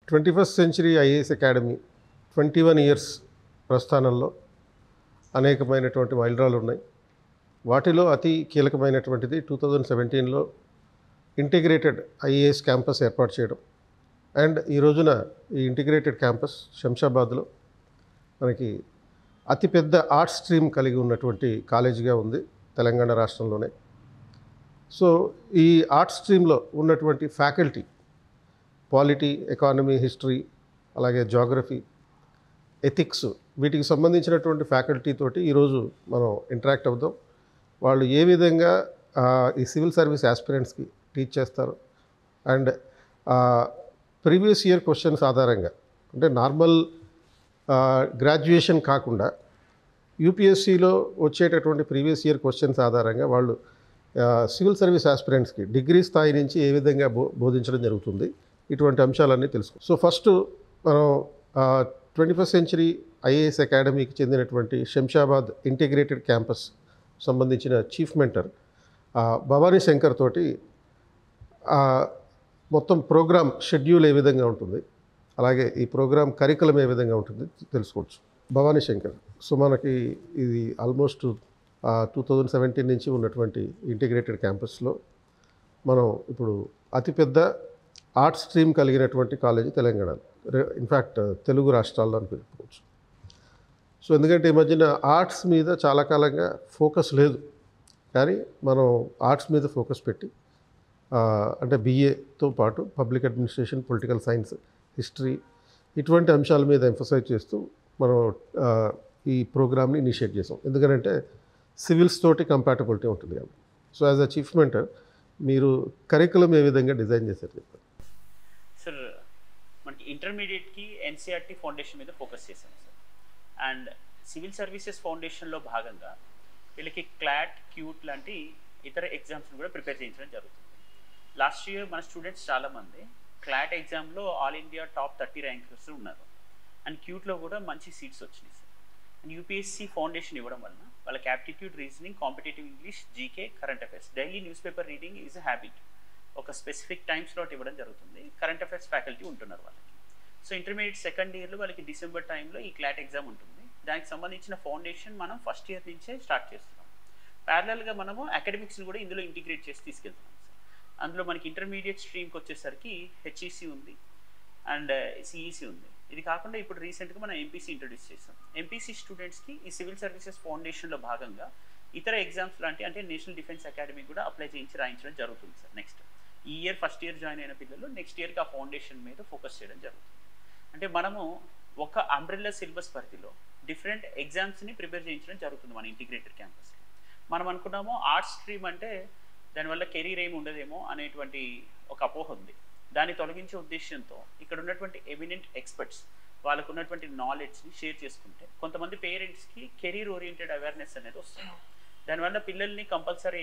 Twenty first century IAS academy twenty one years ప్రస్థానంలో అనేకమైనటువంటి మైలురాళ్ళు ఉన్నాయి వాటిలో అతి కీలకమైనటువంటిది టూ థౌజండ్ సెవెంటీన్లో ఇంటిగ్రేటెడ్ ఐఏఎస్ క్యాంపస్ ఏర్పాటు చేయడం అండ్ ఈ రోజున ఈ ఇంటిగ్రేటెడ్ క్యాంపస్ శంషాబాద్లో మనకి అతిపెద్ద ఆర్ట్ స్ట్రీమ్ కలిగి ఉన్నటువంటి కాలేజీగా ఉంది తెలంగాణ రాష్ట్రంలోనే సో ఈ ఆర్ట్ స్ట్రీమ్లో ఉన్నటువంటి ఫ్యాకల్టీ పాలిటీ ఎకానమీ హిస్టరీ అలాగే జాగ్రఫీ ఎథిక్స్ వీటికి సంబంధించినటువంటి ఫ్యాకల్టీ తోటి ఈరోజు మనం ఇంటరాక్ట్ అవుదాం వాళ్ళు ఏ విధంగా ఆ, ఈ సివిల్ సర్వీస్ ఆస్పిరెంట్స్కి టీచ్ చేస్తారు అండ్ ప్రీవియస్ ఇయర్ క్వశ్చన్స్ ఆధారంగా అంటే నార్మల్ గ్రాడ్యుయేషన్ కాకుండా యూపీఎస్సిలో వచ్చేటటువంటి ప్రీవియస్ ఇయర్ క్వశ్చన్స్ ఆధారంగా వాళ్ళు సివిల్ సర్వీస్ ఆస్పిరెంట్స్కి డిగ్రీ స్థాయి నుంచి ఏ విధంగా బో బోధించడం జరుగుతుంది ఇటువంటి అంశాలన్నీ తెలుసుకో సో ఫస్ట్ మనం ట్వంటీ ఫస్ట్ సెంచరీ ఐఏఎస్ అకాడమీకి చెందినటువంటి శంషాబాద్ ఇంటిగ్రేటెడ్ క్యాంపస్ సంబంధించిన చీఫ్ మెంటర్ భవానీ శంకర్ తోటి ఆ, మొత్తం ప్రోగ్రామ్ షెడ్యూల్ ఏ విధంగా ఉంటుంది అలాగే ఈ ప్రోగ్రామ్ కరికులం ఏ విధంగా ఉంటుంది తెలుసుకోవచ్చు భవానీ శంకర్ సో మనకి ఇది ఆల్మోస్ట్ టూ థౌజండ్ సెవెంటీన్ నుంచి ఉన్నటువంటి ఇంటిగ్రేటెడ్ క్యాంపస్లో మనం ఇప్పుడు అతిపెద్ద ఆర్ట్ స్ట్రీమ్ కలిగినటువంటి కాలేజీ తెలంగాణలో ఇన్ఫ్యాక్ట్ తెలుగు రాష్ట్రాల్లో అని చెప్పుకోవచ్చు సో ఎందుకంటే ఈ మధ్యన ఆర్ట్స్ మీద చాలా కాలంగా ఫోకస్ లేదు కానీ మనం ఆర్ట్స్ మీద ఫోకస్ పెట్టి ఆ, అంటే బీఏతో పాటు public administration political science history ఇటువంటి అంశాల మీద ఎంఫసైజ్ చేస్తూ మనం ఆ, ఈ ప్రోగ్రామ్ని ఇనిషియేట్ చేసాం ఎందుకంటే సివిల్స్ తోటి కంపాటబిలిటీ ఉంటుంది కాబట్టి so as a chief mentor మీరు కరికులం ఏ విధంగా డిజైన్ చేశారు చెప్పండి సార్ మనకి ఇంటర్మీడియట్కి ఎన్సీఆర్టీ ఫౌండేషన్ మీద ఫోకస్ చేశాం సార్ అండ్ సివిల్ సర్వీసెస్ ఫౌండేషన్లో భాగంగా వీళ్ళకి క్లాట్ క్యూట్ లాంటి ఇతర ఎగ్జామ్స్ని కూడా ప్రిపేర్ చేయించడం జరుగుతుంది లాస్ట్ ఇయర్ మన స్టూడెంట్స్ చాలామంది క్లాట్ ఎగ్జామ్లో all India top thirty rankers ఉన్నారు అండ్ క్యూట్లో కూడా మంచి సీట్స్ వచ్చినాయి సార్ అండ్ యూపీఎస్సీ ఫౌండేషన్ ఇవ్వడం వలన వాళ్ళకి aptitude reasoning competitive English GK current affairs daily news paper reading is a habit ఒక స్పెసిఫిక్ టైం స్లాట్ ఇవ్వడం జరుగుతుంది కరెంట్ అఫైర్స్ ఫ్యాకల్టీ ఉంటున్నారు వాళ్ళకి సో ఇంటర్మీడియట్ సెకండ్ ఇయర్లో వాళ్ళకి డిసెంబర్ టైంలో ఈ క్లాట్ ఎగ్జామ్ ఉంటుంది దానికి సంబంధించిన ఫౌండేషన్ మనం ఫస్ట్ ఇయర్ నుంచే స్టార్ట్ చేస్తున్నాం ప్యారలల్గా మనము అకాడమిక్స్ని కూడా ఇందులో ఇంటిగ్రేట్ చేసి తీసుకెళ్తున్నాం సార్ అందులో మనకి ఇంటర్మీడియట్ స్ట్రీమ్కి వచ్చేసరికి హెచ్ఈసి ఉంది అండ్ సిఈసి ఉంది ఇది కాకుండా ఇప్పుడు రీసెంట్గా మనం ఎంపీసీ ఇంట్రొడ్యూస్ చేసాం ఎంపీసీ స్టూడెంట్స్కి ఈ సివిల్ సర్వీసెస్ ఫౌండేషన్లో భాగంగా ఇతర ఎగ్జామ్స్ లాంటి అంటే నేషనల్ డిఫెన్స్ అకాడమీ కూడా అప్లై చేయించి రాయించడం జరుగుతుంది సార్ నెక్స్ట్ ఈ ఇయర్ ఫస్ట్ ఇయర్ జాయిన్ అయిన పిల్లలు నెక్స్ట్ ఇయర్కి ఆ ఫౌండేషన్ మీద ఫోకస్ చేయడం జరుగుతుంది అంటే మనము ఒక అంబ్రెల్లా సిలబస్ పరిధిలో డిఫరెంట్ ఎగ్జామ్స్ని ప్రిపేర్ చేయించడం జరుగుతుంది మన ఇంటిగ్రేటెడ్ క్యాంపస్లో మనం అనుకున్నాము ఆర్ట్స్ స్ట్రీమ్ అంటే దానివల్ల కెరీర్ ఏమి ఉండదేమో అనేటువంటి ఒక అపోహ ఉంది దాన్ని తొలగించే ఉద్దేశంతో ఇక్కడ ఉన్నటువంటి ఎమినెంట్ ఎక్స్పర్ట్స్ వాళ్ళకు ఉన్నటువంటి నాలెడ్జ్ని షేర్ చేసుకుంటే కొంతమంది పేరెంట్స్కి కెరీర్ ఓరియంటెడ్ అవేర్నెస్ అనేది వస్తుంది దానివల్ల పిల్లల్ని కంపల్సరీ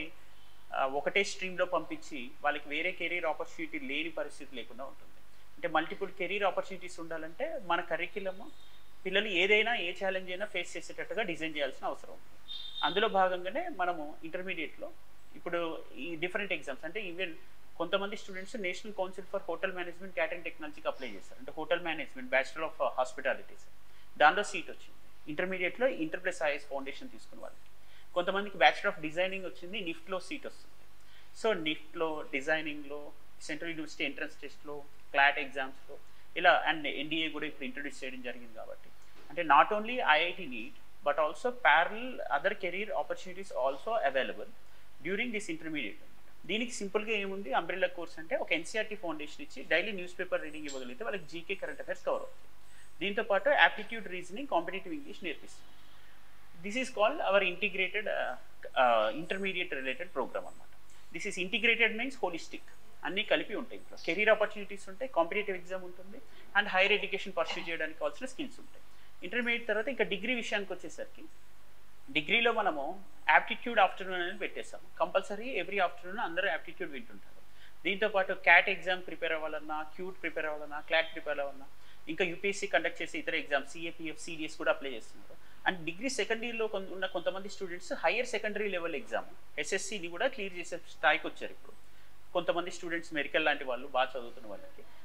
ఒకటే స్ట్రీమ్లో పంపించి వాళ్ళకి వేరే కెరీర్ ఆపర్చునిటీ లేని పరిస్థితి లేకుండా ఉంటుంది అంటే మల్టిపుల్ కెరీర్ ఆపర్చునిటీస్ ఉండాలంటే మన కరిక్యులమ్ పిల్లలు ఏదైనా ఏ ఛాలెంజ్ అయినా ఫేస్ చేసేటట్టుగా డిజైన్ చేయాల్సిన అవసరం ఉంది అందులో భాగంగానే మనము ఇంటర్మీడియట్లో ఇప్పుడు ఈ డిఫరెంట్ ఎగ్జామ్స్ అంటే ఈవెన్ కొంతమంది students national council for hotel management catering టెక్నాలజీకి అప్లై చేస్తారు అంటే hotel management bachelor of hospitalities దానిలో సీట్ వచ్చింది ఇంటర్మీడియట్లో ఇంటర్ ప్లస్ ఐఎస్ ఫౌండేషన్ తీసుకున్న వాళ్ళకి కొంతమందికి బ్యాచులర్ ఆఫ్ డిజైనింగ్ వచ్చింది నిఫ్ట్లో సీట్ వస్తుంది సో నిఫ్ట్లో డిజైనింగ్లో సెంట్రల్ యూనివర్సిటీ ఎంట్రన్స్ టెస్ట్లో క్లాట్ ఎగ్జామ్స్లో ఇలా అండ్ ఎన్డీఏ కూడా ఇప్పుడు ఇంట్రొడ్యూస్ చేయడం జరిగింది కాబట్టి అంటే not only IIT NEET but also parallel other career opportunities also available during this intermediate దీనికి సింపుల్గా ఏముంది అంబ్రెల్లా కోర్స్ అంటే ఒక ఎన్సీఆర్టీ ఫౌండేషన్ ఇచ్చి డైలీ న్యూస్ పేపర్ రీడింగ్ ఇవ్వగలిగితే వాళ్ళకి జీకే కరెంట్ అఫైర్స్ కవర్ అవుతుంది దీంతో పాటు యాప్టిట్యూడ్ రీజనింగ్ కాంపిటేటివ్ ఇంగ్లీష్ నేర్పిస్తుంది this is called our integrated intermediate related programme అనమాట this is integrated means holistic అన్నీ కలిపి ఉంటాయి ఇంట్లో కెరీర్ ఆపర్చునిటీస్ ఉంటాయి కాంపిటేటివ్ ఎగ్జామ్ ఉంటుంది అండ్ హైయర్ ఎడ్యుకేషన్ పర్సూ చేయడానికి కావాల్సిన స్కిల్స్ ఉంటాయి ఇంటర్మీడియట్ తర్వాత ఇంకా డిగ్రీ విషయానికి వచ్చేసరికి డిగ్రీలో మనము యాప్టిట్యూడ్ ఆఫ్టర్నూన్ అనేది పెట్టేస్తాం కంపల్సరీ ఎవ్రీ ఆఫ్టర్నూన్ అందరూ యాప్టిట్యూడ్ వింటుంటారు దీంతో పాటు క్యాట్ ఎగ్జామ్ ప్రిపేర్ అవ్వాలన్నా క్యూట్ ప్రిపేర్ అవ్వాలన్నా క్లాట్ ప్రిపేర్ అవ్వాలన్నా ఇంకా యూపీఎస్సీ కండక్ట్ చేసే ఇతర ఎగ్జామ్స్ సిఏపిఎఫ్ సిడిఎస్ కూడా అప్లై చేస్తున్నారు అండ్ డిగ్రీ సెకండ్ ఇయర్లో ఉన్న కొంతమంది students higher secondary level exam ఎస్ఎస్సిని కూడా క్లియర్ చేసే స్థాయికి వచ్చారు ఇప్పుడు కొంతమంది స్టూడెంట్స్ మెడికల్ లాంటి వాళ్ళు బాగా చదువుతున్న వాళ్ళకి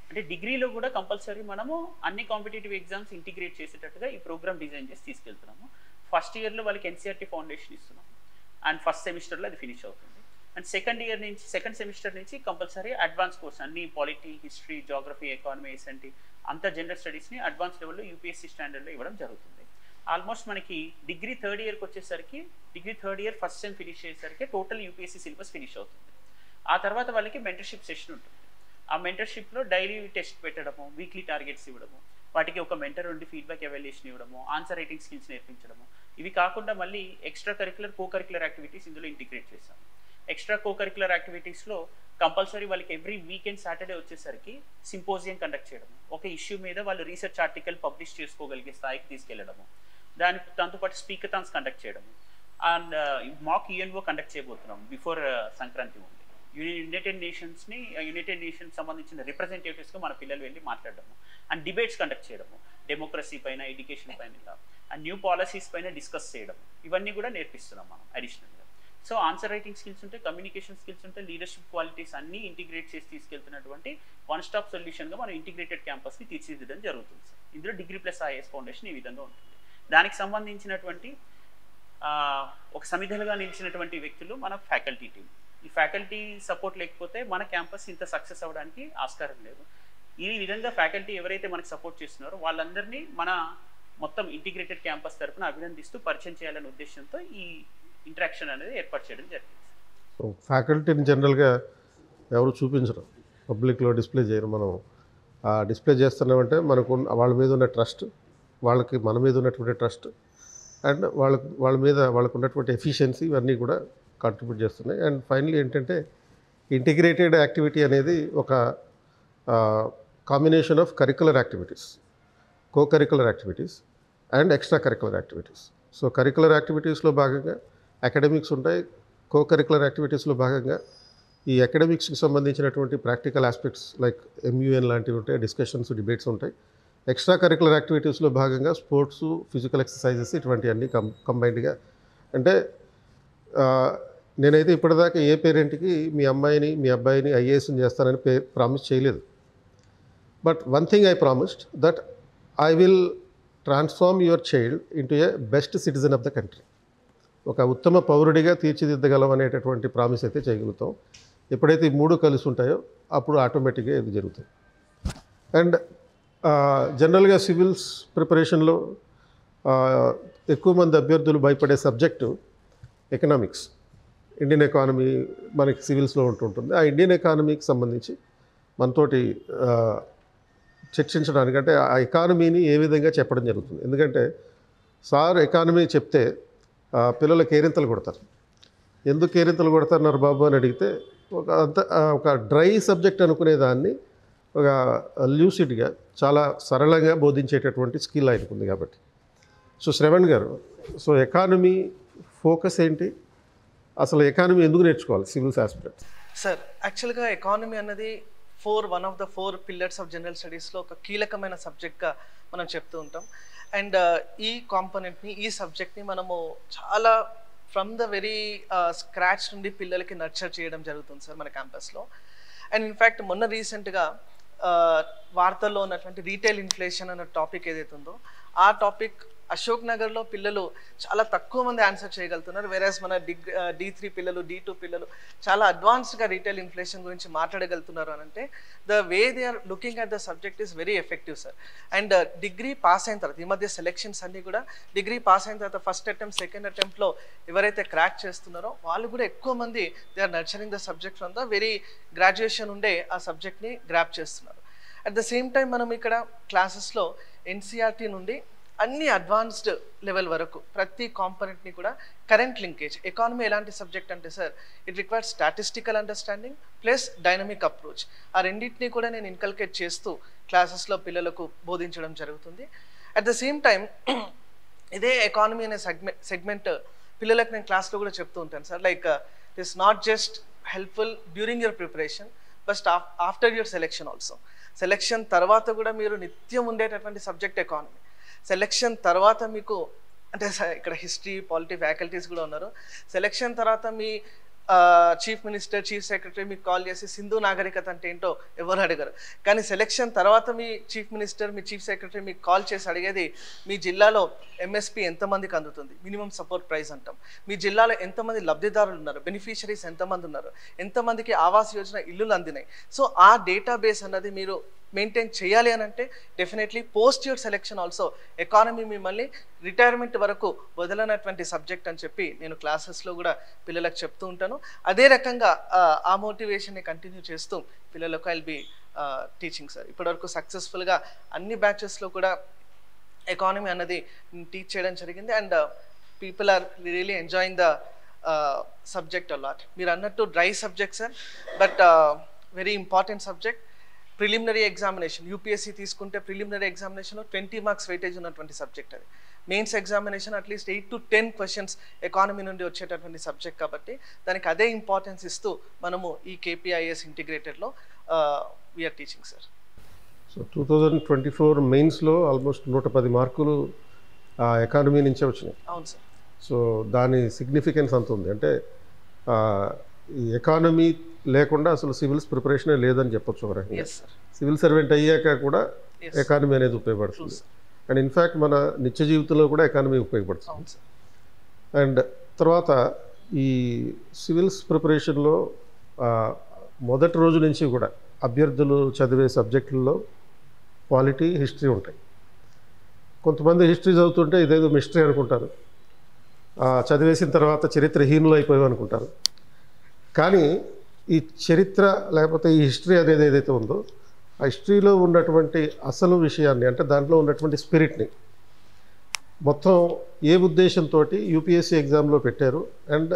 అంటే డిగ్రీలో కూడా కంపల్సరీ మనము అన్ని కాంపిటేటివ్ ఎగ్జామ్స్ ఇంటిగ్రేట్ చేసేటట్టుగా ఈ ప్రోగ్రామ్ డిజైన్ చేసి తీసుకెళ్తున్నాము ఫస్ట్ ఇయర్లో వాళ్ళకి ఎన్సీఆర్టీ ఫౌండేషన్ ఇస్తున్నాము అండ్ ఫస్ట్ సెమిస్టర్లో అది ఫినిష్ అవుతుంది అండ్ సెకండ్ ఇయర్ నుంచి సెకండ్ సెమిస్టర్ నుంచి కంపల్సరీ అడ్వాన్స్ కోర్స్ అన్ని polity history geography economy SNT అంత జనరల్ స్టడీస్ని అడ్వాన్స్ లెవెల్లో యూపీఎస్సీ స్టాండర్డ్లో ఇవ్వడం జరుగుతుంది ఆల్మోస్ట్ మనకి డిగ్రీ థర్డ్ ఇయర్కి వచ్చేసరికి degree third year first sem finish చేసేసరికి టోటల్ యూపీఎస్సీ సిలబస్ ఫినిష్ అవుతుంది ఆ తర్వాత వాళ్ళకి మెంటర్షిప్ సెషన్ ఉంటుంది ఆ మెంటర్షిప్లో డైలీ టెస్ట్ పెట్టడము వీక్లీ టార్గెట్స్ ఇవ్వడము వాటికి ఒక మెంటర్ ఉండి ఫీడ్బ్యాక్ ఎవాల్యుయేషన్ ఇవ్వడము ఆన్సర్ రైటింగ్ స్కిల్స్ నేర్పించడము ఇవి కాకుండా మళ్ళీ extra curricular co curricular activities ఇందులో ఇంటిగ్రేట్ చేస్తాం ఎక్స్ట్రా కో కరికులర్ యాక్టివిటీస్లో కంపల్సరీ వాళ్ళకి ఎవ్రీ వీకెండ్ సాటర్డే వచ్చేసరికి సింపోజియం కండక్ట్ చేయడం ఒక ఇష్యూ మీద వాళ్ళు రీసెర్చ్ ఆర్టికల్ పబ్లిష్ చేసుకోగలిగే స్థాయికి తీసుకెళ్లడము దాని దాంతోపాటు స్పీకథాన్స్ కండక్ట్ చేయడము అండ్ మాక్ యుఎన్ఓ కండక్ట్ చేయబోతున్నాం బిఫోర్ సంక్రాంతి ఉంది యునైటెడ్ నేషన్స్ని యునైటెడ్ నేషన్స్ సంబంధించిన రిప్రజెంటేటివ్స్గా మన పిల్లలు వెళ్ళి మాట్లాడడము అండ్ డిబేట్స్ కండక్ట్ చేయడము డెమోక్రసీ పైన ఎడ్యుకేషన్ పైన ఇలా అండ్ న్యూ పాలసీస్ పైన డిస్కస్ చేయడం ఇవన్నీ కూడా నేర్పిస్తున్నాం మనం అడిషనల్గా సో ఆన్సర్ రైటింగ్ స్కిల్స్ ఉంటే కమ్యూనికేషన్ స్కిల్స్ ఉంటే లీడర్షిప్ క్వాలిటీస్ అన్నీ ఇంటిగ్రేట్ చేసి తీసుకెళ్తున్నటువంటి వన్ స్టాప్ సొల్యూషన్గా మనం ఇంటిగ్రేటెడ్ క్యాంపస్ని తీర్చిదిద్దడం జరుగుతుంది సార్ ఇందులో డిగ్రీ ప్లస్ ఐఎస్ ఫౌండేషన్ ఈ విధంగా ఉంటుంది దానికి సంబంధించినటువంటి ఆ, ఒక సమిధలుగా నిలిచినటువంటి వ్యక్తులు మన ఫ్యాకల్టీ టీం ఈ ఫ్యాకల్టీ సపోర్ట్ లేకపోతే మన క్యాంపస్ ఇంత సక్సెస్ అవ్వడానికి ఆస్కారం లేదు ఈ విధంగా ఫ్యాకల్టీ ఎవరైతే మనకు సపోర్ట్ చేస్తున్నారో వాళ్ళందరినీ మన మొత్తం ఇంటిగ్రేటెడ్ క్యాంపస్ తరపున అభినందిస్తూ పరిచయం చేయాలనే ఉద్దేశంతో ఈ ఇంటరాక్షన్ అనేది ఏర్పాటు చేయడం జరిగింది సో ఫ్యాకల్టీని జనరల్గా ఎవరు చూపించరు పబ్లిక్లో డిస్ప్లే చేయరు మనం ఆ డిస్ప్లే చేస్తున్నామంటే మనకు ఉన్న- వాళ్ళ మీద ఉన్న ట్రస్ట్ వాళ్ళకి మన మీద ఉన్నటువంటి ట్రస్ట్ అండ్ వాళ్ళకు వాళ్ళ మీద వాళ్ళకు ఉన్నటువంటి ఎఫిషియన్సీ ఇవన్నీ కూడా కాంట్రిబ్యూట్ చేస్తున్నాయి అండ్ ఫైనలీ ఏంటంటే ఇంటిగ్రేటెడ్ యాక్టివిటీ అనేది ఒక combination of curricular activities co curricular activities and extra curricular activities so curricular యాక్టివిటీస్లో భాగంగా అకాడమిక్స్ ఉంటాయి కో కరికులర్ యాక్టివిటీస్లో భాగంగా ఈ అకాడమిక్స్కి సంబంధించినటువంటి ప్రాక్టికల్ ఆస్పెక్ట్స్ లైక్ ఎంయూఎన్ లాంటివి ఉంటాయి డిస్కషన్స్ డిబేట్స్ ఉంటాయి ఎక్స్ట్రా కరికులర్ యాక్టివిటీస్లో భాగంగా స్పోర్ట్స్ ఫిజికల్ ఎక్సర్సైజెస్ ఇటువంటివన్నీ కం కంబైన్డ్గా అంటే ఆ, నేనైతే ఇప్పటిదాకా ఏ పేరెంట్కి మీ అమ్మాయిని మీ అబ్బాయిని ఐఏఎస్ని చేస్తానని పే ప్రామిస్ చేయలేదు but one thing I promised that I will transform your child into a best citizen of the country ఒక ఉత్తమ పౌరుడిగా తీర్చిదిద్దగలం అనేటటువంటి ప్రామిస్ అయితే చేయగలుగుతాం ఎప్పుడైతే ఈ మూడు కలిసి ఉంటాయో అప్పుడు ఆటోమేటిక్గా ఇది జరుగుతుంది అండ్ జనరల్గా సివిల్స్ ప్రిపరేషన్లో ఎక్కువ మంది అభ్యర్థులు భయపడే సబ్జెక్టు ఎకనామిక్స్ ఇండియన్ ఎకానమీ మనకి సివిల్స్లో ఉంటుంటుంది ఆ ఇండియన్ ఎకానమీకి సంబంధించి మనతోటి ఆ, చర్చించడానికి అంటే ఆ ఎకానమీని ఏ విధంగా చెప్పడం జరుగుతుంది ఎందుకంటే సార్ ఎకానమీ చెప్తే ఆ, పిల్లలు కేరింతలు కొడతారు ఎందుకు కేరింతలు కొడతారన్నారు బాబు అని అడిగితే ఒక అంత ఆ, ఒక డ్రై సబ్జెక్ట్ అనుకునే దాన్ని ఒక లూసిడ్గా చాలా సరళంగా బోధించేటటువంటి స్కిల్ ఆయనకుంది కాబట్టి సో శ్రవణ్ గారు సో ఎకానమీ ఫోకస్ ఏంటి అసలు ఎకానమీ ఎందుకు నేర్చుకోవాలి సివిల్స్ ఆస్పిరెంట్స్ సార్ యాక్చువల్గా ఎకానమీ అన్నది four one of the four pillars of general స్టడీస్లో ఒక కీలకమైన సబ్జెక్ట్గా మనం చెప్తూ ఉంటాం అండ్ ఈ కాంపోనెంట్ని ఈ సబ్జెక్ట్ని మనము చాలా ఫ్రమ్ ద వెరీ స్క్రాచ్ నుండి పిల్లలకి నర్చర్ చేయడం జరుగుతుంది సార్ మన క్యాంపస్లో అండ్ ఇన్ఫ్యాక్ట్ మొన్న రీసెంట్గా వార్తల్లో ఉన్నటువంటి రీటైల్ ఇన్ఫ్లేషన్ అన్న టాపిక్ ఏదైతే ఉందో ఆ టాపిక్ అశోక్ నగర్లో పిల్లలు చాలా తక్కువ మంది ఆన్సర్ చేయగలుగుతున్నారు వేరేస్ మన డిగ్ డి త్రీ పిల్లలు డి టూ పిల్లలు చాలా అడ్వాన్స్డ్గా రీటైల్ ఇన్ఫ్లేషన్ గురించి మాట్లాడగలుగుతున్నారు అని అంటే the way they are looking at the subject is very effective sir and degree pass అయిన తర్వాత ఈ మధ్య సెలెక్షన్స్ అన్నీ కూడా డిగ్రీ పాస్ అయిన తర్వాత ఫస్ట్ అటెంప్ట్ సెకండ్ అటెంప్ట్లో ఎవరైతే క్రాక్ చేస్తున్నారో వాళ్ళు కూడా ఎక్కువ మంది they are nurturing the subject from the very graduation ఉండే ఆ సబ్జెక్ట్ని గ్రాప్ చేస్తున్నారు అట్ ద సేమ్ టైం మనం ఇక్కడ క్లాసెస్లో ఎన్సీఆర్టీ నుండి అన్ని అడ్వాన్స్డ్ లెవెల్ వరకు ప్రతి కాంపనెంట్ని కూడా కరెంట్ లింకేజ్ ఎకానమీ ఎలాంటి సబ్జెక్ట్ అంటే sir it require statistical understanding plus dynamic approach ఆ రెండింటిని కూడా నేను ఇన్కల్కేట్ చేస్తూ క్లాసెస్లో పిల్లలకు బోధించడం జరుగుతుంది అట్ ద సేమ్ టైం ఇదే ఎకానమీ అనే సెగ్మెంట్ సెగ్మెంట్ పిల్లలకు నేను క్లాస్లో కూడా చెప్తూ ఉంటాను sir like it is not just helpful during your preparation but after your selection also selection తర్వాత కూడా మీరు నిత్యం ఉండేటటువంటి సబ్జెక్ట్ ఎకానమీ సెలెక్షన్ తర్వాత మీకు అంటే స- ఇక్కడ హిస్టరీ పాలిటీ ఫ్యాకల్టీస్ కూడా ఉన్నారు సెలెక్షన్ తర్వాత మీ చీఫ్ మినిస్టర్ చీఫ్ సెక్రటరీ మీకు కాల్ చేసి సింధు నాగరికత అంటే ఏంటో ఎవరు అడగరు కానీ సెలెక్షన్ తర్వాత మీ చీఫ్ మినిస్టర్ మీ చీఫ్ సెక్రటరీ మీకు కాల్ చేసి అడిగేది మీ జిల్లాలో ఎంఎస్పి ఎంతమందికి అందుతుంది మినిమం సపోర్ట్ ప్రైస్ అంటాం మీ జిల్లాలో ఎంతమంది లబ్ధిదారులు ఉన్నారు బెనిఫిషరీస్ ఎంతమంది ఉన్నారు ఎంతమందికి ఆవాస్ యోజన ఇల్లులు అందినాయి సో ఆ డేటాబేస్ అన్నది మీరు మెయింటైన్ చేయాలి అని అంటే definitely post your selection also economy మిమ్మల్ని రిటైర్మెంట్ వరకు వదలనటువంటి సబ్జెక్ట్ అని చెప్పి నేను క్లాసెస్లో కూడా పిల్లలకు చెప్తూ ఉంటాను అదే రకంగా ఆ, ఆ మోటివేషన్ని కంటిన్యూ చేస్తూ పిల్లలకు ఐల్ బి టీచింగ్ సార్ ఇప్పటివరకు సక్సెస్ఫుల్గా అన్ని బ్యాచెస్లో కూడా ఎకానమీ అన్నది టీచ్ చేయడం జరిగింది and people are really enjoying the subject a lot మీరు అన్నట్టు dry subject sir but very important subject preliminary examination UPSC తీసుకుంటే ప్రిలిమినరీ ఎగ్జామినేషన్లో ట్వంటీ మార్క్స్ వెయిటేజ్ ఉన్నటువంటి సబ్జెక్ట్ అది mains examination at least eight to ten questions economy నుండి వచ్చేటటువంటి subject కాబట్టి దానికి అదే ఇంపార్టెన్స్ ఇస్తూ మనము ఈ కేపీఐఎస్ ఇంటిగ్రేటెడ్లో we are teaching sir so two thousand twenty four మెయిన్స్లో ఆల్మోస్ట్ నూట పది మార్కులు ఆ ఎకానమీ నుంచే వచ్చినాయి అవును సార్ సో దాని సిగ్నిఫికెన్స్ అంత ఉంది అంటే ఆ, ఈ ఎకానమీ లేకుండా అసలు సివిల్స్ ప్రిపరేషనే లేదని చెప్పొచ్చు ఒక రకంగా ఎస్ సార్ సివిల్ సర్వెంట్ అయ్యాక కూడా Yes. ఎకానమీ అనేది ట్రూ ఉపయోగపడుతుంది సార్ అండ్ ఇన్ఫ్యాక్ట్ మన నిత్య జీవితంలో కూడా ఎకానమీ ఉపయోగపడుతుంది అవును సార్ అండ్ తర్వాత ఈ సివిల్స్ ప్రిపరేషన్లో ఆ, మొదటి రోజు నుంచి కూడా అభ్యర్థులు చదివే సబ్జెక్టుల్లో క్వాలిటీ హిస్టరీ ఉంటాయి కొంతమంది హిస్టరీ చదువుతుంటే ఇదేదో మిస్టరీ అనుకుంటారు ఆ, చదివేసిన తర్వాత చరిత్రహీనులు అయిపోయాం అనుకుంటారు కానీ ఈ చరిత్ర లేకపోతే ఈ హిస్టరీ అనేది ఏదైతే ఉందో ఆ హిస్టరీలో ఉన్నటువంటి అసలు విషయాన్ని అంటే దాంట్లో ఉన్నటువంటి స్పిరిట్ని మొత్తం ఏ ఉద్దేశంతో యూపీఎస్సీ ఎగ్జామ్లో పెట్టారు అండ్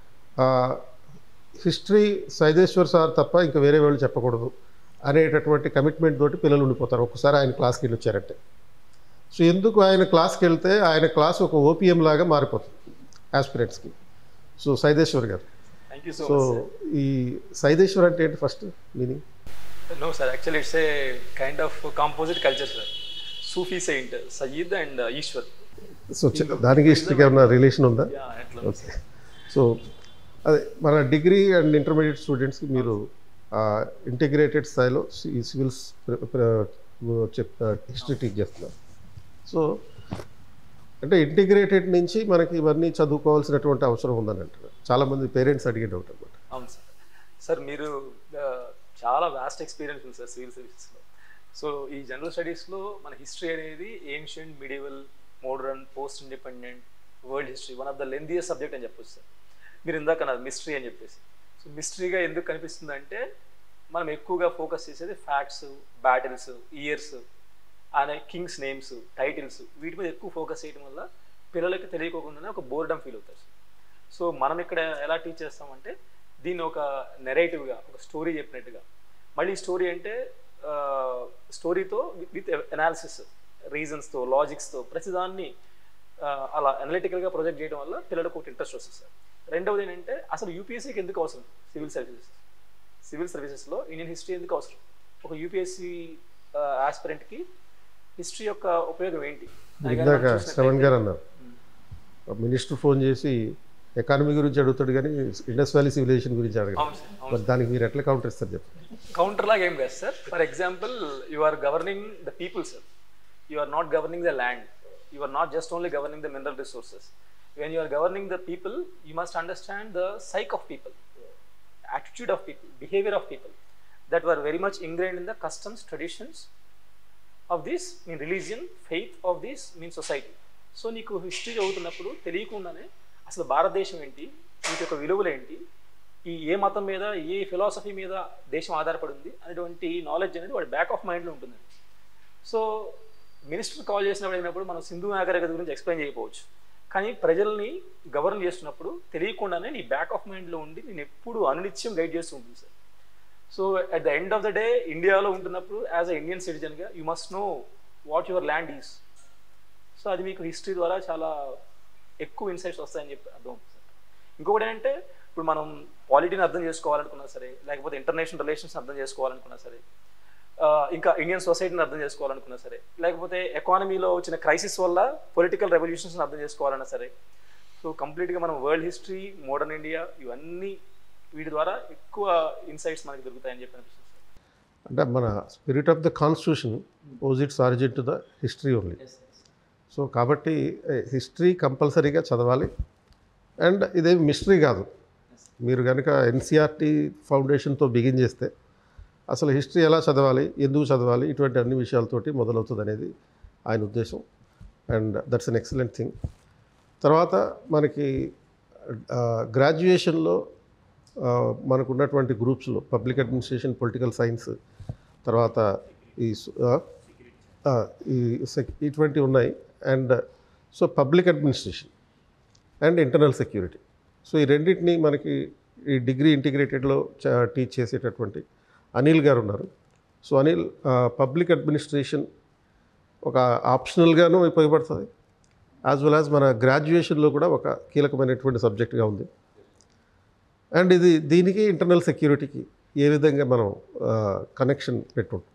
హిస్టరీ సైదేశ్వర్ సార్ తప్ప ఇంకా వేరే వాళ్ళు చెప్పకూడదు అనేటటువంటి కమిట్మెంట్ తోటి పిల్లలు ఉండిపోతారు ఒక్కసారి ఆయన క్లాస్కి వెళ్ళి వచ్చారంటే సో ఎందుకు ఆయన క్లాస్కి వెళ్తే ఆయన క్లాస్ ఒక ఓపీఎం లాగా మారిపోతుంది ఆస్పిరెంట్స్కి సో సైదేశ్వర్ గారు thank you so so much ఈ సైదేశ్వర్ అంటే ఏంటి first meaning no sir actually it's a kind of composite culture sir Sufi saint Sayeed and Eshwar so చె- దానికి హిస్టరీకి ఏమైనా రిలేషన్ ఉందా యా అట్లా ఓకే సో అదే మన డిగ్రీ అండ్ ఇంటర్మీడియట్ స్టూడెంట్స్కి మీరు ఇంటిగ్రేటెడ్ స్థాయిలో ఈ సివిల్స్ చెప్ హిస్టరీ టీచ్ చేస్తున్నారు సో అంటే ఇంటిగ్రేటెడ్ నుంచి మనకి ఇవన్నీ చదువుకోవాల్సినటువంటి అవసరం ఉందని అంటారు చాలామంది పేరెంట్స్ అడిగే డౌట్ అనమాట అవును సార్ సార్ మీరు ఆ, చాలా వాస్ట్ ఎక్స్పీరియన్స్ ఉంది సార్ సివిల్ సర్వీసెస్లో సో ఈ జనరల్ స్టడీస్లో మన హిస్టరీ అనేది ancient medieval modern post independent world history one of the lengthiest subject అని చెప్పొచ్చు సార్ మీరు ఇందాక అన్నారు మిస్టరీ అని చెప్పేసి సో మిస్టరీగా ఎందుకు కనిపిస్తుంది అంటే మనం ఎక్కువగా ఫోకస్ చేసేది ఫ్యాక్ట్స్ బ్యాటిల్స్ ఇయర్స్ అనే కింగ్స్ నేమ్స్ టైటిల్స్ వీటి మీద ఎక్కువ ఫోకస్ చేయడం వల్ల పిల్లలకి తెలియకోకుండానే ఒక బోర్డమ్ ఫీల్ అవుతారు సో మనం ఇక్కడ ఎలా టీచ్ చేస్తామంటే దీన్ని ఒక నెరేటివ్గా ఒక స్టోరీ చెప్పినట్టుగా మళ్ళీ స్టోరీ అంటే స్టోరీతో విత్ అనాలిసిస్ రీజన్స్తో లాజిక్స్తో ప్రతిదాన్ని ఆ, అలా అనలిటికల్గా ప్రొజెక్ట్ చేయడం వల్ల పిల్లలకు ఒక ఇంట్రెస్ట్ వస్తుంది సార్ రెండవది ఏంటంటే అసలు యూపీఎస్సీకి ఎందుకు అవసరం సివిల్ సర్వీసెస్ సివిల్ సర్వీసెస్లో ఇండియన్ హిస్టరీ ఎందుకు అవసరం ఒక యూపీఎస్సీ ఆస్పిరెంట్కి హిస్టరీ యొక్క ఉపయోగం ఏంటి దాని కనుక ఇందాక మనం చూసినట్లయితే- శ్రవణ్ గారు అన్నారు మినిస్టర్ ఫోన్ చేసి ఎకానమీ గురించి అడుగుతాడు కానీ ఇండస్ వ్యాలీ సివిలైజేషన్ గురించి అడగడు అవును సార్ అవును మరి దానికి మీరు ఎట్లా కౌంటర్ ఇస్తారు చెప్పండి కౌంటర్ లాగా ఏం కాదు sir for example you are governing the people sir you are not governing the land you are not just only governing the mineral resources when you are governing the people you must understand the psyche of people attitude of people, behavior of people that were very much ingrained in the customs, traditions of this mean religion, faith of this mean society. So నీకు history చదువుతున్నప్పుడు తెలియకుండానే అసలు భారతదేశం ఏంటి వీటి యొక్క విలువలు ఏంటి ఈ ఏ మతం మీద ఏ ఫిలాసఫీ మీద దేశం ఆధారపడి ఉంది అనేటువంటి నాలెడ్జ్ అనేది వాడి బ్యాక్ ఆఫ్ మైండ్లో ఉంటుంది సో మినిస్టర్ కాల్ చేసినప్పుడు అయినప్పుడు మనం సింధు నాగరికత గురించి ఎక్స్ప్లెయిన్ చేయకపోవచ్చు కానీ ప్రజల్ని గవర్న్ చేస్తున్నప్పుడు తెలియకుండానే నీ బ్యాక్ ఆఫ్ మైండ్లో ఉండి నేను ఎప్పుడు అనునిత్యం గైడ్ చేస్తూ ఉంటుంది sir so at the end of the day ఇండియాలో ఉంటున్నప్పుడు యాజ్ అ ఇండియన్ సిటిజన్గా you must know what your land is so అది మీకు హిస్టరీ ద్వారా చాలా ఎక్కువ ఇన్సైట్స్ వస్తాయని చెప్పి అర్థం అవుతుంది సార్ ఇంకొకటి ఏంటంటే ఇప్పుడు మనం పాలిటీని అర్థం చేసుకోవాలనుకున్నా సరే లేకపోతే ఇంటర్నేషనల్ రిలేషన్స్ అర్థం చేసుకోవాలనుకున్నా సరే ఆ, ఇంకా ఇండియన్ సొసైటీని అర్థం చేసుకోవాలనుకున్నా సరే లేకపోతే ఎకానమీలో వచ్చిన క్రైసిస్ వల్ల పొలిటికల్ రెవల్యూషన్స్ని అర్థం చేసుకోవాలన్నా సరే సో కంప్లీట్గా మనం వరల్డ్ హిస్టరీ మోడర్న్ ఇండియా ఇవన్నీ వీటి ద్వారా ఎక్కువ ఇన్సైట్స్ మనకి దొరుకుతాయని చెప్పి అనిపిస్తుంది సార్ అంటే మన spirit of the constitution owes its origin to the history only so కాబట్టి హిస్టరీ కంపల్సరీగా చదవాలి అండ్ ఇదేమి మిస్టరీ కాదు మీరు కనుక ఎన్సీఆర్టీ ఫౌండేషన్తో బిగిన్ చేస్తే అసలు హిస్టరీ ఎలా చదవాలి ఎందుకు చదవాలి ఇటువంటి అన్ని విషయాలతోటి మొదలవుతుంది అనేది ఆయన ఉద్దేశం and that's an excellent thing తర్వాత మనకి గ్రాడ్యుయేషన్లో మనకు ఉన్నటువంటి గ్రూప్స్లో పబ్లిక్ అడ్మినిస్ట్రేషన్ పొలిటికల్ సైన్స్ తర్వాత ఈ సు- ఆ, ఆ, ఈ సెక్ ఇటువంటి ఉన్నాయి and so public administration and internal security so ఈ రెండింటిని మనకి ఈ డిగ్రీ ఇంటిగ్రేటెడ్లో టీచ్ చేసేటటువంటి అనిల్ గారు ఉన్నారు సో అనిల్ పబ్లిక్ అడ్మినిస్ట్రేషన్ ఒక ఆప్షనల్గాను ఉపయోగపడుతుంది యాజ్ వెల్ యాజ్ మన గ్రాడ్యుయేషన్లో కూడా ఒక కీలకమైనటువంటి సబ్జెక్ట్గా ఉంది అండ్ ఇది దీనికి ఇంటర్నల్ సెక్యూరిటీకి ఏ విధంగా మనం కనెక్షన్ పెట్టుకుంటాం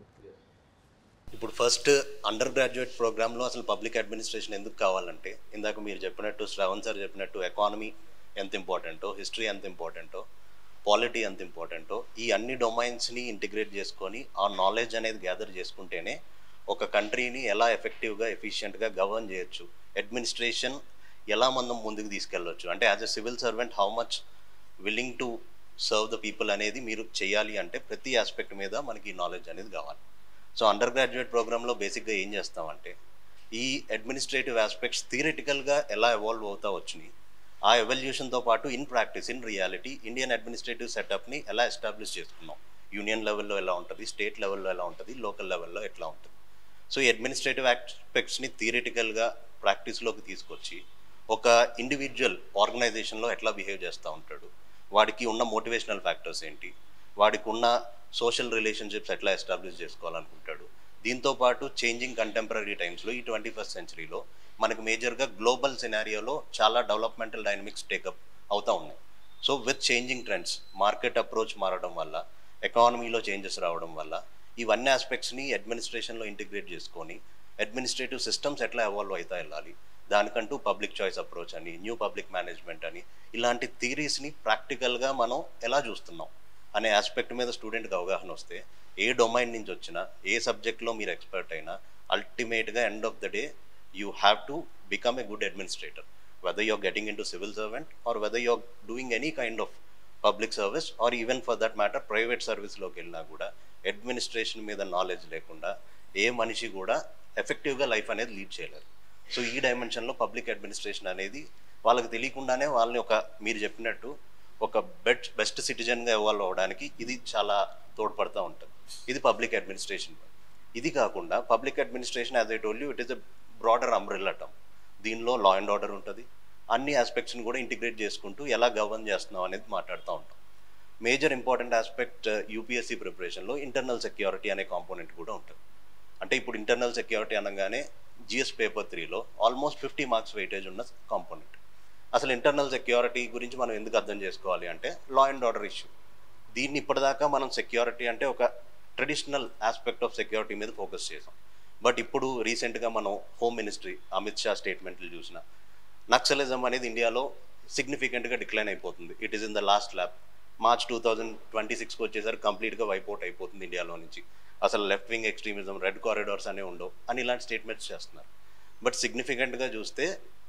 ఇప్పుడు ఫస్ట్ అండర్ గ్రాడ్యుయేట్ ప్రోగ్రాంలో అసలు పబ్లిక్ అడ్మినిస్ట్రేషన్ ఎందుకు కావాలంటే ఇందాక మీరు చెప్పినట్టు శ్రవణ్ సార్ చెప్పినట్టు ఎకానమీ ఎంత ఇంపార్టెంటో హిస్టరీ ఎంత ఇంపార్టెంటో పాలిటీ ఎంత ఇంపార్టెంటో ఈ అన్ని డొమైన్స్ని ఇంటిగ్రేట్ చేసుకొని ఆ నాలెడ్జ్ అనేది గ్యాదర్ చేసుకుంటేనే ఒక కంట్రీని ఎలా ఎఫెక్టివ్గా ఎఫిషియెంట్గా గవర్న్ చేయొచ్చు అడ్మినిస్ట్రేషన్ ఎలా మనం ముందుకు తీసుకెళ్ళొచ్చు అంటే as a civil servant how much willing to serve the people అనేది మీరు చేయాలి అంటే ప్రతి ఆస్పెక్ట్ మీద మనకి నాలెడ్జ్ అనేది కావాలి సో అండర్ గ్రాడ్యుయేట్ ప్రోగ్రాంలో బేసిక్గా ఏం చేస్తామంటే ఈ అడ్మినిస్ట్రేటివ్ ఆస్పెక్ట్స్ థియరిటికల్గా ఎలా ఎవాల్వ్ అవుతా వచ్చినాయి ఆ ఎవల్యూషన్తో పాటు in practice in reality Indian administrative సెటప్ని ఎలా ఎస్టాబ్లిష్ చేసుకున్నాం యూనియన్ లెవెల్లో ఎలా ఉంటుంది స్టేట్ లెవెల్లో ఎలా ఉంటుంది లోకల్ లెవెల్లో ఎట్లా ఉంటుంది సో ఈ అడ్మినిస్ట్రేటివ్ ఆస్పెక్ట్స్ని థియరిటికల్గా ప్రాక్టీస్లోకి తీసుకొచ్చి ఒక ఇండివిజువల్ ఆర్గనైజేషన్లో ఎట్లా బిహేవ్ చేస్తూ ఉంటాడు వాడికి ఉన్న మోటివేషనల్ ఫ్యాక్టర్స్ ఏంటి వాడికి ఉన్న సోషల్ రిలేషన్షిప్స్ ఎట్లా ఎస్టాబ్లిష్ చేసుకోవాలనుకుంటాడు దీంతో పాటు చేంజింగ్ కంటెంపరీ టైమ్స్లో ఈ ట్వంటీ ఫస్ట్ సెంచరీలో మనకు మేజర్గా గ్లోబల్ సినారియోలో చాలా డెవలప్మెంటల్ డైనమిక్స్ టేకప్ అవుతూ ఉన్నాయి so with changing trends market approach మారడం వల్ల ఎకానమీలో చేంజెస్ రావడం వల్ల ఇవన్నీ ఆస్పెక్ట్స్ని అడ్మినిస్ట్రేషన్లో ఇంటిగ్రేట్ చేసుకొని అడ్మినిస్ట్రేటివ్ సిస్టమ్స్ ఎట్లా ఎవాల్వ్ అవుతా వెళ్ళాలి దానికంటూ పబ్లిక్ చాయిస్ అప్రోచ్ అని న్యూ పబ్లిక్ మేనేజ్మెంట్ అని ఇలాంటి థీరీస్ని ప్రాక్టికల్గా మనం ఎలా చూస్తున్నాం అనే ఆస్పెక్ట్ మీద స్టూడెంట్కి అవగాహన వస్తే ఏ డొమైన్ నుంచి వచ్చినా ఏ సబ్జెక్ట్లో మీరు ఎక్స్పర్ట్ అయినా అల్టిమేట్గా end of the day you have to become a good administrator whether you're getting in to civil servant or whether you're doing any kind of public service or even for that matter private సర్వీస్లోకి వెళ్ళినా కూడా administration మీద knowledge లేకుండా ఏ మనిషి కూడా ఎఫెక్టివ్గా life అనేది lead చేయలేరు సో ఈ డైమెన్షన్లో పబ్లిక్ అడ్మినిస్ట్రేషన్ అనేది వాళ్ళకి తెలియకుండానే వాళ్ళని ఒక మీరు చెప్పినట్టు ఒక బెస్ట్ బెస్ట్ సిటిజన్గా ఇవాల్వ్ అవ్వడానికి ఇది చాలా తోడ్పడుతూ ఉంటుంది ఇది పబ్లిక్ అడ్మినిస్ట్రేషన్ ఇది కాకుండా public administration as I told you it is a broader umbrella term దీనిలో లా అండ్ ఆర్డర్ ఉంటుంది అన్ని ఆస్పెక్ట్స్ని కూడా ఇంటిగ్రేట్ చేసుకుంటూ ఎలా గవర్న్ చేస్తున్నాం అనేది మాట్లాడుతూ ఉంటాం మేజర్ ఇంపార్టెంట్ ఆస్పెక్ట్ యూపీఎస్సీ ప్రిపరేషన్లో ఇంటర్నల్ సెక్యూరిటీ అనే కాంపోనెంట్ కూడా ఉంటుంది అంటే ఇప్పుడు ఇంటర్నల్ సెక్యూరిటీ అనగానే జిఎస్ పేపర్ త్రీలో ఆల్మోస్ట్ ఫిఫ్టీ మార్క్స్ వెయిటేజ్ ఉన్న కాంపోనెంట్ అసలు ఇంటర్నల్ సెక్యూరిటీ గురించి మనం ఎందుకు అర్థం చేసుకోవాలి అంటే లా అండ్ ఆర్డర్ ఇష్యూ దీన్ని ఇప్పటిదాకా మనం సెక్యూరిటీ అంటే ఒక ట్రెడిషనల్ ఆస్పెక్ట్ ఆఫ్ సెక్యూరిటీ మీద ఫోకస్ చేసాం బట్ ఇప్పుడు రీసెంట్గా మనం హోమ్ మినిస్ట్రీ అమిత్ షా స్టేట్మెంట్లు చూసిన నక్సలిజం అనేది ఇండియాలో సిగ్నిఫికెంట్గా డిక్లైన్ అయిపోతుంది it is in the last lap March two thousand twenty సిక్స్కి వచ్చేసరికి కంప్లీట్గా వైపౌట్ అయిపోతుంది ఇండియాలో నుంచి అసలు left wing extremism red corridors అనే ఉండవు అని ఇలాంటి స్టేట్మెంట్స్ చేస్తున్నారు బట్ సిగ్నిఫికెంట్గా చూస్తే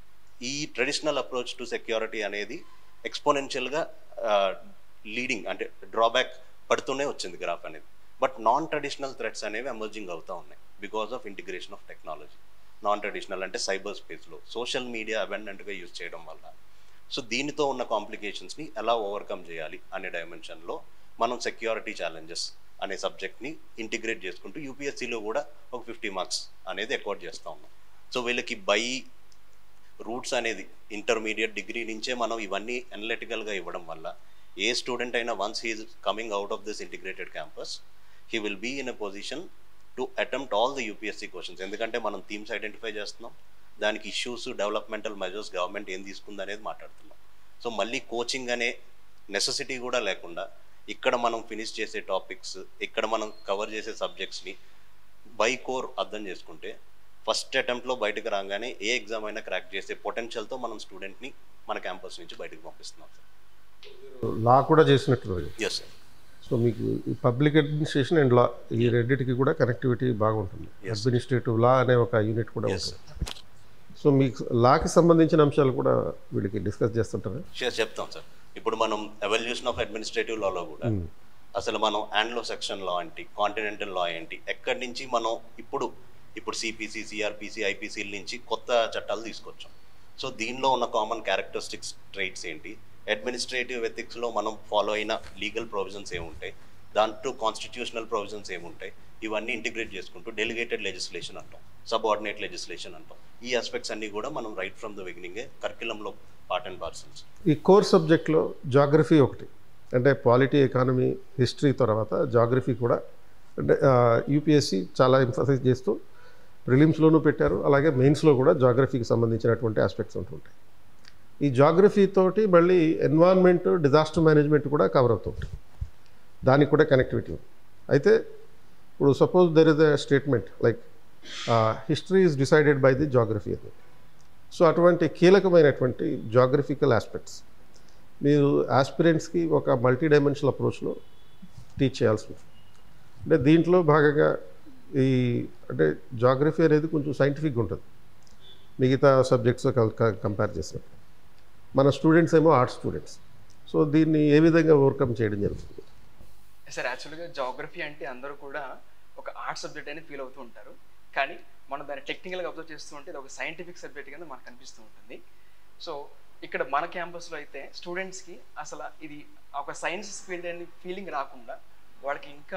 ఈ ట్రెడిషనల్ అప్రోచ్ టు సెక్యూరిటీ అనేది ఎక్స్పోనెన్షియల్గా లీడింగ్ అంటే డ్రాబ్యాక్ పడుతూనే వచ్చింది గ్రాఫ్ అనేది బట్ నాన్ ట్రెడిషనల్ థ్రెట్స్ అనేవి ఎమర్జింగ్ అవుతూ ఉన్నాయి because of integration of technology non traditional అంటే సైబర్ స్పేస్లో సోషల్ మీడియా అబెండెంట్గా యూజ్ చేయడం వల్ల సో దీనితో ఉన్న కాంప్లికేషన్స్ని ఎలా ఓవర్కమ్ చేయాలి అనే డైమెన్షన్లో మనం సెక్యూరిటీ ఛాలెంజెస్ అనే సబ్జెక్ట్ని ఇంటిగ్రేట్ చేసుకుంటూ యూపీఎస్సీలో కూడా ఒక ఫిఫ్టీ మార్క్స్ అనేది అకార్డ్ చేస్తూ ఉన్నాం సో వీళ్ళకి బై రూట్స్ అనేది ఇంటర్మీడియట్ డిగ్రీ నుంచే మనం ఇవన్నీ అనలిటికల్గా ఇవ్వడం వల్ల ఏ స్టూడెంట్ అయినా once he's coming out of this integrated campus he will be in a position to attempt all the UPSC questions ఎందుకంటే మనం థీమ్స్ ఐడెంటిఫై చేస్తున్నాం దానికి ఇష్యూస్ డెవలప్మెంటల్ మెజర్స్ గవర్నమెంట్ ఏం తీసుకుంది అనేది మాట్లాడుతున్నాం సో మళ్ళీ కోచింగ్ అనే నెసెసిటీ కూడా లేకుండా ఇక్కడ మనం ఫినిష్ చేసే టాపిక్స్ ఇక్కడ మనం కవర్ చేసే సబ్జెక్ట్స్ని బై కోర్ అర్థం చేసుకుంటే ఫస్ట్ అటెంప్ట్లో బయటకు రాగానే ఏ ఎగ్జామ్ అయినా క్రాక్ చేసే పొటెన్షియల్తో మనం స్టూడెంట్ని మన క్యాంపస్ నుంచి బయటకు పంపిస్తున్నాం సార్ లా కూడా చేసినట్టున్నారు ఎస్ సార్ సో మీకు ఈ పబ్లిక్ అడ్మినిస్ట్రేషన్ అండ్ లా ఈ రెండింటికి కూడా కనెక్టివిటీ బాగుంటుంది Yes. అడ్మినిస్ట్రేటివ్ లా అనే ఒక యూనిట్ కూడా ఎస్ ఉంటుంది సో మీకు లాకి సంబంధించిన అంశాలు కూడా వీళ్ళకి డిస్కస్ చేస్తుంటారు షేర్ చెప్తాం సార్ ఇప్పుడు మనం ఎవల్యూషన్ ఆఫ్ అడ్మినిస్ట్రేటివ్ లాలో కూడా అసలు మనం ఆంగ్లో సెక్షన్ లా ఏంటి కాంటినెంటల్ లా ఏంటి ఎక్కడి నుంచి మనం ఇప్పుడు ఇప్పుడు సిపిసి సిఆర్పిసి ఐపీసీల నుంచి కొత్త చట్టాలు తీసుకొచ్చాం సో దీనిలో ఉన్న కామన్ క్యారెక్టరిస్టిక్స్ ట్రైట్స్ ఏంటి అడ్మినిస్ట్రేటివ్ ఎథిక్స్లో మనం ఫాలో అయిన లీగల్ ప్రొవిజన్స్ ఏముంటాయి దాంట్లో కాన్స్టిట్యూషనల్ ప్రొవిజన్స్ ఏముంటాయి ఇవన్నీ ఇంటిగ్రేట్ చేసుకుంటూ డెలిగేటెడ్ లెజిస్లేషన్ అంటాం సబార్డినేట్ లెజిస్లేషన్ అంటాం ఈ ఆస్పెక్ట్స్ అన్నీ కూడా మనం రైట్ ఫ్రమ్ ద బిగినింగే కరికులంలో పార్ట్ అండ్ పార్సల్స్ ఈ కోర్ సబ్జెక్ట్లో జాగ్రఫీ ఒకటి అంటే పాలిటీ ఎకానమీ హిస్టరీ తర్వాత జాగ్రఫీ కూడా అంటే యూపీఎస్సి చాలా ఎంఫసైజ్ చేస్తూ ప్రిలిమ్స్లోనూ పెట్టారు అలాగే మెయిన్స్లో కూడా జాగ్రఫీకి సంబంధించినటువంటి ఆస్పెక్ట్స్ ఉంటుంటాయి ఈ జాగ్రఫీ తోటి మళ్ళీ ఎన్వైర్న్మెంట్ డిజాస్టర్ మేనేజ్మెంట్ కూడా కవర్ అవుతుంటాయి దానికి కూడా కనెక్టివిటీ ఉంది అయితే ఇప్పుడు suppose there is a statement like history is decided by the geography అని సో అటువంటి కీలకమైనటువంటి జాగ్రఫికల్ ఆస్పెక్ట్స్ మీరు ఆస్పిరెంట్స్కి ఒక మల్టీ డైమెన్షనల్ అప్రోచ్లో టీచ్ చేయాల్సి ఉంటుంది అంటే దీంట్లో భాగంగా ఈ అంటే జాగ్రఫీ అనేది కొంచెం సైంటిఫిక్గా ఉంటుంది మిగతా సబ్జెక్ట్స్ కంపేర్ చేసినప్పుడు మన స్టూడెంట్స్ ఏమో ఆర్ట్స్ స్టూడెంట్స్ సో దీన్ని ఏ విధంగా ఓవర్కమ్ చేయడం జరుగుతుంది సార్ యాక్చువల్గా జాగ్రఫీ అంటే అందరూ కూడా ఒక ఆర్ట్ సబ్జెక్ట్ అని ఫీల్ అవుతూ ఉంటారు కానీ మనం దాన్ని టెక్నికల్గా అబ్జర్వ్ చేస్తూ ఉంటే ఇది ఒక సైంటిఫిక్ సబ్జెక్ట్ కింద మనకు అనిపిస్తూ ఉంటుంది సో ఇక్కడ మన క్యాంపస్లో అయితే స్టూడెంట్స్కి అసలు ఇది ఒక సైన్స్ ఫీల్డ్ అనే ఫీలింగ్ రాకుండా వాళ్ళకి ఇంకా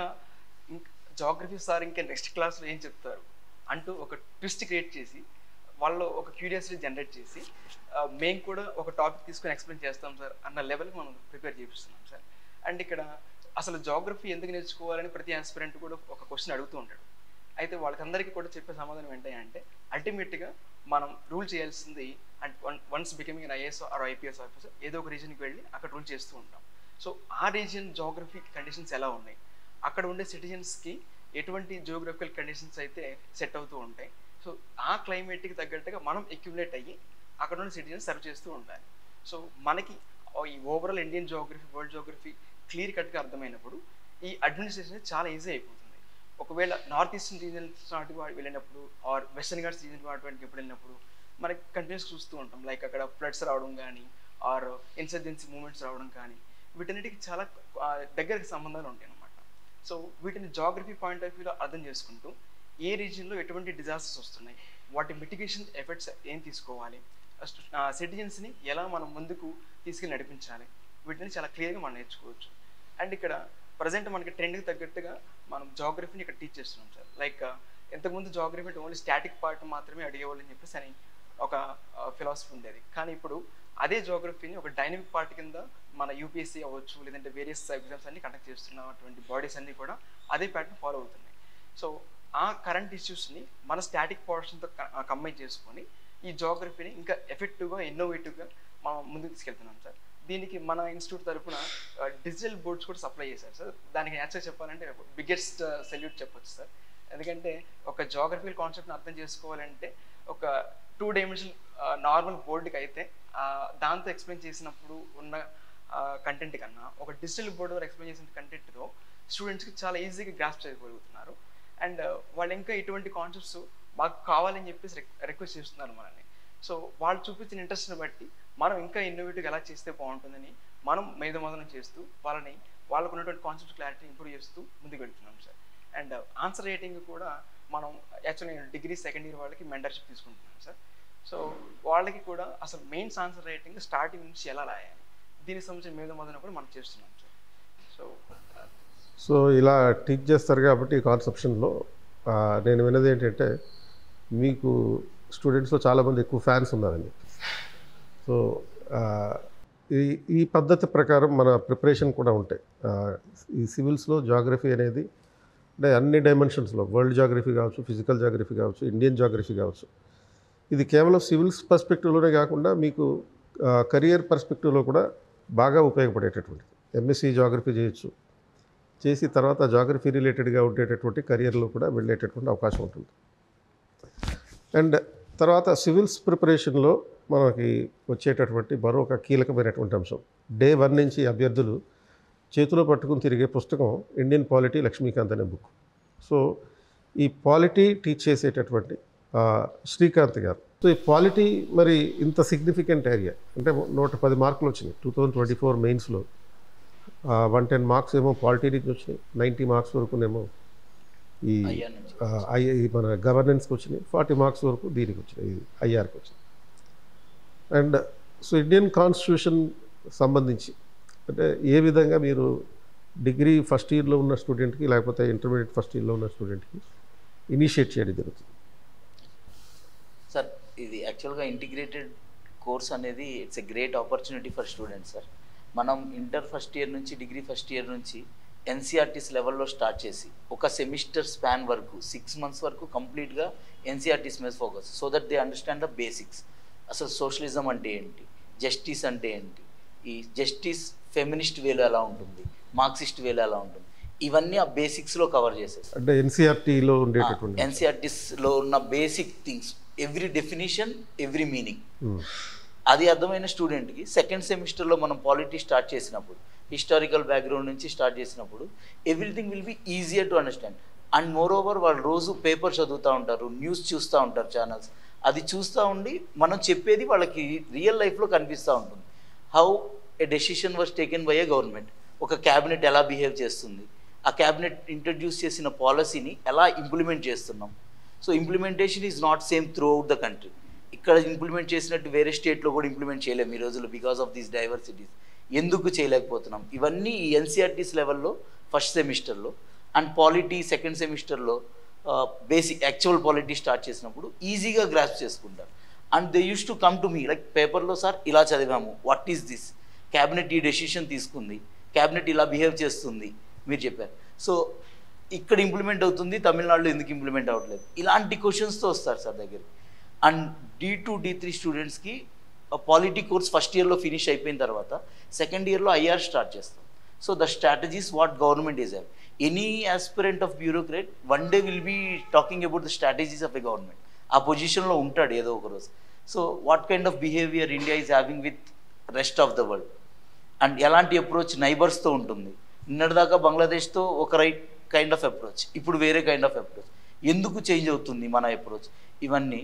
జాగ్రఫీ సార్ ఇంకా నెక్స్ట్ క్లాస్లో ఏం చెప్తారు అంటూ ఒక ట్విస్ట్ క్రియేట్ చేసి వాళ్ళు ఒక క్యూరియాసిటీ జనరేట్ చేసి ఆ, మేము కూడా ఒక టాపిక్ తీసుకొని ఎక్స్ప్లెయిన్ చేస్తాం సార్ అన్న లెవెల్కి మనం ప్రిపేర్ చేపిస్తున్నాం సార్ అండ్ ఇక్కడ అసలు జాగ్రఫీ ఎందుకు నేర్చుకోవాలని ప్రతి ఆస్పిరెంట్ కూడా ఒక క్వశ్చన్ అడుగుతూ ఉంటాడు అయితే వాళ్ళకందరికీ కూడా చెప్పే సమాధానం ఏంటంటే అల్టిమేట్గా మనం రూల్ చేయాల్సింది and once becoming IAS or IPS officer ఏదో ఒక రీజన్కి వెళ్ళి అక్కడ రూల్ చేస్తూ ఉంటాం సో ఆ రీజియన్ జాగ్రఫీ కండిషన్స్ ఎలా ఉన్నాయి అక్కడ ఉండే సిటిజన్స్కి ఎటువంటి జియోగ్రఫికల్ కండిషన్స్ అయితే సెట్ అవుతూ ఉంటాయి సో ఆ క్లైమేట్కి తగ్గట్టుగా మనం ఎక్యుములేట్ అయ్యి అక్కడ ఉన్న సిటిజన్స్ సర్వ్ చేస్తూ ఉండాలి సో మనకి ఈ overall Indian geography world geography clear కట్గా అర్థమైనప్పుడు ఈ అడ్మినిస్ట్రేషన్ చాలా ఈజీ అయిపోతుంది ఒకవేళ నార్త్ ఈస్టర్న్ రీజన్ నాటి వాడు వెళ్ళినప్పుడు ఆర్ వెస్టర్న్ ఘాట్స్ రీజన్ వాటికి ఎప్పుడు వెళ్ళినప్పుడు మనకి కంటిన్యూస్ చూస్తూ ఉంటాం లైక్ అక్కడ ఫ్లడ్స్ రావడం కానీ ఆర్ ఇన్సర్జెన్సీ మూమెంట్స్ రావడం కానీ వీటన్నిటికి చాలా ఆ, దగ్గరికి సంబంధాలు ఉంటాయి అన్నమాట సో వీటిని జాగ్రఫీ పాయింట్ ఆఫ్ వ్యూలో అర్థం చేసుకుంటూ ఏ రీజియన్లో ఎటువంటి డిజాస్టర్స్ వస్తున్నాయి వాటి మిటిగేషన్ ఎఫెక్ట్స్ ఏం తీసుకోవాలి సిటిజన్స్ని ఎలా మనం ముందుకు తీసుకెళ్ళి నడిపించాలి వీటిని చాలా క్లియర్గా మనం నేర్చుకోవచ్చు అండ్ ఇక్కడ ప్రజెంట్ మనకి ట్రెండ్కి తగ్గట్టుగా మనం జాగ్రఫీని ఇక్కడ టీచ్ చేస్తున్నాం సార్ లైక్ ఇంతకుముందు జాగ్రఫీ అంటే ఓన్లీ స్టాటిక్ పార్ట్ మాత్రమే అడిగేవాళ్ళని చెప్పేసి అని ఒక ఫిలాసఫీ ఉండేది కానీ ఇప్పుడు అదే జాగ్రఫీని ఒక డైనమిక్ పార్ట్ కింద మన యూపీఎస్సీ అవ్వచ్చు లేదంటే వేరియస్ ఎగ్జామ్స్ అన్ని కండక్ట్ చేస్తున్నటువంటి బాడీస్ అన్ని కూడా అదే ప్యాటర్న్ ఫాలో అవుతున్నాయి సో ఆ కరెంట్ ఇష్యూస్ని మన స్టాటిక్ పోర్షన్తో కంబైన్ చేసుకొని ఈ జాగ్రఫీని ఇంకా ఎఫెక్టివ్గా ఇన్నోవేటివ్గా మనం ముందుకు తీసుకెళ్తున్నాం సార్ దీనికి మన ఇన్స్టిట్యూట్ తరఫున డిజిటల్ బోర్డ్స్ కూడా సప్లై చేశారు సార్ దానికి యాక్చువల్ చెప్పాలంటే బిగ్గెస్ట్ సెల్యూట్ చెప్పొచ్చు సార్ ఎందుకంటే ఒక జాగ్రఫికల్ కాన్సెప్ట్ని అర్థం చేసుకోవాలంటే ఒక టూ డైమెన్షనల్ నార్మల్ బోర్డుకి అయితే ఆ, దాంతో ఎక్స్ప్లెయిన్ చేసినప్పుడు ఉన్న కంటెంట్ కన్నా ఒక డిజిటల్ బోర్డు ద్వారా ఎక్స్ప్లెయిన్ చేసిన కంటెంట్తో స్టూడెంట్స్కి చాలా ఈజీగా గ్రాస్ప్ చేయగలుగుతున్నారు అండ్ వాళ్ళు ఇంకా ఇటువంటి కాన్సెప్ట్స్ మాకు కావాలని చెప్పేసి రిక్వెస్ట్ చేస్తున్నారు మనల్ని సో వాళ్ళు చూపించిన ఇంట్రెస్ట్ని బట్టి మనం ఇంకా ఇన్నోవేటివ్గా ఎలా చేస్తే బాగుంటుందని మనం మేధమోదనం చేస్తూ వాళ్ళని వాళ్ళకు ఉన్నటువంటి కాన్సెప్ట్ క్లారిటీ ఇంప్రూవ్ చేస్తూ ముందుకు వెళ్తున్నాం సార్ అండ్ ఆన్సర్ రైటింగ్ కూడా మనం యాక్చువల్లీ నేను డిగ్రీ సెకండ్ ఇయర్ వాళ్ళకి మెంటర్షిప్ తీసుకుంటున్నాను సార్ సో వాళ్ళకి కూడా అసలు మెయిన్స్ ఆన్సర్ రైటింగ్ స్టార్టింగ్ నుంచి ఎలా రాయాలి దీనికి సంబంధించిన మేధమోదనం కూడా మనం చేస్తున్నాం సార్ సో సో ఇలా టీచ్ చేస్తారు కాబట్టి ఈ కాన్సెప్షన్లో ఆ, నేను విన్నది ఏంటంటే మీకు స్టూడెంట్స్లో చాలామంది ఎక్కువ ఫ్యాన్స్ ఉన్నారండి సో ఆ, ఈ ఈ పద్ధతి ప్రకారం మన ప్రిపరేషన్ కూడా ఉంటాయి ఆ, ఈ సివిల్స్లో జాగ్రఫీ అనేది అంటే అన్ని డైమెన్షన్స్లో వరల్డ్ జాగ్రఫీ కావచ్చు ఫిజికల్ జాగ్రఫీ కావచ్చు ఇండియన్ జాగ్రఫీ కావచ్చు ఇది కేవలం సివిల్స్ పర్స్పెక్టివ్లోనే కాకుండా మీకు కెరియర్ పర్స్పెక్టివ్లో కూడా బాగా ఉపయోగపడేటటువంటిది ఎంఎస్సి జాగ్రఫీ చేయొచ్చు చేసి తర్వాత జాగ్రఫీ రిలేటెడ్గా ఉండేటటువంటి కెరియర్లో కూడా వెళ్ళేటటువంటి అవకాశం ఉంటుంది అండ్ తర్వాత సివిల్స్ ప్రిపరేషన్లో మనకి వచ్చేటటువంటి మరో ఒక కీలకమైనటువంటి అంశం డే వన్ నుంచి అభ్యర్థులు చేతిలో పట్టుకుని తిరిగే పుస్తకం ఇండియన్ పాలిటీ లక్ష్మీకాంత్ అనే బుక్ సో ఈ పాలిటీ టీచ్ చేసేటటువంటి ఆ, శ్రీకాంత్ గారు సో ఈ పాలిటీ మరి ఇంత సిగ్నిఫికెంట్ ఏరియా అంటే నూట పది మార్కులు వచ్చినాయి టూ థౌజండ్ ట్వంటీ ఫోర్ మెయిన్స్లో వన్ టెన్ మార్క్స్ ఏమో పాలిటీ నుంచి వచ్చినాయి నైంటీ మార్క్స్ వరకునేమో ఈ అయ్యా నుంచి ఆ, ఐ- ఈ మన గవర్నెన్స్కి వచ్చినాయి ఫార్టీ మార్క్స్ వరకు దీనికి వచ్చినాయి ఇది ఐఆర్కి వచ్చినాయి అండ్ సో ఇండియన్ కాన్స్టిట్యూషన్ సంబంధించి అంటే ఏ విధంగా మీరు డిగ్రీ ఫస్ట్ ఇయర్లో ఉన్న స్టూడెంట్కి లేకపోతే ఇంటర్మీడియట్ ఫస్ట్ ఇయర్లో ఉన్న స్టూడెంట్కి ఇనిషియేట్ చేయడం జరుగుతుంది సార్ ఇది యాక్చువల్గా ఇంటిగ్రేటెడ్ కోర్స్ అనేది it's a great opportunity for students sir మనం ఇంటర్ ఫస్ట్ ఇయర్ నుంచి డిగ్రీ ఫస్ట్ ఇయర్ నుంచి ఎన్సీఆర్టీస్ లెవెల్లో స్టార్ట్ చేసి ఒక సెమిస్టర్ స్పాన్ వరకు సిక్స్ మంత్స్ వరకు కంప్లీట్గా ఎన్సీఆర్టీస్ మీద focus so that they understand the basics అసలు సోషలిజం అంటే ఏంటి జస్టిస్ అంటే ఏంటి ఈ జస్టిస్ ఫెమినిస్ట్ వేలో ఎలా ఉంటుంది మార్క్సిస్ట్ వేలో ఎలా ఉంటుంది ఇవన్నీ ఆ బేసిక్స్లో కవర్ చేసేస్తారు అంటే ఎన్సీఆర్టీలో ఉండేటటువంటి ఎన్సీఆర్టీస్లో ఉన్న basic things every definition every meaning Hmm. అది అర్థమైన స్టూడెంట్కి సెకండ్ సెమిస్టర్లో మనం పాలిటీ స్టార్ట్ చేసినప్పుడు హిస్టారికల్ బ్యాక్గ్రౌండ్ నుంచి స్టార్ట్ చేసినప్పుడు everything will be easier to understand and moreover వాళ్ళు రోజు పేపర్ చదువుతూ ఉంటారు న్యూస్ చూస్తూ ఉంటారు ఛానల్స్ అది చూస్తూ ఉండి మనం చెప్పేది వాళ్ళకి రియల్ లైఫ్లో కనిపిస్తూ ఉంటుంది how a decision was taken by a government ఒక క్యాబినెట్ ఎలా బిహేవ్ చేస్తుంది ఆ క్యాబినెట్ ఇంట్రడ్యూస్ చేసిన పాలసీని ఎలా ఇంప్లిమెంట్ చేస్తున్నాం so implementation is not same throughout the country ఇక్కడ ఇంప్లిమెంట్ చేసినట్టు వేరే స్టేట్లో కూడా ఇంప్లిమెంట్ చేయలేము ఈ రోజుల్లో బికాస్ ఆఫ్ దీస్ డైవర్సిటీస్ ఎందుకు చేయలేకపోతున్నాం ఇవన్నీ ఈ ఎన్సీఆర్టీస్ లెవెల్లో ఫస్ట్ సెమిస్టర్లో అండ్ పాలిటీ సెకండ్ సెమిస్టర్లో బేసిక్ యాక్చువల్ పాలిటీ స్టార్ట్ చేసినప్పుడు ఈజీగా గ్రాప్ చేసుకుంటారు and they use to come to me like పేపర్లో సార్ ఇలా చదివాము వాట్ ఈస్ దిస్ క్యాబినెట్ ఈ డెసిషన్ తీసుకుంది క్యాబినెట్ ఇలా బిహేవ్ చేస్తుంది మీరు చెప్పారు సో ఇక్కడ ఇంప్లిమెంట్ అవుతుంది తమిళనాడులో ఎందుకు ఇంప్లిమెంట్ అవ్వట్లేదు ఇలాంటి క్వశ్చన్స్తో వస్తారు సార్ దగ్గరికి and D two D three స్టూడెంట్స్కి పాలిటీ కోర్స్ ఫస్ట్ ఇయర్లో ఫినిష్ అయిపోయిన తర్వాత సెకండ్ ఇయర్లో ఐఆర్ స్టార్ట్ చేస్తాం so the strategies what government is have any aspirant of bureaucrat one day will be talking about the strategies of a government ఆ పొజిషన్లో ఉంటాడు ఏదో ఒక రోజు so what kind of behaviour India is having with rest of the world and ఎలాంటి approach నైబర్స్తో ఉంటుంది నిన్నటిదాకా బంగ్లాదేశ్తో ఒక రైట్ కైండ్ ఆఫ్ అప్రోచ్ ఇప్పుడు వేరే కైండ్ ఆఫ్ అప్రోచ్ ఎందుకు చేంజ్ అవుతుంది మన అప్రోచ్ ఇవన్నీ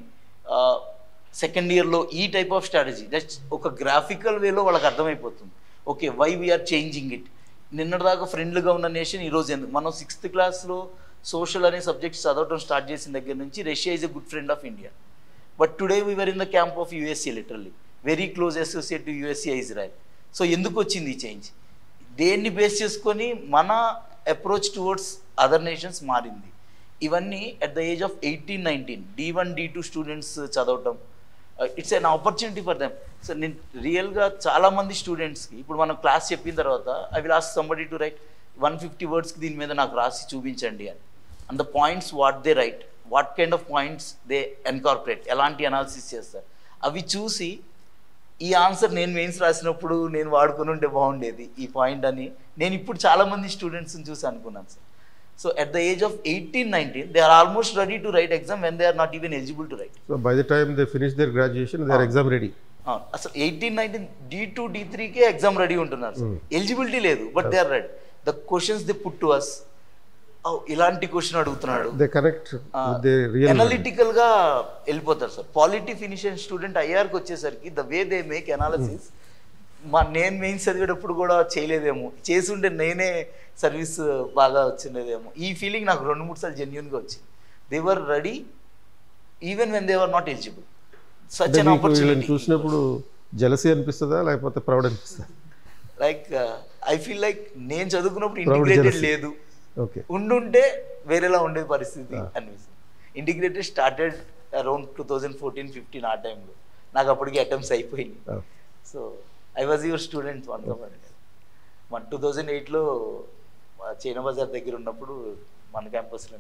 సెకండ్ ఇయర్లో ఈ టైప్ ఆఫ్ స్ట్రాటజీ జస్ట్ ఒక గ్రాఫికల్ వేలో వాళ్ళకి అర్థమైపోతుంది okay why we're changing it నిన్నటిదాకా ఫ్రెండ్లీగా ఉన్న నేషన్ ఈరోజు ఎందుకు మనం సిక్స్త్ క్లాస్లో సోషల్ అనే సబ్జెక్ట్స్ చదవటం స్టార్ట్ చేసిన దగ్గర నుంచి Russia is a good friend of India but today we're in the camp of USA literally very close associate to USA Israel so ఎందుకు వచ్చింది ఈ చేంజ్ దేన్ని బేస్ చేసుకొని మన అప్రోచ్ టువర్డ్స్ అదర్ నేషన్స్ మారింది ఇవన్నీ at the age of eighteen nineteen D one D two students చదవటం it's an opportunity for them so నేను రియల్గా చాలామంది స్టూడెంట్స్కి ఇప్పుడు మనం క్లాస్ చెప్పిన తర్వాత I will ask somebody to write one fifty వర్డ్స్కి దీని మీద నాకు రాసి చూపించండి అని and the points what they write what kind of points they incorporate ఎలాంటి అనాలిసిస్ చేస్తారు అవి చూసి ఈ ఆన్సర్ నేను మెయిన్స్ రాసినప్పుడు నేను వాడుకుని ఉంటే బాగుండేది ఈ పాయింట్ అని నేను ఇప్పుడు చాలామంది స్టూడెంట్స్ని చూసి అనుకున్నాను sir so at the age of eighteen nineteen they are almost ready to write exam when they are not even eligible to write so by the time they finish their graduation they are exam ready అవును అసలు eighteen nineteen D two D త్రీకే exam ready ఉంటున్నారు sir eligibility లేదు but they are ready the questions they put to us ఇలాంటి question అడుగుతున్నాడు they connect with they real analytical గా వెళ్ళిపోతారు sir polity ఫినిషియన్ స్టూడెంట్ ఐఆర్కి వచ్చేసరికి the way they make analysis మా నేను మెయిన్స్ చదివేటప్పుడు కూడా చేయలేదేమో చేసుంటే నేనే సర్వీస్ బాగా వచ్చిండేదేమో ఈ ఫీలింగ్ నాకు రెండు మూడు సార్లు జెన్యున్గా వచ్చింది they were ready even when they were not eligible such అంటే అన్ మీకు వీళ్ళని ఆపర్చునిటీ చూసినప్పుడు జలసీ అనిపిస్తుందా లేకపోతే ప్రౌడ్ అనిపిస్తుందా లైక్ ఐ ఫీల్ లైక్ నేను చదువుకున్నప్పుడు Proud ఇంటిగ్రేటెడ్ jealousy. లేదు ఓకే ఉండుంటే వేరేలా ఉండేది పరిస్థితి అనిపిస్తుంది integrated started around two thousand fourteen fifteen ఆ టైంలో నాకు అప్పటికి అటెంప్ట్స్ అయిపోయినాయి so I was your student one మన టూ థౌజండ్ ఎయిట్లో చైనా బజార్ దగ్గర ఉన్నప్పుడు మన క్యాంపస్లో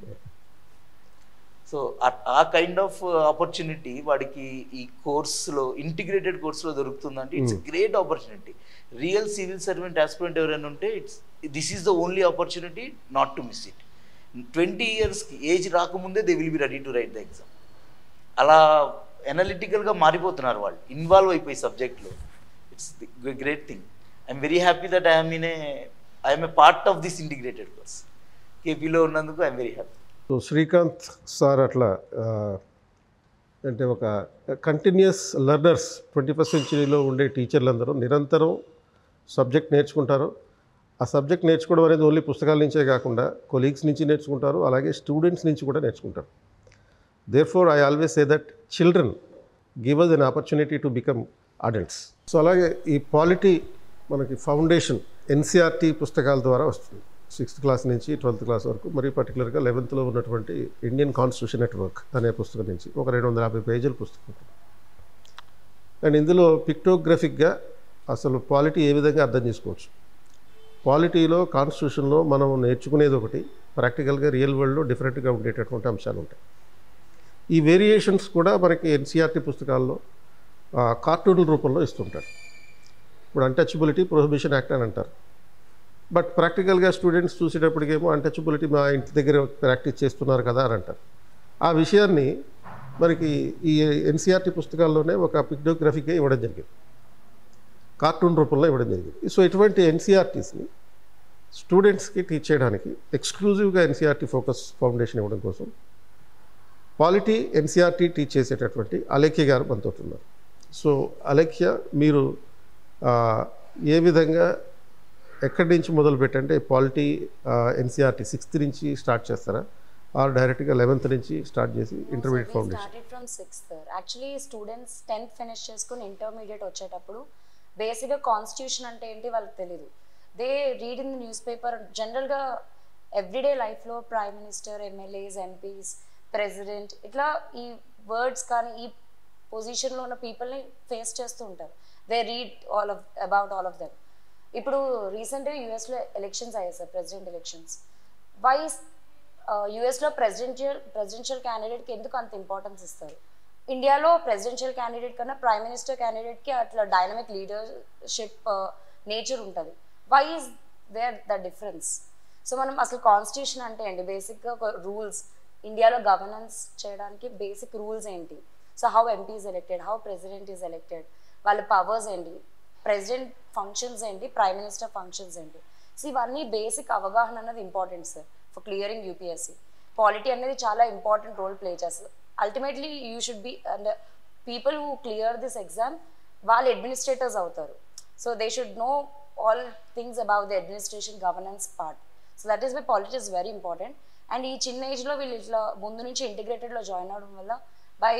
సో ఆ కైండ్ ఆఫ్ ఆపర్చునిటీ వాడికి ఈ కోర్సులో ఇంటిగ్రేటెడ్ కోర్సులో దొరుకుతుందంటే it's great opportunity real civil servant aspirant ఎవరైనా ఉంటే it's this is the only opportunity not to miss it twenty ఇయర్స్కి ఏజ్ రాకముందే they will be ready to write the exam అలా ఎనలిటికల్గా మారిపోతున్నారు వాళ్ళు ఇన్వాల్వ్ అయిపోయి సబ్జెక్ట్లో it's great thing I'm very happy that I'm in a I'm a part of this integrated course కేపీలో ఉన్నందుకు I'm very happy so Srikanth sir అట్లా ఆ, అంటే ఒక కంటిన్యూస్ లెర్నర్స్ ట్వంటీ ఫస్ట్ సెంచురీలో ఉండే టీచర్లందరూ నిరంతరం సబ్జెక్ట్ నేర్చుకుంటారు ఆ సబ్జెక్ట్ నేర్చుకోవడం అనేది ఓన్లీ పుస్తకాల నుంచే కాకుండా కొలీగ్స్ నుంచి నేర్చుకుంటారు అలాగే స్టూడెంట్స్ నుంచి కూడా నేర్చుకుంటారు there for I always say that children give us an opportunity to become adults so అలాగే ఈ పాలిటీ మనకి ఫౌండేషన్ ఎన్సీఆర్టీ పుస్తకాల ద్వారా వస్తుంది సిక్స్త్ క్లాస్ నుంచి ట్వెల్త్ క్లాస్ వరకు మరి పర్టికులర్గా లెవెన్త్లో ఉన్నటువంటి ఇండియన్ కాన్స్టిట్యూషన్ నెట్వర్క్ అనే పుస్తకం నుంచి ఒక రెండు వందల యాభై పేజీల పుస్తకం ఉంటుంది అండ్ ఇందులో పిక్టోగ్రఫిక్గా అసలు పాలిటీ ఏ విధంగా అర్థం చేసుకోవచ్చు పాలిటీలో కాన్స్టిట్యూషన్లో మనం నేర్చుకునేది ఒకటి ప్రాక్టికల్గా రియల్ వరల్డ్లో డిఫరెంట్గా ఉండేటటువంటి అంశాలు ఉంటాయి ఈ వేరియేషన్స్ కూడా మనకి ఎన్సీఆర్టీ పుస్తకాల్లో ఆ, కార్టూన్ రూపంలో ఇస్తుంటారు ఇప్పుడు అన్టచబిలిటీ ప్రొహిబిషన్ యాక్ట్ అని అంటారు బట్ ప్రాక్టికల్గా స్టూడెంట్స్ చూసేటప్పటికేమో అన్టచబిలిటీ మా ఇంటి దగ్గర ప్రాక్టీస్ చేస్తున్నారు కదా అని అంటారు ఆ విషయాన్ని మనకి ఈ ఎన్సీఆర్టీ పుస్తకాల్లోనే ఒక పిక్టోగ్రఫీకే ఇవ్వడం జరిగింది కార్టూన్ రూపంలో ఇవ్వడం జరిగింది సో ఇటువంటి ఎన్సీఆర్టీస్ని స్టూడెంట్స్కి టీచ్ చేయడానికి ఎక్స్క్లూజివ్గా ఎన్సీఆర్టీ ఫోకస్ ఫౌండేషన్ ఇవ్వడం కోసం పాలిటీ ఎన్సీఆర్టీ టీచ్ చేసేటటువంటి అలేఖ్య గారు మనతో ఉన్నారు సో అలేఖ్య మీరు ఆ, ఏ విధంగా ఎక్కడి నుంచి మొదలు పెట్టంటే పాలిటీ ఎన్సీఆర్టీ సిక్స్త్ నుంచి స్టార్ట్ చేస్తారా ఆర్ డైరెక్ట్గా లెవెన్త్ నుంచి స్టార్ట్ చేసి intermediate foundation started from sixth actually students tenth finish చేసుకుని ఇంటర్మీడియట్ వచ్చేటప్పుడు బేసిక్గా కాన్స్టిట్యూషన్ అంటే ఏంటి వాళ్ళకి తెలియదు they read in the newspaper జనరల్గా ఎవ్రీడే లైఫ్లో prime minister MLAs MPs president ఇట్లా ఈ వర్డ్స్ కానీ ఈ పొజిషన్లో ఉన్న పీపుల్ని ఫేస్ చేస్తూ ఉంటారు they read all of about all of them ఇప్పుడు రీసెంట్గా యూఎస్లో ఎలక్షన్స్ అయ్యాయి సార్ ప్రెసిడెంట్ ఎలక్షన్స్ వై యుఎస్లో ప్రెసిడెన్షియల్ ప్రెసిడెన్షియల్ క్యాండిడేట్కి ఎందుకు అంత ఇంపార్టెన్స్ ఇస్తారు ఇండియాలో ప్రెసిడెన్షియల్ క్యాండిడేట్ కన్నా ప్రైమ్ మినిస్టర్ క్యాండిడేట్కి అట్లా డైనమిక్ లీడర్షిప్ నేచర్ ఉంటుంది why is there the difference so మనం అసలు కాన్స్టిట్యూషన్ అంటే ఏంటి బేసిక్గా ఒక రూల్స్ ఇండియాలో గవర్నెన్స్ చేయడానికి బేసిక్ రూల్స్ ఏంటి so how MP is elected how president is elected వాళ్ళ పవర్స్ ఏంటి ప్రెసిడెంట్ ఫంక్షన్స్ ఏంటి ప్రైమ్ మినిస్టర్ ఫంక్షన్స్ ఏంటి సో ఇవన్నీ బేసిక్ అవగాహన అన్నది important sir for clearing UPSC polity అనేది చాలా ఇంపార్టెంట్ రోల్ ప్లే చేస్తుంది ultimately you should be and people who clear this exam వాళ్ళు అడ్మినిస్ట్రేటర్స్ అవుతారు so they should know all things about the administration governance part so that is why polity is very important and ఈ చిన్న ఏజ్లో వీళ్ళు ఇట్లా ముందు నుంచి ఇంటిగ్రేటెడ్లో join అవడం వల్ల by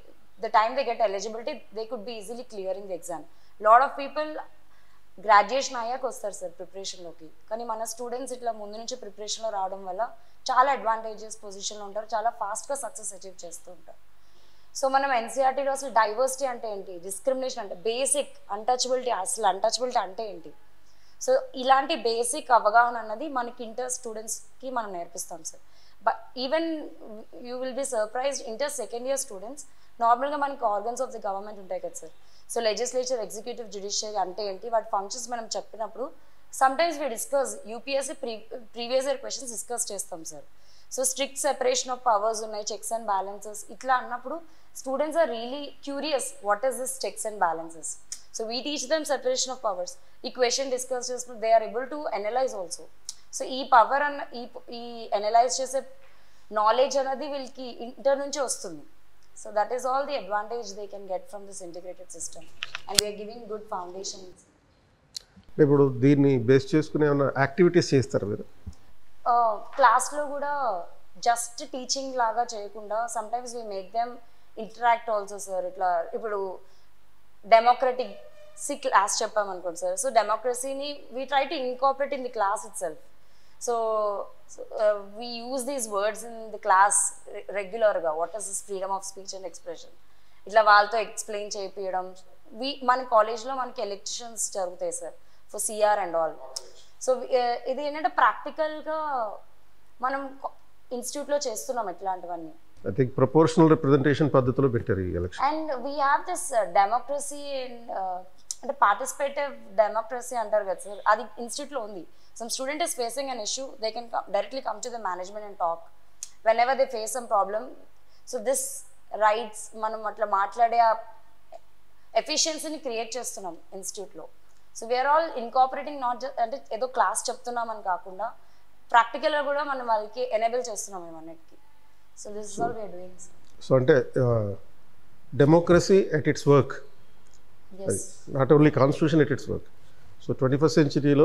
the time they get eligibility they could be easily clearing the exam lot of people graduation అయ్యాక వస్తారు సార్ ప్రిపరేషన్లోకి కానీ మన స్టూడెంట్స్ ఇట్లా ముందు నుంచి ప్రిపరేషన్లో రావడం వల్ల చాలా అడ్వాంటేజెస్ పొజిషన్లో ఉంటారు చాలా ఫాస్ట్గా సక్సెస్ అచీవ్ చేస్తూ ఉంటారు సో మనం ఎన్సీఆర్టీలో అసలు డైవర్సిటీ అంటే ఏంటి డిస్క్రిమినేషన్ అంటే బేసిక్ అన్టచబిలిటీ అసలు అన్టచబిలిటీ అంటే ఏంటి సో ఇలాంటి బేసిక్ అవగాహన అన్నది మనకి ఇంటర్ స్టూడెంట్స్కి మనం నేర్పిస్తాం sir but even you will be surprised inter second year students నార్మల్గా మనకి ఆర్గన్స్ ఆఫ్ ది గవర్నమెంట్ ఉంటాయి కదా sir so legislature executive judiciary అంటే ఏంటి వాటి ఫంక్షన్స్ మనం చెప్పినప్పుడు sometimes we discuss UPSC pre previous year questions discuss చేస్తాం sir so strict separation of powers ఉన్నాయి చెక్స్ అండ్ బ్యాలెన్సెస్ ఇట్లా అన్నప్పుడు students are really curious what is this checks and balances so we teach them separation of powers ఈ question discuss చేసినప్పుడు they are able to analyse also so ఈ power అన్న ఈ ఈ analyse చేసే knowledge అనేది వీళ్ళకి ఇంటర్ నుంచి వస్తుంది so that is all the advantage they can get from this integrated system and we're giving good foundations ఇప్పుడు దీన్ని బేస్ చేసుకుని ఏమైనా యాక్టివిటీస్ చేస్తారు మీరు క్లాస్లో కూడా జస్ట్ టీచింగ్ లాగా చేయకుండా sometimes we make them interact also sir ఇట్లా ఇప్పుడు డెమోక్రటిక్ సి క్లాస్ చెప్పామనుకోండి సార్ సో డెమోక్రసీని we try to incorporate in the class itself so we use these words in the class రెగ్యులర్గా what is this freedom of speech and expression ఇట్లా వాళ్ళతో explain చేయించడం we మన కాలేజ్లో మనకి ఎలక్షన్స్ జరుగుతాయి sir for CR and all so ఇది ఏంటంటే ప్రాక్టికల్గా మనం ఇన్స్టిట్యూట్లో చేస్తున్నాం ఇట్లాంటివన్నీ ఐ థింక్ ప్రపోర్షనల్ రిప్రజెంటేషన్ పద్ధతిలో పెట్టారు ఈ election and we have this democracy అంటే పార్టిసిపేటివ్ డెమోక్రసీ అంటారు కదా సార్ అది ఇన్స్టిట్యూట్లో ఉంది some student is facing an issue they can directly come to the management and talk whenever they face some problem so this rights మనం అట్లా మాట్లాడే ఎఫిషియన్సీని క్రియేట్ చేస్తున్నాం ఇన్స్టిట్యూట్లో so we're all incorporating not just అంటే ఏదో class చెప్తున్నామని కాకుండా ప్రాక్టికల్గా కూడా మనం వాళ్ళకి ఎనేబుల్ చేస్తున్నాం మేమన్నిటికి so this is all we're doing so అంటే democracy at its work is not only constitution at its work so twenty first సెంచరీలో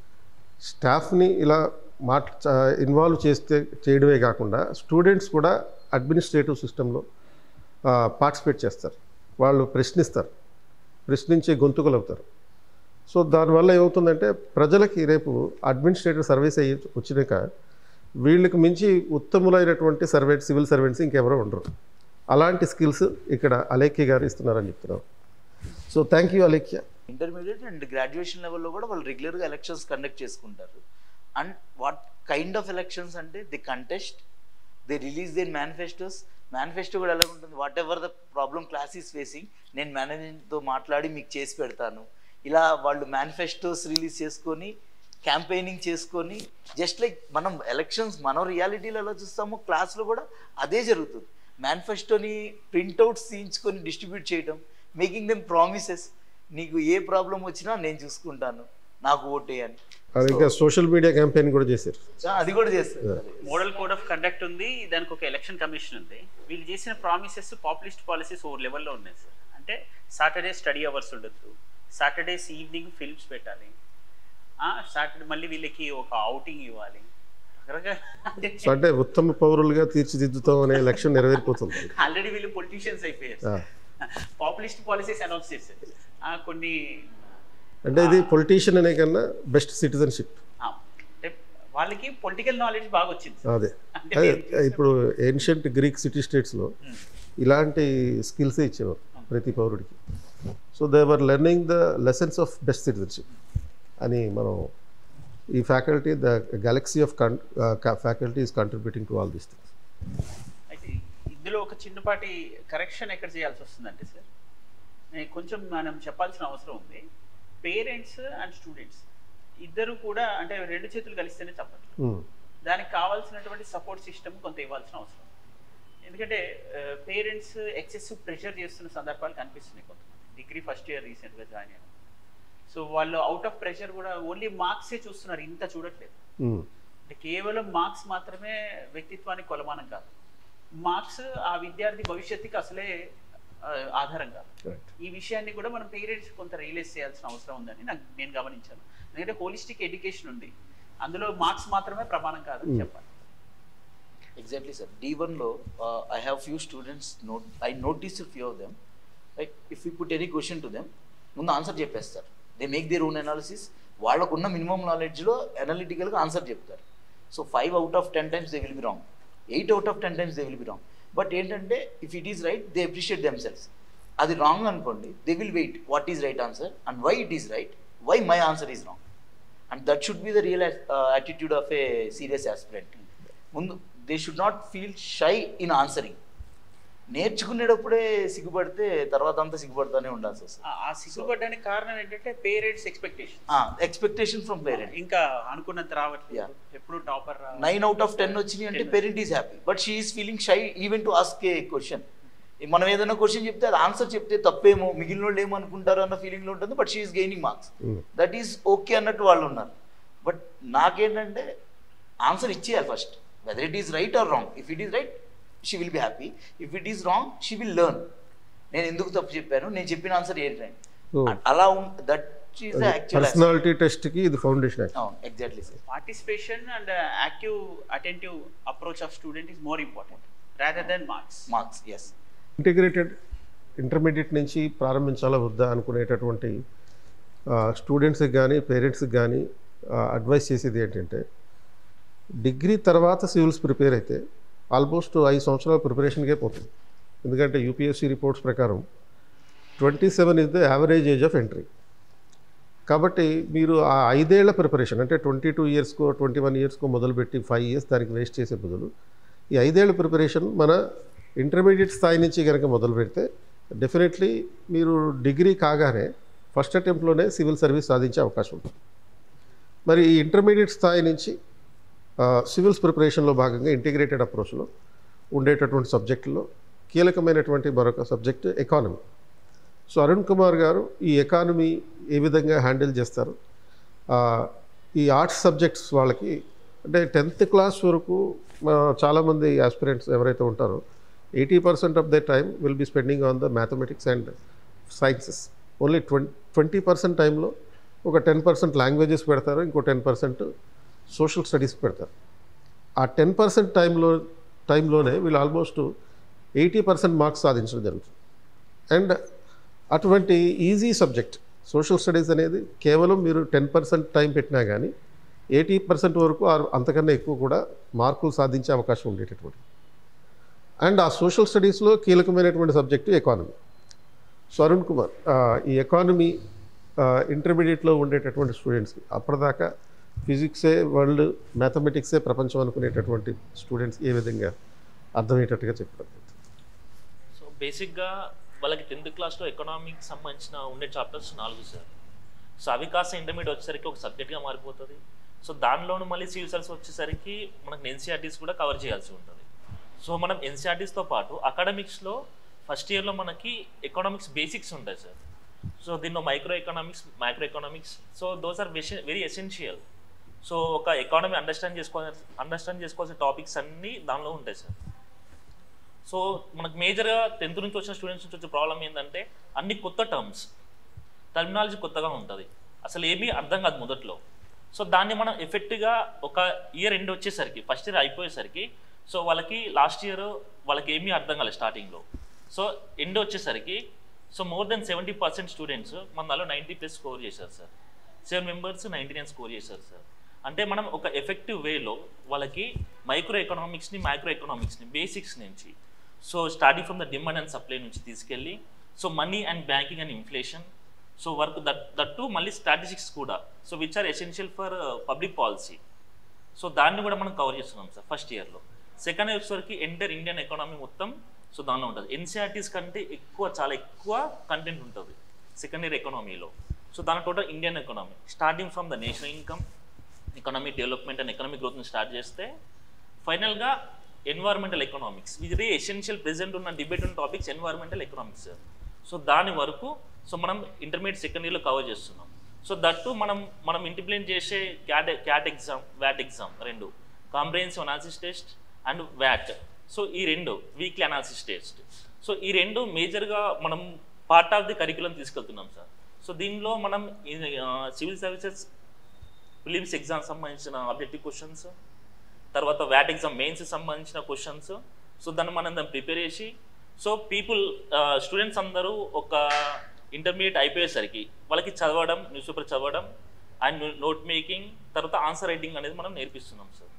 స్టాఫ్ని ఇలా మాట్ ఇన్వాల్వ్ చేస్తే చేయడమే కాకుండా స్టూడెంట్స్ కూడా అడ్మినిస్ట్రేటివ్ సిస్టంలో పార్టిసిపేట్ చేస్తారు వాళ్ళు ప్రశ్నిస్తారు ప్రశ్నించే గొంతుకలు అవుతారు సో దానివల్ల ఏమవుతుందంటే ప్రజలకి రేపు అడ్మినిస్ట్రేటివ్ సర్వీస్ అయ్యి వచ్చినాక వీళ్ళకి మించి ఉత్తములైనటువంటి సర్వెంట్ సివిల్ సర్వెంట్స్ ఇంకెవరో ఉండరు అలాంటి స్కిల్స్ ఇక్కడ అలేఖ్య గారు ఇస్తున్నారని చెప్తున్నారు so thank you Alekhya intermediate and graduation లెవెల్లో కూడా వాళ్ళు రెగ్యులర్గా ఎలక్షన్స్ కండక్ట్ చేసుకుంటారు and what kind of elections అంటే the contest they release their manifestos manifesto కూడా ఎలా ఉంటుంది whatever the problem class is facing నేను మేనేజ్మెంట్తో మాట్లాడి మీకు చేసి పెడతాను ఇలా వాళ్ళు మేనిఫెస్టోస్ రిలీజ్ చేసుకొని క్యాంపెయినింగ్ చేసుకొని జస్ట్ లైక్ మనం ఎలక్షన్స్ మనం రియాలిటీలో ఎలా చూస్తామో క్లాస్లో కూడా అదే జరుగుతుంది మేనిఫెస్టోని ప్రింట్అవుట్స్ తీయించుకొని డిస్ట్రిబ్యూట్ చేయడం మేకింగ్ దెమ్ ప్రామిసెస్ నీకు ఏ ప్రాబ్లం వచ్చినా నేను చూసుకుంటాను నాకు ఓటేయని అది ఇంకా సోషల్ మీడియా క్యాంపెయిన్ కూడా చేశారు అది కూడా చేస్తారు మోడల్ కోడ్ ఆఫ్ కండక్ట్ ఉంది దానికి ఒక ఎలక్షన్ కమిషన్ ఉంది వీళ్ళు చేసిన ప్రామిసెస్ పాపులిస్ట్ పాలసీస్ ఓ లెవెల్లో ఉన్నాయి సార్ అంటే సాటర్డే స్టడీ అవర్స్ ఉండొద్దు సాటర్డేస్ ఈవినింగ్ ఫిల్మ్స్ పెట్టాలి సాటర్డే మళ్ళీ వీళ్ళకి ఒక అవుటింగ్ ఇవ్వాలి రకరకాల అంటే సో అంటే ఉత్తమ పౌరులుగా తీర్చిదిద్దుతాం అనే లక్ష్యం నెరవేరిపోతుంది ఆల్రెడీ వీళ్ళు పొలిటీషియన్స్ అయిపోయారు ఆ. పాపులిస్ట్ పాలసీస్ అనౌన్స్ చేశారు ఆ, కొన్ని అంటే ఇది పొలిటీషియన్ అనే కన్నా బెస్ట్ సిటిజన్షిప్ ఆ, అంటే వాళ్ళకి పొలిటికల్ నాలెడ్జ్ బాగా వచ్చింది సార్. అదే అంటే అదే నేను ఇప్పుడు ఏన్షియంట్ గ్రీక్ సిటీ స్టేట్స్లో ఇలాంటి స్కిల్సే ఇచ్చేవారు ప్రతి పౌరుడికి so they were learning the lessons of best citizenship అని మనం ఈ ఫ్యాకల్టీ ద గెలక్సీ ఆఫ్ కన్ faculty is contributing to all these things అయితే ఇందులో ఒక చిన్నపాటి కరెక్షన్ ఎక్కడ చేయాల్సి వస్తుందంటే సార్ నేను కొంచెం మనం చెప్పాల్సిన అవసరం ఉంది పేరెంట్స్ అండ్ స్టూడెంట్స్ ఇద్దరు కూడా అంటే రెండు చేతులు కలిస్తేనే తప్పట్లేదు దానికి కావాల్సినటువంటి సపోర్ట్ సిస్టమ్ కొంత ఇవ్వాల్సిన అవసరం ఉంది. ఎందుకంటే పేరెంట్స్ ఎక్సెసివ్ ప్రెషర్ చేస్తున్న సందర్భాలు కనిపిస్తున్నాయి కొంతమంది డిగ్రీ ఫస్ట్ ఇయర్ రీసెంట్గా జాయిన్ అయ్యాను సో వాళ్ళు అవుట్ ఆఫ్ ప్రెషర్ కూడా ఓన్లీ మార్క్సే చూస్తున్నారు ఇంత చూడట్లేదు అంటే కేవలం మార్క్స్ మాత్రమే వ్యక్తిత్వానికి కొలమానం కాదు మార్క్స్ ఆ విద్యార్థి భవిష్యత్తుకి అసలే ఆ, ఆధారం కాదు రైట్ ఈ విషయాన్ని కూడా మనం పేరెంట్స్ కొంత రియలైజ్ చేయాల్సిన అవసరం ఉందని నాకు నేను గమనించాను ఎందుకంటే హోలిస్టిక్ ఎడ్యుకేషన్ ఉంది అందులో మార్క్స్ మాత్రమే ప్రమాణం కాదని చెప్పాలి ఎగ్జాక్ట్లీ సార్ డి వన్లో I have few students note I notice few of them like if you put any question to them ముందు ఆన్సర్ చెప్పేస్తారు they make their own analysis వాళ్ళకున్న మినిమం నాలెడ్జ్లో అనలిటికల్గా ఆన్సర్ చెప్తారు so five out of ten times they will be wrong eight out of ten times they will be wrong but ఏంటంటే if it is right they appreciate themselves అది wrong అనుకోండి they will wait what is right answer and why it is right why my answer is wrong and that should be the real attitude of a serious aspirant ముందు they should not feel shy in answering నేర్చుకునేటప్పుడే సిగ్గుపడితే తర్వాత అంతా సిగ్గుపడుతూనే ఉండాల్సి వస్తుంది ఆ- ఆ సిగ్గుపడడానికి కారణం ఏంటంటే parents expectation expectation from parent ఇంకా అనుకున్నంత రావట్లేదు Yeah. ఎప్పుడు topper nine out of ten వచ్చినాయి అంటే parent is happy but she is feeling shy even to ask a question మనం ఏదైనా క్వశ్చన్ చెప్తే అది ఆన్సర్ చెప్తే తప్పేమో మిగిలిన వాళ్ళు ఏమనుకుంటారు అన్న ఫీలింగ్లో ఉంటుంది but she is gaining marks that is okay అన్నట్టు వాళ్ళు ఉన్నారు బట్ నాకేంటంటే ఆన్సర్ ఇచ్చేయాలి first whether it is right or wrong if it is right she will be happy if it is wrong she will learn నేను ఎందుకు తప్పు చెప్పాను నేను చెప్పిన ఆన్సర్ ఏంటి Oh. అలా that is the actual personality టెస్ట్కి ఇది ఫౌండేషన్ అవును exactly sir participation and active attentive approach of student is more important rather than marks marks yes integrated intermediate నుంచి ప్రారంభించాలా వద్దా అనుకునేటటువంటి స్టూడెంట్స్కి కానీ పేరెంట్స్కి కానీ అడ్వైస్ చేసేది ఏంటంటే డిగ్రీ తర్వాత సివిల్స్ ప్రిపేర్ అయితే ఆల్మోస్ట్ ఐదు సంవత్సరాల ప్రిపరేషన్కే పోతుంది ఎందుకంటే యూపీఎస్సీ రిపోర్ట్స్ ప్రకారం twenty seven is the average age of entry కాబట్టి మీరు ఆ ఐదేళ్ల ప్రిపరేషన్ అంటే ట్వంటీ టూ ఇయర్స్కో ట్వంటీ వన్ ఇయర్స్కో మొదలుపెట్టి ఫైవ్ ఇయర్స్ దానికి వేస్ట్ చేసే బదులు ఈ ఐదేళ్ల ప్రిపరేషన్ మన ఇంటర్మీడియట్ స్థాయి నుంచి కనుక మొదలు పెడితే డెఫినెట్లీ మీరు డిగ్రీ కాగానే ఫస్ట్ అటెంప్ట్లోనే సివిల్ సర్వీస్ సాధించే అవకాశం ఉంటుంది మరి ఈ ఇంటర్మీడియట్ స్థాయి నుంచి సివిల్స్ ప్రిపరేషన్లో భాగంగా ఇంటిగ్రేటెడ్ అప్రోచ్లో ఉండేటటువంటి సబ్జెక్టులో కీలకమైనటువంటి మరొక subject economy so Arun Kumar గారు ఈ ఎకానమీ ఏ విధంగా హ్యాండిల్ చేస్తారు ఆ, ఈ ఆర్ట్స్ సబ్జెక్ట్స్ వాళ్ళకి అంటే టెన్త్ క్లాస్ వరకు ఆ, చాలామంది ఆస్పిరెంట్స్ ఎవరైతే ఉంటారో eighty percent of the time will be spending on the mathematics and sciences only twenty twenty percent టైంలో ఒక టెన్ పర్సెంట్ లాంగ్వేజెస్ పెడతారు ఇంకో టెన్ పర్సెంట్ సోషల్ స్టడీస్ పెడతారు ఆ టెన్ పర్సెంట్ టైంలో టైంలోనే వీళ్ళు ఆల్మోస్ట్ ఎయిటీ పర్సెంట్ మార్క్స్ సాధించడం జరుగుతుంది అండ్ అటువంటి ఈజీ సబ్జెక్ట్ సోషల్ స్టడీస్ అనేది కేవలం మీరు టెన్ పర్సెంట్ టైం పెట్టినా కానీ ఎయిటీ పర్సెంట్ వరకు ఆ- అంతకన్నా ఎక్కువ కూడా మార్కులు సాధించే అవకాశం ఉండేటటువంటి అండ్ ఆ సోషల్ స్టడీస్లో కీలకమైనటువంటి subject economy so Arun Kumar ఆ, ఈ ఎకానమీ ఇంటర్మీడియట్లో ఉండేటటువంటి స్టూడెంట్స్కి అప్పటిదాకా ఫిజిక్సే వరల్డ్ మ్యాథమెటిక్సే ప్రపంచం అనుకునేటటువంటి స్టూడెంట్స్ ఏ విధంగా అర్థమయ్యేటట్టుగా చెప్పారు సో బేసిక్గా వాళ్ళకి టెన్త్ క్లాస్లో ఎకనామిక్ సంబంధించిన ఉండే చాప్టర్స్ నాలుగు సార్ సో అవి కాస్త ఇంటర్మీడియట్ వచ్చేసరికి ఒక సబ్జెక్ట్గా మారిపోతుంది సో దానిలోను మళ్ళీ సివిల్ సర్వీస్ వచ్చేసరికి మనకు ఎన్సీఆర్టీస్ కూడా కవర్ చేయాల్సి ఉంటుంది సో మనం ఎన్సీఆర్టీస్తో పాటు అకాడమిక్స్లో ఫస్ట్ ఇయర్లో మనకి ఎకనామిక్స్ బేసిక్స్ ఉంటాయి సార్ సో దీనిలో micro economics micro economics so those are very essential so ఒక ఎకానమీ అండర్స్టాండ్ చేసుకో అండర్స్టాండ్ చేసుకోవాల్సిన టాపిక్స్ అన్నీ దానిలో ఉంటాయి సార్ సో మనకు మేజర్గా టెన్త్ నుంచి వచ్చిన స్టూడెంట్స్ నుంచి వచ్చే ప్రాబ్లం ఏంటంటే అన్ని కొత్త టర్మ్స్ టర్మినాలజీ కొత్తగా ఉంటుంది అసలు ఏమీ అర్థం కాదు మొదట్లో సో దాన్ని మనం ఎఫెక్ట్గా ఒక ఇయర్ ఎండ్ వచ్చేసరికి ఫస్ట్ ఇయర్ అయిపోయేసరికి సో వాళ్ళకి లాస్ట్ ఇయర్ వాళ్ళకి ఏమీ అర్థం కాలేదు స్టార్టింగ్లో సో ఎండ్ వచ్చేసరికి so more than seventy percent students మన దానిలో నైంటీ ప్లస్ స్కోర్ చేశారు sir seven members ninety nine score చేశారు సార్ అంటే మనం ఒక ఎఫెక్టివ్ వేలో వాళ్ళకి మైక్రో ఎకనామిక్స్ని మైక్రో ఎకనామిక్స్ని బేసిక్స్ నుంచి so starting from the demand and supply నుంచి తీసుకెళ్ళి so money and banking and inflation so work that that to మళ్ళీ స్టాటిస్టిక్స్ కూడా so which are essential for public policy so దాన్ని కూడా మనం కవర్ చేస్తున్నాం సార్ ఫస్ట్ ఇయర్లో సెకండ్ ఇయర్ వచ్చేసరికి ఎంటర్ ఇండియన్ ఎకానమీ మొత్తం సో దానిలో ఉంటుంది ఎన్సీఆర్టీస్ కంటే ఎక్కువ చాలా ఎక్కువ కంటెంట్ ఉంటుంది సెకండ్ ఇయర్ ఎకానమీలో సో దాని total Indian economy starting from the national income economic development and economic గ్రోత్ని స్టార్ట్ చేస్తే ఫైనల్గా ఎన్వైర్మెంటల్ ఎకనామిక్స్ ఇది ఎసెన్షియల్ ప్రెసెంట్ ఉన్న డిబేట్ ఉన్న టాపిక్స్ ఎన్వైర్మెంటల్ ఎకనామిక్స్ సో దాని వరకు సో మనం ఇంటర్మీడియట్ సెకండ్ ఇయర్లో కవర్ చేస్తున్నాం సో దట్టు మనం మనం ఇంటిప్లిమెంట్ చేసే క్యాట్ క్యాట్ ఎగ్జామ్ వ్యాట్ ఎగ్జామ్ రెండు కాంప్రహెన్సివ్ అనాలిసిస్ టెస్ట్ అండ్ వ్యాట్ సో ఈ రెండు వీక్లీ అనాలిసిస్ టెస్ట్ సో ఈ రెండు మేజర్గా మనం పార్ట్ ఆఫ్ ది కరికులం తీసుకెళ్తున్నాం సార్ సో దీనిలో మనం సివిల్ సర్వీసెస్ ఫిలిమ్స్ ఎగ్జామ్ సంబంధించిన ఆబ్జెక్టివ్ క్వశ్చన్స్ తర్వాత వ్యాట్ ఎగ్జామ్ మెయిన్స్ సంబంధించిన క్వశ్చన్స్ సో దాన్ని మనం దాన్ని ప్రిపేర్ చేసి సో పీపుల్ స్టూడెంట్స్ అందరూ ఒక ఇంటర్మీడియట్ అయిపోయేసరికి వాళ్ళకి చదవడం న్యూస్ పేపర్ చదవడం అండ్ నోట్ మేకింగ్ తర్వాత ఆన్సర్ రైటింగ్ అనేది మనం నేర్పిస్తున్నాం సార్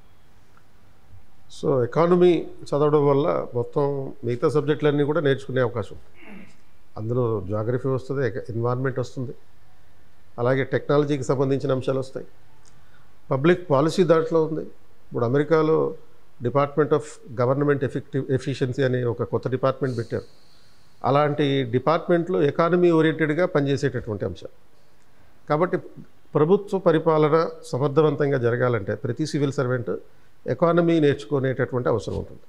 సో ఎకానమీ చదవడం వల్ల మొత్తం మిగతా సబ్జెక్టులన్నీ కూడా నేర్చుకునే అవకాశం ఉంది అందులో జాగ్రఫీ వస్తుంది ఎన్వైర్న్మెంట్ వస్తుంది అలాగే టెక్నాలజీకి సంబంధించిన అంశాలు వస్తాయి పబ్లిక్ పాలసీ దాంట్లో ఉంది ఇప్పుడు అమెరికాలో department of government effective efficiency అనే ఒక కొత్త డిపార్ట్మెంట్ పెట్టారు అలాంటి డిపార్ట్మెంట్లో ఎకానమీ ఓరియంటెడ్గా పనిచేసేటటువంటి అంశాలు కాబట్టి ప్రభుత్వ పరిపాలన సమర్థవంతంగా జరగాలంటే ప్రతి సివిల్ సర్వెంట్ ఎకానమీ నేర్చుకునేటటువంటి అవసరం ఉంటుంది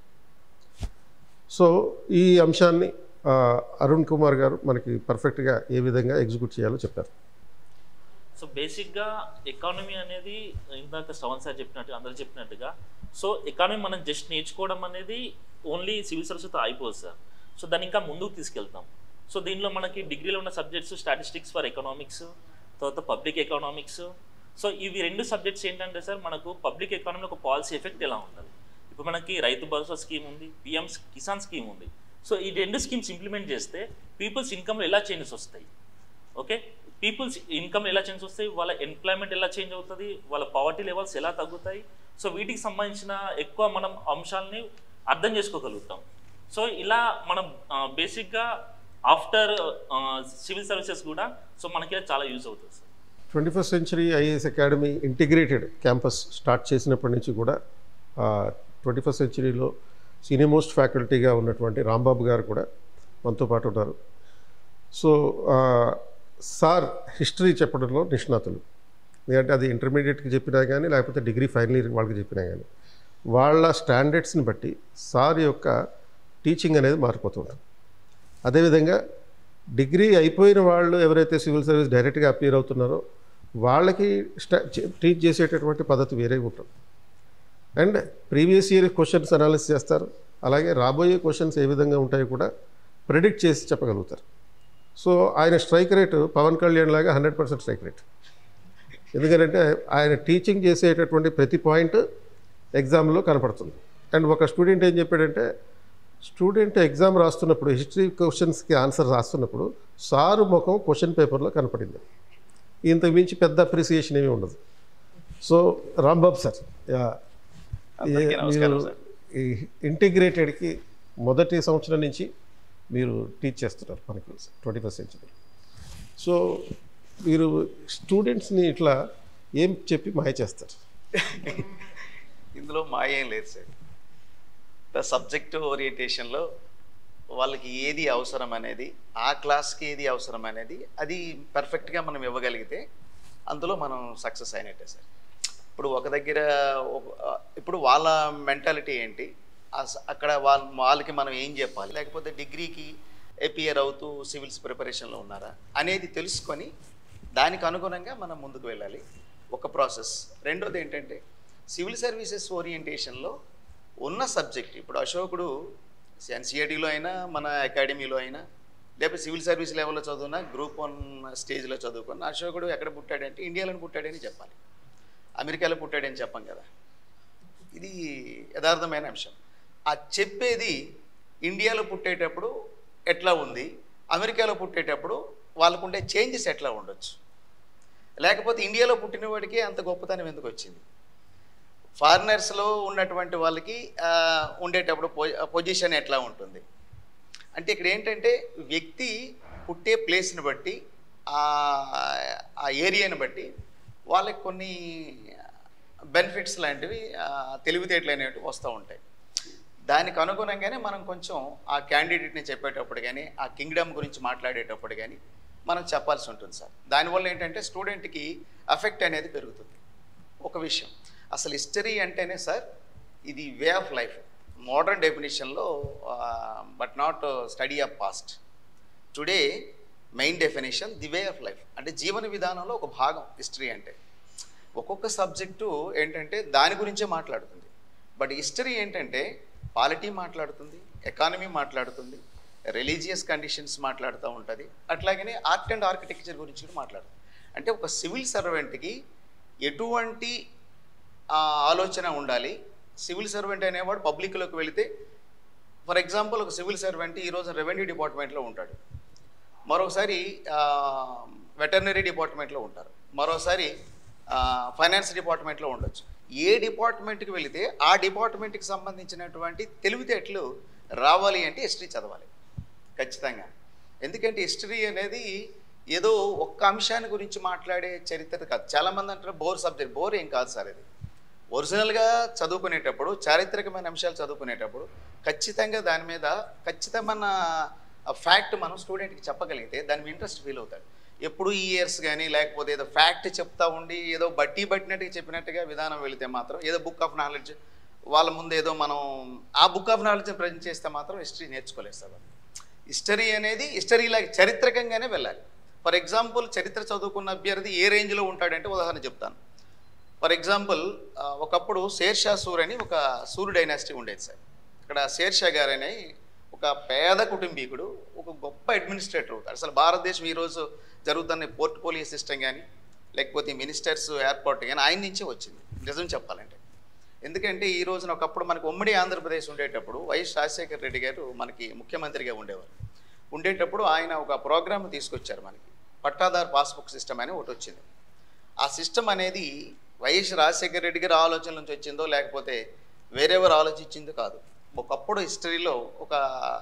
సో ఈ అంశాన్ని ఆ, అరుణ్ కుమార్ గారు మనకి పర్ఫెక్ట్గా ఏ విధంగా ఎగ్జిక్యూట్ చేయాలో చెప్పారు సో బేసిక్గా ఎకానమీ అనేది ఇందాక శ్రవణ్ సార్ చెప్పినట్టు అందరు చెప్పినట్టుగా సో ఎకానమీ మనం జస్ట్ నేర్చుకోవడం అనేది ఓన్లీ సివిల్ సర్వీస్తో అయిపోదు సార్ సో దాన్ని ఇంకా ముందుకు తీసుకెళ్తాం సో దీనిలో మనకి డిగ్రీలో ఉన్న సబ్జెక్ట్స్ స్టాటిస్టిక్స్ ఫర్ ఎకనామిక్స్ తర్వాత పబ్లిక్ ఎకనామిక్స్ సో ఇవి రెండు సబ్జెక్ట్స్ ఏంటంటే సార్ మనకు పబ్లిక్ ఎకానమీలో ఒక పాలసీ ఎఫెక్ట్ ఎలా ఉంటుంది ఇప్పుడు మనకి రైతు భరోసా స్కీమ్ ఉంది పిఎం కిసాన్ స్కీమ్ ఉంది సో ఈ రెండు స్కీమ్స్ ఇంప్లిమెంట్ చేస్తే పీపుల్స్ ఇన్కమ్లో ఎలా చేంజెస్ వస్తాయి ఓకే పీపుల్స్ ఇన్కమ్ ఎలా చేంజ్ వస్తాయి వాళ్ళ ఎంప్లాయ్మెంట్ ఎలా చేంజ్ అవుతుంది వాళ్ళ పవర్టీ లెవెల్స్ ఎలా తగ్గుతాయి సో వీటికి సంబంధించిన ఎక్కువ మనం అంశాలని అర్థం చేసుకోగలుగుతాం సో ఇలా మనం బేసిక్గా ఆఫ్టర్ సివిల్ సర్వీసెస్ కూడా సో మనకి ఇలా చాలా యూజ్ అవుతుంది sir twenty first century IAS academy integrated campus start చేసినప్పటి నుంచి కూడా ట్వంటీ ఫస్ట్ సెంచరీలో సీనియర్ మోస్ట్ ఫ్యాకల్టీగా ఉన్నటువంటి రాంబాబు గారు కూడా మనతో పాటు ఉన్నారు సో ఆ, సార్ హిస్టరీ చెప్పడంలో నిష్ణాతులు ఎందుకంటే అది ఇంటర్మీడియట్కి చెప్పినా కానీ లేకపోతే డిగ్రీ ఫైనల్ ఇయర్ వాళ్ళకి చెప్పినా కానీ వాళ్ళ స్టాండర్డ్స్ని బట్టి సార్ యొక్క టీచింగ్ అనేది మారిపోతుంటుంది అదేవిధంగా డిగ్రీ అయిపోయిన వాళ్ళు ఎవరైతే సివిల్ సర్వీస్ డైరెక్ట్గా అపీర్ అవుతున్నారో వాళ్ళకి స్టా టీచ్ చేసేటటువంటి పద్ధతి వేరే ఉంటుంది and previous year questions analysis చేస్తారు అలాగే రాబోయే క్వశ్చన్స్ ఏ విధంగా ఉంటాయో కూడా ప్రిడిక్ట్ చేసి చెప్పగలుగుతారు సో ఆయన స్ట్రైక్ రేటు పవన్ కళ్యాణ్ లాగా హండ్రెడ్ పర్సెంట్ స్ట్రైక్ రేట్ ఎందుకంటే ఆయన టీచింగ్ చేసేటటువంటి ప్రతి పాయింట్ ఎగ్జామ్లో కనపడుతుంది అండ్ ఒక స్టూడెంట్ ఏం చెప్పాడంటే స్టూడెంట్ ఎగ్జామ్ రాస్తున్నప్పుడు హిస్టరీ క్వశ్చన్స్కి ఆన్సర్ రాస్తున్నప్పుడు సారు ముఖం క్వశ్చన్ పేపర్లో కనపడింది ఇంతకు మించి పెద్ద అప్రిసియేషన్ ఏమీ ఉండదు సో రాంబాబు సార్ యా, అందరికీ ఏ- నమస్కారం మీరు సార్. ఈ ఇంటిగ్రేటెడ్కి మొదటి సంవత్సరం నుంచి మీరు టీచ్ చేస్తున్నారు మనకి ట్వంటీ ఫస్ట్ సెంచరీ సో మీరు స్టూడెంట్స్ని ఇట్లా ఏం చెప్పి మాయ చేస్తారు ఇందులో మాయేం లేదు సార్ ద సబ్జెక్ట్ ఓరియంటేషన్లో వాళ్ళకి ఏది అవసరం అనేది ఆ క్లాస్కి ఏది అవసరం అనేది అది పర్ఫెక్ట్గా మనం ఇవ్వగలిగితే అందులో మనం సక్సెస్ అయినట్టే సార్ ఇప్పుడు ఒక దగ్గర ఒక- ఇప్పుడు వాళ్ళ మెంటాలిటీ ఏంటి ఆ స- అక్కడ వాళ్ళ వాళ్ళకి మనం ఏం చెప్పాలి లేకపోతే డిగ్రీకి ఏపీఆర్ అవుతూ సివిల్స్ ప్రిపరేషన్లో ఉన్నారా అనేది తెలుసుకొని దానికి అనుగుణంగా మనం ముందుకు వెళ్ళాలి ఒక ప్రాసెస్ రెండోది ఏంటంటే సివిల్ సర్వీసెస్ ఓరియంటేషన్లో ఉన్న సబ్జెక్ట్ ఇప్పుడు అశోకుడు ఎన్సీఆర్టీలో అయినా మన అకాడమీలో అయినా లేకపోతే సివిల్ సర్వీస్ లెవెల్లో చదువునా గ్రూప్ వన్ స్టేజ్లో చదువుకున్న అశోకుడు ఎక్కడ పుట్టాడంటే ఇండియాలో పుట్టాడని చెప్పాలి అమెరికాలో పుట్టాడని చెప్పం కదా ఇది యథార్థమైన అంశం ఆ చెప్పేది ఇండియాలో పుట్టేటప్పుడు ఎట్లా ఉంది అమెరికాలో పుట్టేటప్పుడు వాళ్ళకుండే చేంజెస్ ఎట్లా ఉండొచ్చు లేకపోతే ఇండియాలో పుట్టిన వాడికి అంత గొప్పతనం ఎందుకు వచ్చింది ఫారినర్స్లో ఉన్నటువంటి వాళ్ళకి ఆ, ఉండేటప్పుడు పొ- పొజిషన్ ఎట్లా ఉంటుంది అంటే ఇక్కడ ఏంటంటే వ్యక్తి పుట్టే ప్లేస్ని బట్టి ఆ ఆ ఏరియాని బట్టి వాళ్ళకి కొన్ని బెనిఫిట్స్ లాంటివి ఆ, తెలివితేటలు అనేవి వస్తూ ఉంటాయి దానికి అనుగుణంగానే మనం కొంచెం ఆ క్యాండిడేట్ని చెప్పేటప్పుడు కానీ ఆ కింగ్డమ్ గురించి మాట్లాడేటప్పుడు కానీ మనం చెప్పాల్సి ఉంటుంది సార్ దానివల్ల ఏంటంటే స్టూడెంట్కి అఫెక్ట్ అనేది పెరుగుతుంది ఒక విషయం అసలు హిస్టరీ అంటేనే సార్ ఇది వే ఆఫ్ లైఫ్ మోడర్న్ డెఫినేషన్లో but not study of past today main definition the way of life అంటే జీవన విధానంలో ఒక భాగం హిస్టరీ అంటే ఒక్కొక్క సబ్జెక్టు ఏంటంటే దాని గురించే మాట్లాడుతుంది బట్ హిస్టరీ ఏంటంటే పాలిటీ మాట్లాడుతుంది ఎకానమీ మాట్లాడుతుంది రిలీజియస్ కండిషన్స్ మాట్లాడుతూ ఉంటుంది అట్లాగనే ఆర్ట్ అండ్ ఆర్కిటెక్చర్ గురించి కూడా మాట్లాడుతుంది అంటే ఒక సివిల్ సర్వెంట్కి ఎటువంటి ఆ, ఆలోచన ఉండాలి సివిల్ సర్వెంట్ అనేవాడు పబ్లిక్లోకి వెళితే ఫర్ ఎగ్జాంపుల్ ఒక సివిల్ సర్వెంట్ ఈరోజు రెవెన్యూ డిపార్ట్మెంట్లో ఉంటాడు మరోసారి వెటర్నరీ డిపార్ట్మెంట్లో ఉంటారు మరోసారి ఫైనాన్స్ డిపార్ట్మెంట్లో ఉండొచ్చు ఏ డిపార్ట్మెంట్కి వెళితే ఆ డిపార్ట్మెంట్కి సంబంధించినటువంటి తెలివితేటలు రావాలి అంటే హిస్టరీ చదవాలి ఖచ్చితంగా ఎందుకంటే హిస్టరీ అనేది ఏదో ఒక్క అంశాన్ని గురించి మాట్లాడే చరిత్ర కాదు చాలామంది అంటారు బోర్ సబ్జెక్ట్ బోర్ ఏం కాదు సార్ ఇది ఒరిజినల్గా చదువుకునేటప్పుడు చారిత్రకమైన అంశాలు చదువుకునేటప్పుడు ఖచ్చితంగా దాని మీద ఖచ్చితమైన ఫ్యాక్ట్ మనం స్టూడెంట్కి చెప్పగలిగితే దాని మీద ఇంట్రెస్ట్ ఫీల్ అవుతాడు ఎప్పుడు ఈ ఇయర్స్ కానీ లేకపోతే ఏదో ఫ్యాక్ట్ చెప్తా ఉండి ఏదో బట్టి పట్టినట్టుగా చెప్పినట్టుగా విధానం వెళితే మాత్రం ఏదో బుక్ ఆఫ్ నాలెడ్జ్ వాళ్ళ ముందు ఏదో మనం ఆ బుక్ ఆఫ్ నాలెడ్జ్ ప్రజెంట్ చేస్తే మాత్రం హిస్టరీ నేర్చుకోలేదు సార్ వాళ్ళు. హిస్టరీ అనేది హిస్టరీలా చరిత్రకంగానే వెళ్ళాలి ఫర్ ఎగ్జాంపుల్ చరిత్ర చదువుకున్న అభ్యర్థి ఏ రేంజ్లో ఉంటాడంటే ఉదాహరణ చెప్తాను ఫర్ ఎగ్జాంపుల్ ఆ, ఒకప్పుడు షేర్షా సూర్ అని ఒక సూర్ డైనాసిటీ ఉండేది సార్ ఇక్కడ షేర్షా గారు అని ఒక పేద కుటుంబీకుడు ఒక గొప్ప అడ్మినిస్ట్రేటర్ అవుతాడు అసలు భారతదేశం ఈరోజు జరుగుతున్న పోర్ట్ఫోలియో సిస్టమ్ కానీ లేకపోతే మినిస్టర్స్ ఎయిర్పోర్ట్ కానీ ఆయన నుంచే వచ్చింది నిజం చెప్పాలంటే ఎందుకంటే ఈ రోజున ఒకప్పుడు మనకు ఉమ్మడి ఆంధ్రప్రదేశ్ ఉండేటప్పుడు వైఎస్ రాజశేఖర రెడ్డి గారు మనకి ముఖ్యమంత్రిగా ఉండేవారు ఉండేటప్పుడు ఆయన ఒక ప్రోగ్రామ్ తీసుకొచ్చారు మనకి పట్టాదార్ పాస్బుక్ సిస్టమ్ అని ఒకటి వచ్చింది ఆ సిస్టమ్ అనేది వైఎస్ రాజశేఖర రెడ్డి గారి ఆలోచన నుంచి వచ్చిందో లేకపోతే వేరెవరు ఆలోచించిందో కాదు ఒకప్పుడు హిస్టరీలో ఒక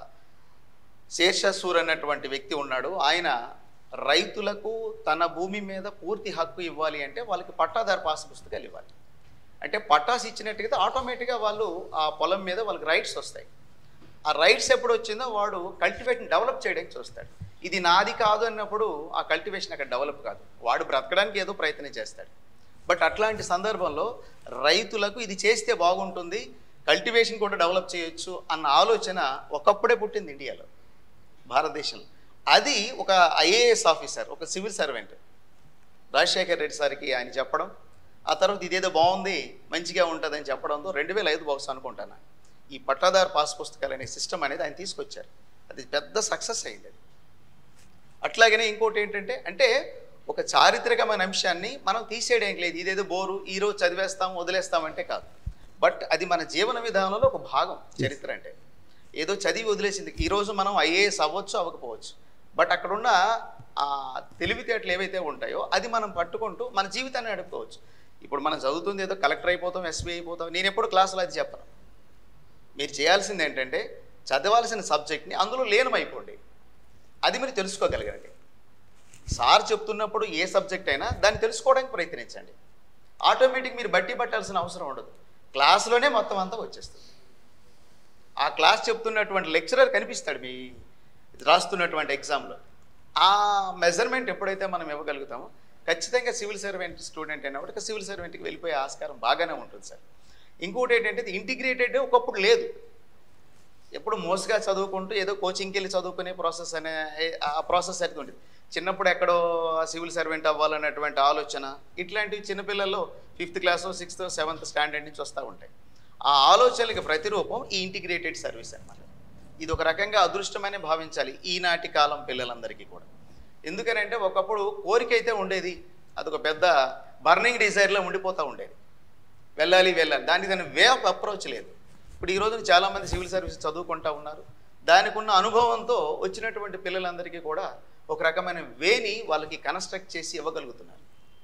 శేషసూర్ అన్నటువంటి వ్యక్తి ఉన్నాడు ఆయన రైతులకు తన భూమి మీద పూర్తి హక్కు ఇవ్వాలి అంటే వాళ్ళకి పట్టాదారు పాస్ పుస్తకాలు ఇవ్వాలి అంటే పట్టాస్ ఇచ్చినట్టుగా ఆటోమేటిక్గా వాళ్ళు ఆ పొలం మీద వాళ్ళకి రైట్స్ వస్తాయి ఆ రైట్స్ ఎప్పుడు వచ్చిందో వాడు కల్టివేషన్ డెవలప్ చేయడానికి చూస్తాడు ఇది నాది కాదు అన్నప్పుడు ఆ కల్టివేషన్ అక్కడ డెవలప్ కాదు వాడు బ్రతకడానికి ఏదో ప్రయత్నం చేస్తాడు బట్ అట్లాంటి సందర్భంలో రైతులకు ఇది చేస్తే బాగుంటుంది కల్టివేషన్ కూడా డెవలప్ చేయొచ్చు అన్న ఆలోచన ఒకప్పుడే పుట్టింది ఇండియాలో భారతదేశంలో అది ఒక ఐఏఎస్ ఆఫీసర్ ఒక సివిల్ సర్వెంట్ రాజశేఖర్ రెడ్డి సార్కి ఆయన చెప్పడం ఆ తర్వాత ఇదేదో బాగుంది మంచిగా ఉంటుందని చెప్పడంతో రెండు వేల ఐదు బహుశా అనుకుంటాను ఈ పట్టాదారు పాస్ పుస్తకాలు అనే సిస్టమ్ అనేది ఆయన తీసుకొచ్చారు అది పెద్ద సక్సెస్ అయింది అది అట్లాగనే ఇంకోటి ఏంటంటే అంటే ఒక చారిత్రకమైన అంశాన్ని మనం తీసేయడం లేదు ఇదేదో బోరు ఈరోజు చదివేస్తాం వదిలేస్తామంటే కాదు బట్ అది మన జీవన విధానంలో ఒక భాగం చరిత్ర అంటే ఏదో చదివి వదిలేసింది ఈరోజు మనం ఐఏఎస్ అవ్వచ్చు అవ్వకపోవచ్చు బట్ అక్కడున్న ఆ తెలివితేటలు ఏవైతే ఉంటాయో అది మనం పట్టుకుంటూ మన జీవితాన్ని నడుపుకోవచ్చు ఇప్పుడు మనం చదువుతుంది ఏదో కలెక్టర్ అయిపోతాం ఎస్బీ అయిపోతాం నేను ఎప్పుడు క్లాసులో అది చెప్పను మీరు చేయాల్సింది ఏంటంటే చదవాల్సిన సబ్జెక్ట్ని అందులో లీనమైపోండి అది మీరు తెలుసుకోగలగండి సార్ చెప్తున్నప్పుడు ఏ సబ్జెక్ట్ అయినా దాన్ని తెలుసుకోవడానికి ప్రయత్నించండి ఆటోమేటిక్ మీరు బట్టి పట్టాల్సిన అవసరం ఉండదు క్లాస్లోనే మొత్తం అంతా వచ్చేస్తుంది ఆ క్లాస్ చెప్తున్నటువంటి లెక్చరర్ కనిపిస్తాడు మీ రాస్తున్నటువంటి ఎగ్జామ్లో ఆ మెజర్మెంట్ ఎప్పుడైతే మనం ఇవ్వగలుగుతామో ఖచ్చితంగా సివిల్ సర్వెంట్ స్టూడెంట్ అయినప్పుడు ఒక సివిల్ సర్వెంట్కి వెళ్ళిపోయే ఆస్కారం బాగానే ఉంటుంది సార్ ఇంకోటి ఏంటంటే ఇది ఇంటిగ్రేటెడ్ ఒకప్పుడు లేదు ఎప్పుడు మోస్గా చదువుకుంటూ ఏదో కోచింగ్కి వెళ్ళి చదువుకునే ప్రాసెస్ అనే ఆ ప్రాసెస్ అయితే ఉండేది చిన్నప్పుడు ఎక్కడో సివిల్ సర్వెంట్ అవ్వాలన్నటువంటి ఆలోచన ఇట్లాంటివి చిన్నపిల్లల్లో fifth class sixth seventh standard నుంచి వస్తూ ఉంటాయి ఆ ఆలోచనలకు ప్రతిరూపం ఈ ఇంటిగ్రేటెడ్ సర్వీస్ అన్నమాట ఇది ఒక రకంగా అదృష్టమనే భావించాలి ఈనాటి కాలం పిల్లలందరికీ కూడా ఎందుకనంటే ఒకప్పుడు కోరిక అయితే ఉండేది అదొక పెద్ద బర్నింగ్ డిజైర్లో ఉండిపోతూ ఉండేది వెళ్ళాలి వెళ్ళాలి దానికి దాని వే ఆఫ్ అప్రోచ్ లేదు ఇప్పుడు ఈ రోజున చాలామంది సివిల్ సర్వీస్ చదువుకుంటా ఉన్నారు దానికి ఉన్న అనుభవంతో వచ్చినటువంటి పిల్లలందరికీ కూడా ఒక రకమైన వేని వాళ్ళకి కన్స్ట్రక్ట్ చేసి ఇవ్వగలుగుతున్నారు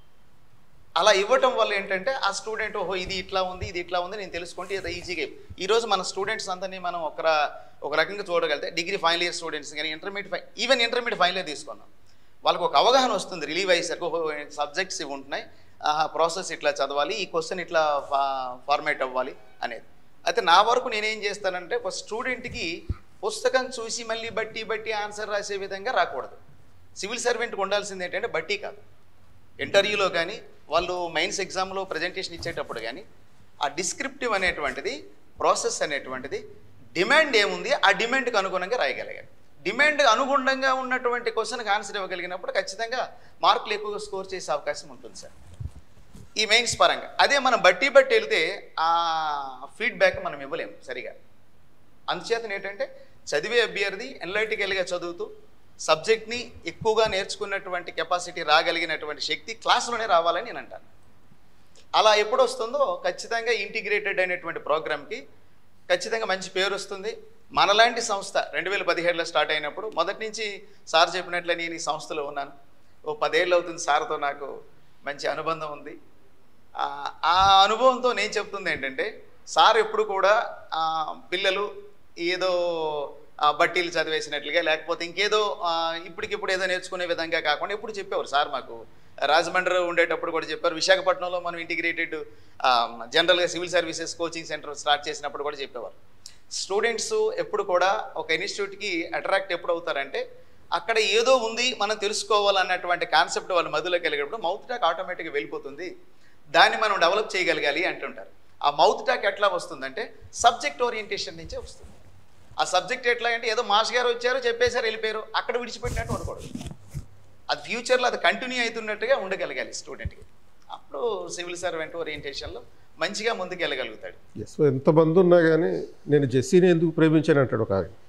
అలా ఇవ్వటం వల్ల ఏంటంటే ఆ స్టూడెంట్ ఓహో ఇది ఇట్లా ఉంది ఇది ఇట్లా ఉంది నేను తెలుసుకుంటే ఇది ఈజీగా ఈరోజు మన స్టూడెంట్స్ అందరినీ మనం ఒక ఒక రకంగా చూడగలిగితే డిగ్రీ ఫైనల్ ఇయర్ స్టూడెంట్స్ కానీ ఇంటర్మీడియట్ ఫై ఈవెన్ ఇంటర్మీడియట్ ఫైనల్ ఇయర్ తీసుకున్నాం వాళ్ళకి ఒక అవగాహన వస్తుంది రిలీవ్ అయ్యేసరికి ఓహో సబ్జెక్ట్స్ ఇవి ఉంటున్నాయి ప్రాసెస్ ఇట్లా చదవాలి ఈ క్వశ్చన్ ఇట్లా ఫా ఫార్మేట్ అవ్వాలి అనేది అయితే నా వరకు నేనేం చేస్తానంటే ఒక స్టూడెంట్కి పుస్తకం చూసి మళ్ళీ బట్టి బట్టి ఆన్సర్ రాసే విధంగా రాకూడదు సివిల్ సర్వెంట్కి ఉండాల్సింది ఏంటంటే బట్టి కాదు ఇంటర్వ్యూలో కానీ వాళ్ళు మెయిన్స్ ఎగ్జామ్లో ప్రజెంటేషన్ ఇచ్చేటప్పుడు కానీ ఆ డిస్క్రిప్టివ్ అనేటువంటిది ప్రాసెస్ అనేటువంటిది డిమాండ్ ఏముంది ఆ డిమాండ్కి అనుగుణంగా రాయగలిగారు డిమాండ్ అనుగుణంగా ఉన్నటువంటి క్వశ్చన్కి ఆన్సర్ ఇవ్వగలిగినప్పుడు ఖచ్చితంగా మార్కులు ఎక్కువగా స్కోర్ చేసే అవకాశం ఉంటుంది సార్ ఈ మెయిన్స్ పరంగా అదే మనం బట్టి బట్టి వెళితే ఆ ఫీడ్బ్యాక్ మనం ఇవ్వలేము సరిగా అందుచేతన ఏంటంటే చదివే అభ్యర్థి ఎనలైటికల్గా చదువుతూ సబ్జెక్ట్ని ఎక్కువగా నేర్చుకున్నటువంటి కెపాసిటీ రాగలిగినటువంటి శక్తి క్లాసులోనే రావాలని నేను అంటాను అలా ఎప్పుడు వస్తుందో ఖచ్చితంగా ఇంటిగ్రేటెడ్ అయినటువంటి ప్రోగ్రామ్కి ఖచ్చితంగా మంచి పేరు వస్తుంది మనలాంటి సంస్థ రెండు వేల పదిహేడులో స్టార్ట్ అయినప్పుడు మొదటి నుంచి సార్ చెప్పినట్లే నేను ఈ సంస్థలో ఉన్నాను ఓ పదేళ్ళు అవుతుంది సార్తో నాకు మంచి అనుబంధం ఉంది ఆ అనుభవంతో నేను చెప్తుంది ఏంటంటే సార్ ఎప్పుడు కూడా పిల్లలు ఏదో బట్టీలు చదివేసినట్లుగా లేకపోతే ఇంకేదో ఇప్పటికిప్పుడు ఏదో నేర్చుకునే విధంగా కాకుండా ఎప్పుడు చెప్పేవారు సార్ మాకు రాజమండ్రి ఉండేటప్పుడు కూడా చెప్పారు విశాఖపట్నంలో మనం ఇంటిగ్రేటెడ్ జనరల్గా civil services coaching centre start చేసినప్పుడు కూడా చెప్పేవారు స్టూడెంట్స్ ఎప్పుడు కూడా ఒక ఇన్స్టిట్యూట్కి అట్రాక్ట్ ఎప్పుడు అవుతారంటే అక్కడ ఏదో ఉంది మనం తెలుసుకోవాలన్నటువంటి కాన్సెప్ట్ వాళ్ళ మధ్యలోకి వెళ్ళినప్పుడు మౌత్ టాక్ ఆటోమేటిక్గా వెళ్ళిపోతుంది దాన్ని మనం డెవలప్ చేయగలగాలి అంటుంటారు ఆ మౌత్ టాక్ ఎట్లా వస్తుందంటే సబ్జెక్ట్ ఓరియంటేషన్ నుంచే వస్తుంది ఆ సబ్జెక్ట్ ఎట్లా అంటే ఏదో మాస్ గారు వచ్చారు చెప్పేశారు వెళ్ళిపోయారు అక్కడ విడిచిపెట్టినట్టు ఉండకూడదు అది ఫ్యూచర్లో అది కంటిన్యూ అవుతున్నట్టుగా ఉండగలగాలి స్టూడెంట్కి అప్పుడు సివిల్ సర్వెంట్ ఓరియంటేషన్లో మంచిగా ముందుకు వెళ్ళగలుగుతాడు సో ఎంతమంది ఉన్నా కానీ నేను జెస్సీని ఎందుకు ప్రేమించాను అంటాడు ఒక ఆయన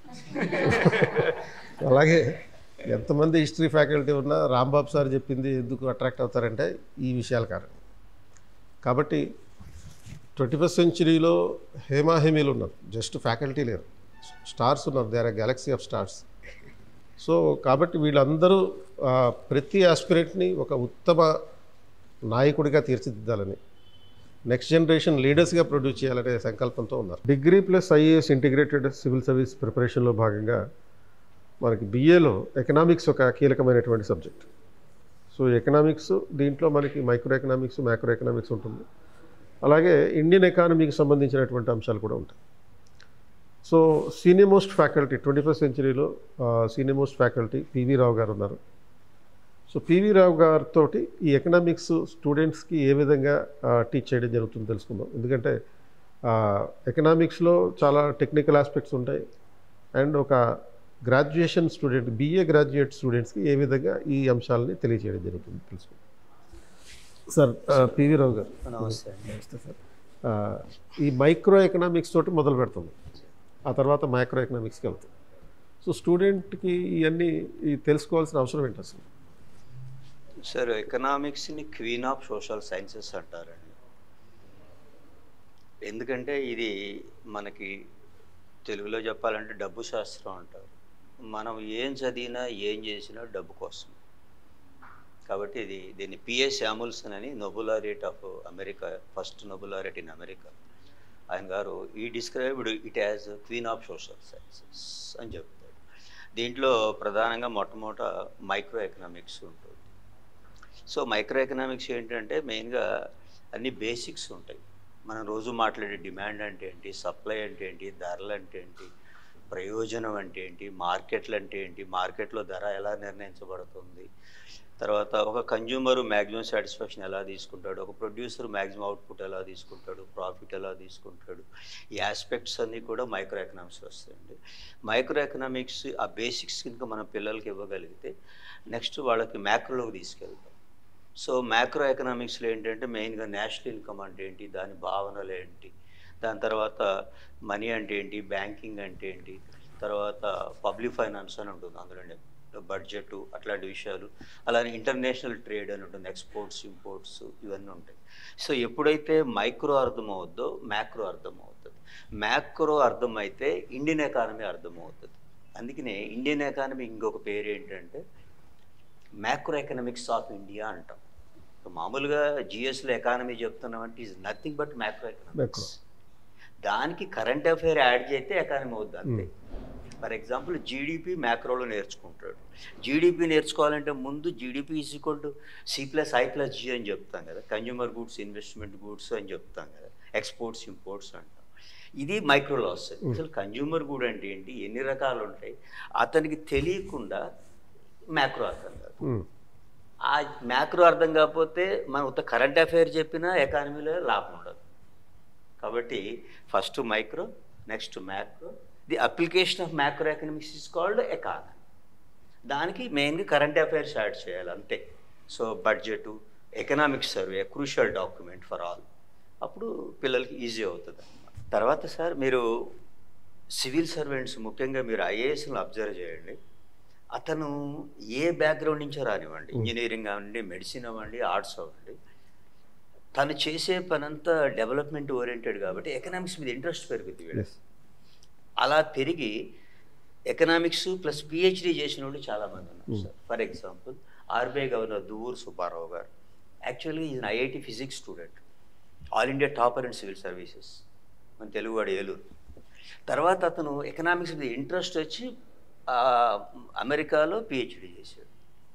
అలాగే ఎంతమంది హిస్టరీ ఫ్యాకల్టీ ఉన్నా రాంబాబు సార్ చెప్పింది ఎందుకు అట్రాక్ట్ అవుతారంటే ఈ విషయాల కారణం కాబట్టి ట్వంటీ ఫస్ట్ సెంచురీలో హేమాహేమీలు ఉన్నారు జస్ట్ ఫ్యాకల్టీ లేరు స్టార్స్ ఉన్నారు they are galaxy of stars so కాబట్టి వీళ్ళందరూ ప్రతి ఆస్పిరెంట్ని ఒక ఉత్తమ నాయకుడిగా తీర్చిదిద్దాలని నెక్స్ట్ జనరేషన్ లీడర్స్గా ప్రొడ్యూస్ చేయాలనే సంకల్పంతో ఉన్నారు degree plus IAS integrated civil service ప్రిపరేషన్లో భాగంగా మనకి బిఏలో ఎకనామిక్స్ ఒక కీలకమైనటువంటి సబ్జెక్ట్ సో ఎకనామిక్స్ దీంట్లో మనకి మైక్రో ఎకనామిక్స్ మ్యాక్రో ఎకనామిక్స్ ఉంటుంది అలాగే ఇండియన్ ఎకానమీకి సంబంధించినటువంటి అంశాలు కూడా ఉంటాయి so senior most faculty twenty first సెంచరీలో senior most faculty PV Rao garu ఉన్నారు సో పివి రావు గారితో ఈ ఎకనామిక్స్ స్టూడెంట్స్కి ఏ విధంగా టీచ్ చేయడం జరుగుతుందో తెలుసుకుందాం ఎందుకంటే ఎకనామిక్స్లో చాలా టెక్నికల్ ఆస్పెక్ట్స్ ఉంటాయి అండ్ ఒక గ్రాడ్యుయేషన్ స్టూడెంట్ బీఏ గ్రాడ్యుయేట్ స్టూడెంట్స్కి ఏ విధంగా ఈ అంశాలని తెలియజేయడం జరుగుతుంది తెలుసుకుందాం సార్ పివి రావు గారు నమస్తే అండి. నమస్తే సార్ ఆ, ఈ మైక్రో ఎకనామిక్స్ తోటి మొదలు పెడుతుంది ఆ తర్వాత మైక్రో ఎకనామిక్స్కి వెళ్తాం సో స్టూడెంట్కి ఇవన్నీ ఈ తెలుసుకోవాల్సిన అవసరం ఏంటి అసలు సార్ ఎకనామిక్స్ని క్వీన్ ఆఫ్ సోషల్ సైన్సెస్ అంటారండి ఎందుకంటే ఇది మనకి తెలుగులో చెప్పాలంటే డబ్బు శాస్త్రం అంటారు మనం ఏం చదివినా ఏం చేసినా డబ్బు కోసం కాబట్టి ఇది దీన్ని పిఎస్ శాముల్సన్ అని Nobel laureate of America first Nobel laureate in America ఆయన గారు ఈ described it as queen of social sciences అని చెప్తారు దీంట్లో ప్రధానంగా మొట్టమొదట మైక్రో ఎకనామిక్స్ ఉంటుంది సో మైక్రో ఎకనామిక్స్ ఏంటంటే మెయిన్గా అన్ని బేసిక్స్ ఉంటాయి మనం రోజు మాట్లాడే డిమాండ్ అంటే ఏంటి సప్లై అంటే ఏంటి ధరలు అంటే ఏంటి ప్రయోజనం అంటే ఏంటి మార్కెట్లు అంటే ఏంటి మార్కెట్లో ధర ఎలా నిర్ణయించబడుతుంది తర్వాత ఒక కన్జ్యూమర్ మ్యాక్సిమం సాటిస్ఫాక్షన్ ఎలా తీసుకుంటాడు ఒక ప్రొడ్యూసర్ మ్యాక్సిమం అవుట్పుట్ ఎలా తీసుకుంటాడు ప్రాఫిట్ ఎలా తీసుకుంటాడు ఈ ఆస్పెక్ట్స్ అన్నీ కూడా మైక్రో ఎకనామిక్స్ వస్తాయండి మైక్రో ఎకనామిక్స్ ఆ బేసిక్స్ కనుక మనం పిల్లలకి ఇవ్వగలిగితే నెక్స్ట్ వాళ్ళకి మ్యాక్రోలోకి తీసుకెళ్తాం సో మ్యాక్రో ఎకనామిక్స్లో ఏంటంటే మెయిన్గా నేషనల్ ఇన్కమ్ అంటే ఏంటి దాని భావనలు ఏంటి దాని తర్వాత మనీ అంటే ఏంటి బ్యాంకింగ్ అంటే ఏంటి తర్వాత పబ్లిక్ ఫైనాన్స్ అని ఉంటుంది అందులోనే బడ్జెట్ అట్లాంటి విషయాలు అలానే ఇంటర్నేషనల్ ట్రేడ్ అని ఉంటుంది ఎక్స్పోర్ట్స్ ఇంపోర్ట్స్ ఇవన్నీ ఉంటాయి సో ఎప్పుడైతే మైక్రో అర్థమవుద్దో మ్యాక్రో అర్థమవుతుంది మ్యాక్రో అర్థమైతే ఇండియన్ ఎకానమీ అర్థమవుతుంది అందుకనే ఇండియన్ ఎకానమీ ఇంకొక పేరు ఏంటంటే మ్యాక్రో ఎకనామిక్స్ ఆఫ్ ఇండియా అంటాం ఇప్పుడు మామూలుగా జిఎస్లో ఎకానమీ చెప్తున్నామంటే is nothing but macro economics దానికి కరెంట్ అఫైర్ యాడ్ చేస్తే ఎకానమీ అవుద్ది అంతే ఫర్ ఎగ్జాంపుల్ జీడిపి మ్యాక్రోలో నేర్చుకుంటాడు జీడిపి నేర్చుకోవాలంటే ముందు GDP is equal to C plus I plus G అని చెప్తాం కదా కన్జ్యూమర్ గుడ్స్ ఇన్వెస్ట్మెంట్ గుడ్స్ అని చెప్తాం కదా ఎక్స్పోర్ట్స్ ఇంపోర్ట్స్ అంటాం ఇది మైక్రో లాస్ అసలు కన్జ్యూమర్ గుడ్ అంటే ఏంటి ఎన్ని రకాలు ఉంటాయి అతనికి తెలియకుండా మ్యాక్రో అర్థం కాదు ఉమ్. ఆ మ్యాక్రో అర్థం కాకపోతే మనం ఉత్త కరెంట్ అఫైర్ చెప్పినా ఎకానమీలో లాభం ఉండదు కాబట్టి first micro next macro the application of macro economics is called economy దానికి మెయిన్గా కరెంట్ అఫైర్స్ యాడ్ చేయాలి అంతే so budget economic survey crucial document for all అప్పుడు పిల్లలకి ఈజీ అవుతుంది అన్నమాట తర్వాత సార్ మీరు సివిల్ సర్వెంట్స్ ముఖ్యంగా మీరు ఐఏఎస్ని అబ్జర్వ్ చేయండి అతను ఏ బ్యాక్గ్రౌండ్ నుంచో రానివ్వండి ఇంజనీరింగ్ అవ్వండి మెడిసిన్ అవ్వండి ఆర్ట్స్ అవ్వండి తను చేసే పనంతా డెవలప్మెంట్ ఓరియంటెడ్ కాబట్టి ఎకనామిక్స్ మీద ఇంట్రెస్ట్ పెరుగుతుంది వీళ్ళకి. అలా పెరిగి ఎకనామిక్స్ ప్లస్ పిహెచ్డి చేసిన వాళ్ళు చాలామంది ఉన్నారు sir for example RBI governor Duvvuri Subbarao garu యాక్చువల్గా is IIT physics student all India topper in civil services మన తెలుగువాడు ఏలూరు తర్వాత అతను ఎకనామిక్స్ మీద ఇంట్రెస్ట్ వచ్చి ఆ, అమెరికాలో పిహెచ్డి చేశాడు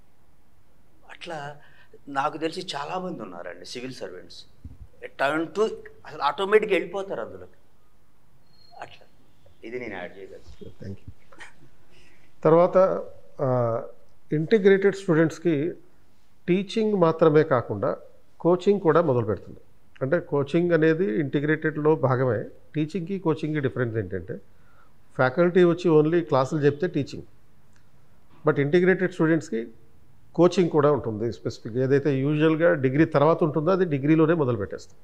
అట్లా నాకు తెలిసి చాలామంది ఉన్నారండి సివిల్ సర్వెంట్స్ టర్న్ టు అసలు ఆటోమేటిక్గా వెళ్ళిపోతారు అందులోకి అట్లా ఇది నేను యాడ్ చేయగలను థ్యాంక్ యూ తర్వాత ఇంటిగ్రేటెడ్ స్టూడెంట్స్కి టీచింగ్ మాత్రమే కాకుండా కోచింగ్ కూడా మొదలు పెడుతుంది అంటే కోచింగ్ అనేది ఇంటిగ్రేటెడ్లో భాగమే టీచింగ్కి కోచింగ్కి డిఫరెన్స్ ఏంటంటే ఫ్యాకల్టీ వచ్చి ఓన్లీ క్లాసులు చెప్తే టీచింగ్ బట్ ఇంటిగ్రేటెడ్ స్టూడెంట్స్కి కోచింగ్ కూడా ఉంటుంది స్పెసిఫిక్ ఏదైతే యూజువల్గా డిగ్రీ తర్వాత ఉంటుందో అది డిగ్రీలోనే మొదలు పెట్టేస్తాం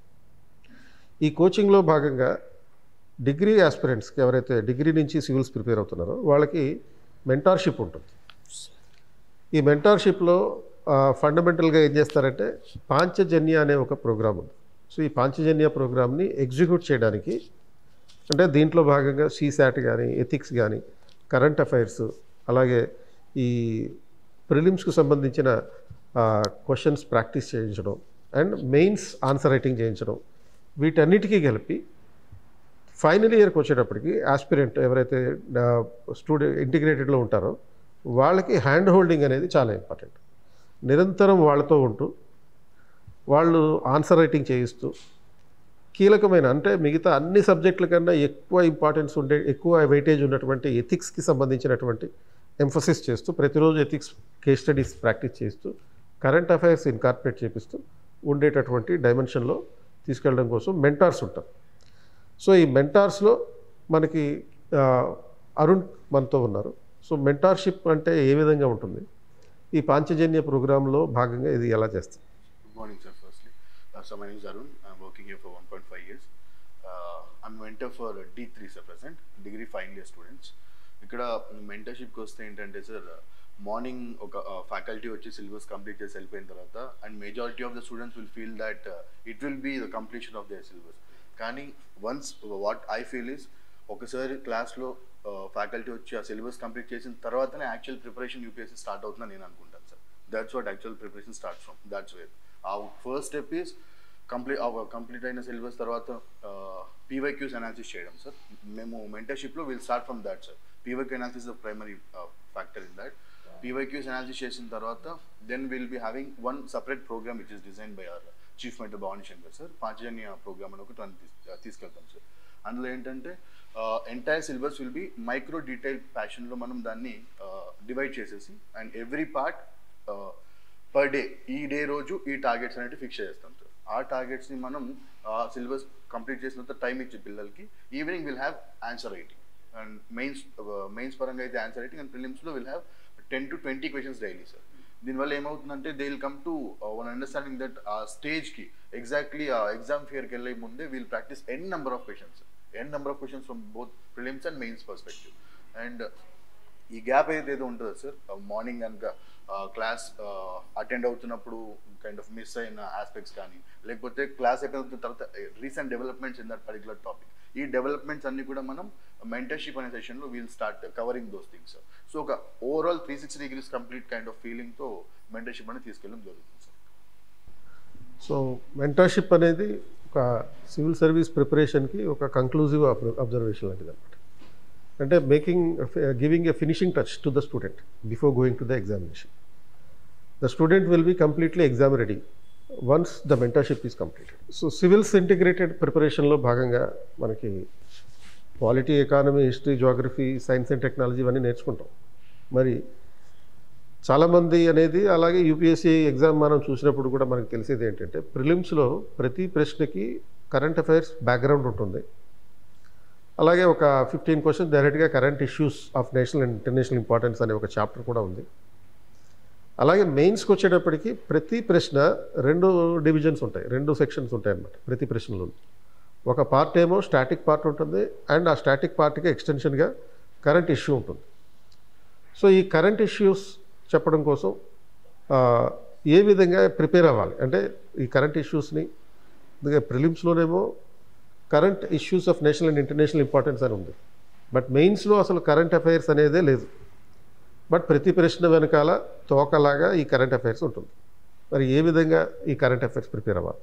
ఈ కోచింగ్లో భాగంగా డిగ్రీ ఆస్పిరెంట్స్కి ఎవరైతే డిగ్రీ నుంచి సివిల్స్ ప్రిపేర్ అవుతున్నారో వాళ్ళకి మెంటార్షిప్ ఉంటుంది ఈ మెంటార్షిప్లో ఫండమెంటల్గా ఏం చేస్తారంటే పాంచజన్య అనే ఒక ప్రోగ్రామ్ ఉంది సో ఈ పాంచజన్య ప్రోగ్రామ్ని ఎగ్జిక్యూట్ చేయడానికి అంటే దీంట్లో భాగంగా సీశాట్ కానీ ఎథిక్స్ కానీ కరెంట్ అఫైర్స్ అలాగే ఈ ప్రిలిమ్స్కి సంబంధించిన క్వశ్చన్స్ ప్రాక్టీస్ చేయించడం అండ్ మెయిన్స్ ఆన్సర్ రైటింగ్ చేయించడం వీటన్నిటికీ కలిపి ఫైనల్ ఇయర్కి వచ్చేటప్పటికి ఆస్పిరెంట్ ఎవరైతే స్టూడెంట్ ఇంటిగ్రేటెడ్లో ఉంటారో వాళ్ళకి హ్యాండ్ హోల్డింగ్ అనేది చాలా ఇంపార్టెంట్ నిరంతరం వాళ్ళతో ఉంటూ వాళ్ళు ఆన్సర్ రైటింగ్ చేయిస్తూ కీలకమైన అంటే మిగతా అన్ని సబ్జెక్టుల కన్నా ఎక్కువ ఇంపార్టెన్స్ ఉండే ఎక్కువ వెయిటేజ్ ఉన్నటువంటి ఎథిక్స్కి సంబంధించినటువంటి ఎంఫసిస్ చేస్తూ ప్రతిరోజు ఎథిక్స్ కేస్ స్టడీస్ ప్రాక్టీస్ చేస్తూ కరెంట్ అఫైర్స్ ఇన్కార్పొరేట్ చేపిస్తూ ఉండేటటువంటి డైమెన్షన్లో తీసుకెళ్ళడం కోసం మెంటార్స్ ఉంటారు సో ఈ మెంటార్స్లో మనకి ఆ, అరుణ్ మనతో ఉన్నారు సో మెంటార్షిప్ అంటే ఏ విధంగా ఉంటుంది ఈ పాంచజన్య ప్రోగ్రాంలో భాగంగా ఇది ఎలా చేస్తుంది Good morning, sir. Firstly, uh, so my name is Arun. I'm working here for 1.5 years. Uh, I'm mentor for uh, D3 sir present, degree final year students. ఇక్కడ మెంటర్షిప్కి వస్తే ఏంటంటే సార్ మార్నింగ్ ఒక ఫ్యాకల్టీ వచ్చి సిలబస్ కంప్లీట్ చేసి వెళ్ళిపోయిన తర్వాత and majority of the students will feel that it will be the completion of the syllabus కానీ once what I feel is ఒకసారి క్లాస్లో ఫ్యాకల్టీ వచ్చి ఆ సిలబస్ కంప్లీట్ చేసిన తర్వాతనే యాక్చువల్ ప్రిపరేషన్ యూపీఎస్సీ స్టార్ట్ అవుతుందని నేను అనుకుంటాను sir that's what actual preparation start from that's where ఆ first step is complete complete అయిన సిలబస్ తర్వాత పీవైక్యూస్ అనాలిసిస్ చేయడం సార్ మేము మెంటర్షిప్లో will start from that sir PYQ analysis the primary factor in that PYQs analysis చేసిన తర్వాత then will be having one separate programme which is design by our chief mentor Bhavani Shankar sir Panchajanya programme అని ఒకటి run తీస్- తీసుకెళ్తాం sir అందులో ఏంటంటే entire syllabus will be micro detail ప్యాషన్లో మనం దాన్ని డివైడ్ చేసేసి and every part per day ఈ డే రోజు ఈ టార్గెట్స్ అనేవి ఫిక్స్ చేస్తాం సార్ ఆ టార్గెట్స్ని మనం సిలబస్ కంప్లీట్ చేసిన తర్వాత టైం ఇచ్చే పిల్లలకి evening will have answer writing and mains mains పరంగా అయితే ఆన్సర్ రైటింగ్ అండ్ ప్రిలిమ్స్లో will have ten to twenty questions daily sir దీనివల్ల ఏమవుతుందంటే they will come to one understanding that ఆ స్టేజ్కి ఎగ్జాక్ట్లీ ఆ ఎగ్జామ్ ఫియర్కి వెళ్ళే ముందే we'll practice N number of questions N number of questions from both prelims and mains perspective and ఈ gap ఏదైతే ఉంటుందో సార్ మార్నింగ్ కనుక క్లాస్ అటెండ్ అవుతున్నప్పుడు కైండ్ ఆఫ్ మిస్ అయిన ఆస్పెక్ట్స్ కానీ లేకపోతే క్లాస్ అయిపోయిన తర్వాత recent developments in that particular topic ఈ డెవలప్మెంట్స్ అన్ని కూడా మనం మెంటర్షిప్ అనే సెషన్లో we'll start covering those things sir so ఒక overall three sixty degrees complete kind of ఫీలింగ్తో మెంటర్షిప్ అనేది తీసుకెళ్ళడం జరుగుతుంది సార్ సో మెంటర్షిప్ అనేది ఒక సివిల్ సర్వీస్ ప్రిపరేషన్కి ఒక కంక్లూజివ్ అబ్జర్వేషన్ లాంటిది అనమాట అంటే making giving a finishing touch to the student before going to the examination the student will be completely exam ready once the mentorship is completed so civils integrated ప్రిపరేషన్లో భాగంగా మనకి polity economy history geography science and technology ఇవన్నీ నేర్చుకుంటాం మరి చాలామంది అనేది అలాగే UPSC exam మనం చూసినప్పుడు కూడా మనకు తెలిసేది ఏంటంటే ప్రిలిమ్స్లో ప్రతి ప్రశ్నకి కరెంట్ అఫైర్స్ బ్యాక్గ్రౌండ్ ఉంటుంది అలాగే ఒక ఫిఫ్టీన్ క్వశ్చన్స్ డైరెక్ట్గా current issues of national and international importance అనే ఒక చాప్టర్ కూడా ఉంది అలాగే మెయిన్స్కి వచ్చేటప్పటికి ప్రతి ప్రశ్న రెండు డివిజన్స్ ఉంటాయి రెండు సెక్షన్స్ ఉంటాయి అన్నమాట ప్రతి ప్రశ్నలో ఒక పార్ట్ ఏమో స్టాటిక్ పార్ట్ ఉంటుంది అండ్ ఆ స్టాటిక్ పార్ట్కి ఎక్స్టెన్షన్గా కరెంట్ ఇష్యూ ఉంటుంది సో ఈ కరెంట్ ఇష్యూస్ చెప్పడం కోసం ఆ, ఏ విధంగా ప్రిపేర్ అవ్వాలి అంటే ఈ కరెంట్ ఇష్యూస్ని ప్రిలిమ్స్లోనేమో current issues of national and international importance అని ఉంది బట్ మెయిన్స్లో అసలు కరెంట్ అఫైర్స్ అనేదే లేదు బట్ ప్రతి ప్రశ్న వెనకాల తోకలాగా ఈ కరెంట్ అఫైర్స్ ఉంటుంది మరి ఏ విధంగా ఈ కరెంట్ అఫైర్స్ ప్రిపేర్ అవ్వాలి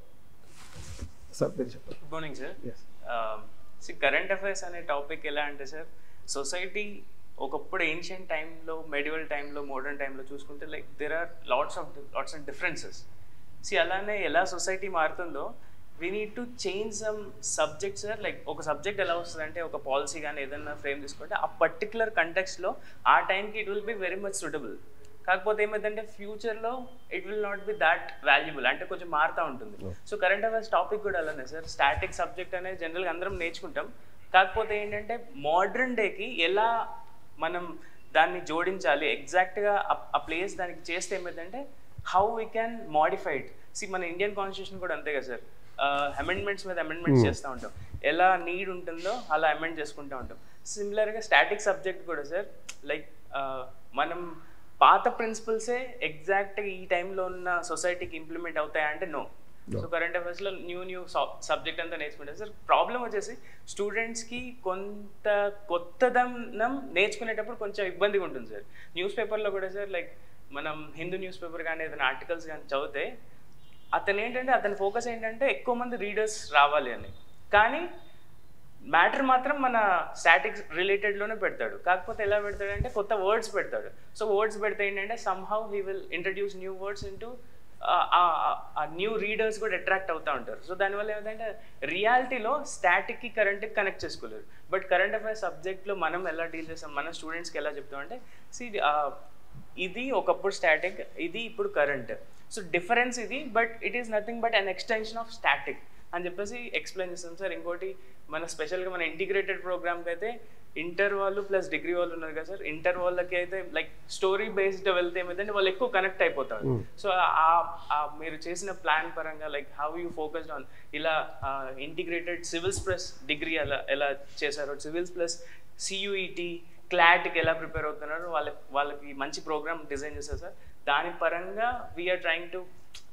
సార్ మీరు చెప్పండి good morning sir Yes. See current affairs అనే టాపిక్ ఎలా అంటే సార్ సొసైటీ ఒకప్పుడు ఏన్షియంట్ టైంలో మెడివల్ టైంలో మోడర్న్ టైంలో చూసుకుంటే like there are lots of lots of differences see అలానే ఎలా సొసైటీ మారుతుందో we need to change some subject sir like ఒక సబ్జెక్ట్ ఎలా వస్తుంది అంటే ఒక పాలసీ కానీ ఏదైనా ఫ్రేమ్ తీసుకుంటే ఆ పర్టికులర్ కంటెక్స్లో ఆ టైంకి it will be very much suitable కాకపోతే ఏమైందంటే ఫ్యూచర్లో it will not be that valuable అంటే కొంచెం మారుతూ ఉంటుంది సో కరెంట్ అఫైర్స్ టాపిక్ కూడా అలానే సార్ స్టాటిక్ సబ్జెక్ట్ అనేది జనరల్గా అందరం నేర్చుకుంటాం కాకపోతే ఏంటంటే మోడర్న్ డేకి ఎలా మనం దాన్ని జోడించాలి ఎగ్జాక్ట్గా ఆ ప్లేస్ దానికి చేస్తే ఏమైందంటే how we can modified see మన ఇండియన్ కాన్స్టిట్యూషన్ కూడా అంతే కదా సార్ అమెండ్మెంట్స్ మీద అమెండ్మెంట్స్ Hmm. చేస్తూ ఉంటాం ఎలా నీడ్ ఉంటుందో అలా అమెండ్ చేసుకుంటూ ఉంటాం సిమిలర్గా స్టాటిక్ సబ్జెక్ట్ కూడా సార్ లైక్ మనం పాత ప్రిన్సిపల్సే ఎగ్జాక్ట్గా ఈ టైంలో ఉన్న సొసైటీకి ఇంప్లిమెంట్ అవుతాయా అంటే నో No. సో కరెంట్ అఫైర్స్లో న్యూ న్యూ సబ్జెక్ట్ అంతా నేర్చుకుంటారు సార్ ప్రాబ్లం వచ్చేసి స్టూడెంట్స్కి కొంత కొత్తదనం నేర్చుకునేటప్పుడు కొంచెం ఇబ్బందిగా ఉంటుంది సార్ న్యూస్ పేపర్లో కూడా సార్ లైక్ మనం హిందూ న్యూస్ పేపర్ కానీ ఏదైనా ఆర్టికల్స్ కానీ చదివితే అతను ఏంటంటే అతని ఫోకస్ ఏంటంటే ఎక్కువ మంది రీడర్స్ రావాలి అని కానీ మ్యాటర్ మాత్రం మన స్టాటిక్స్ రిలేటెడ్లోనే పెడతాడు కాకపోతే ఎలా పెడతాడంటే కొత్త వర్డ్స్ పెడతాడు సో వర్డ్స్ పెడితే ఏంటంటే somehow he will introduce new words into ఆ న్యూ రీడర్స్ కూడా అట్రాక్ట్ అవుతూ ఉంటారు సో దానివల్ల ఏమిటంటే రియాలిటీలో స్టాటిక్కి కరెంట్కి కనెక్ట్ చేసుకోలేరు బట్ కరెంట్ అఫైర్స్ సబ్జెక్ట్లో మనం ఎలా డీల్ చేస్తాం మన స్టూడెంట్స్కి ఎలా చెప్తామంటే సి ఇది ఒకప్పుడు స్టాటిక్ ఇది ఇప్పుడు కరెంట్ సో డిఫరెన్స్ ఇది but it is nothing but an extension of static అని చెప్పేసి ఎక్స్ప్లెయిన్ చేస్తాం సార్ ఇంకోటి మన స్పెషల్గా మన ఇంటిగ్రేటెడ్ ప్రోగ్రామ్కి అయితే ఇంటర్ వాళ్ళు ప్లస్ డిగ్రీ వాళ్ళు ఉన్నారు కదా సార్ ఇంటర్ వాళ్ళకి అయితే లైక్ స్టోరీ బేస్డ్ వెళ్తే ఏమైందంటే వాళ్ళు ఎక్కువ కనెక్ట్ అయిపోతారు Mm. సో మీరు చేసిన ప్లాన్ పరంగా like how you focused on ఇలా ఇంటిగ్రేటెడ్ సివిల్స్ ప్లస్ డిగ్రీ ఎలా ఎలా చేశారో సివిల్స్ ప్లస్ సియుఈటి క్లాట్కి ఎలా ప్రిపేర్ అవుతున్నారు వాళ్ళ వాళ్ళకి మంచి ప్రోగ్రామ్ డిజైన్ చేశారు సార్ దాని పరంగా we're trying to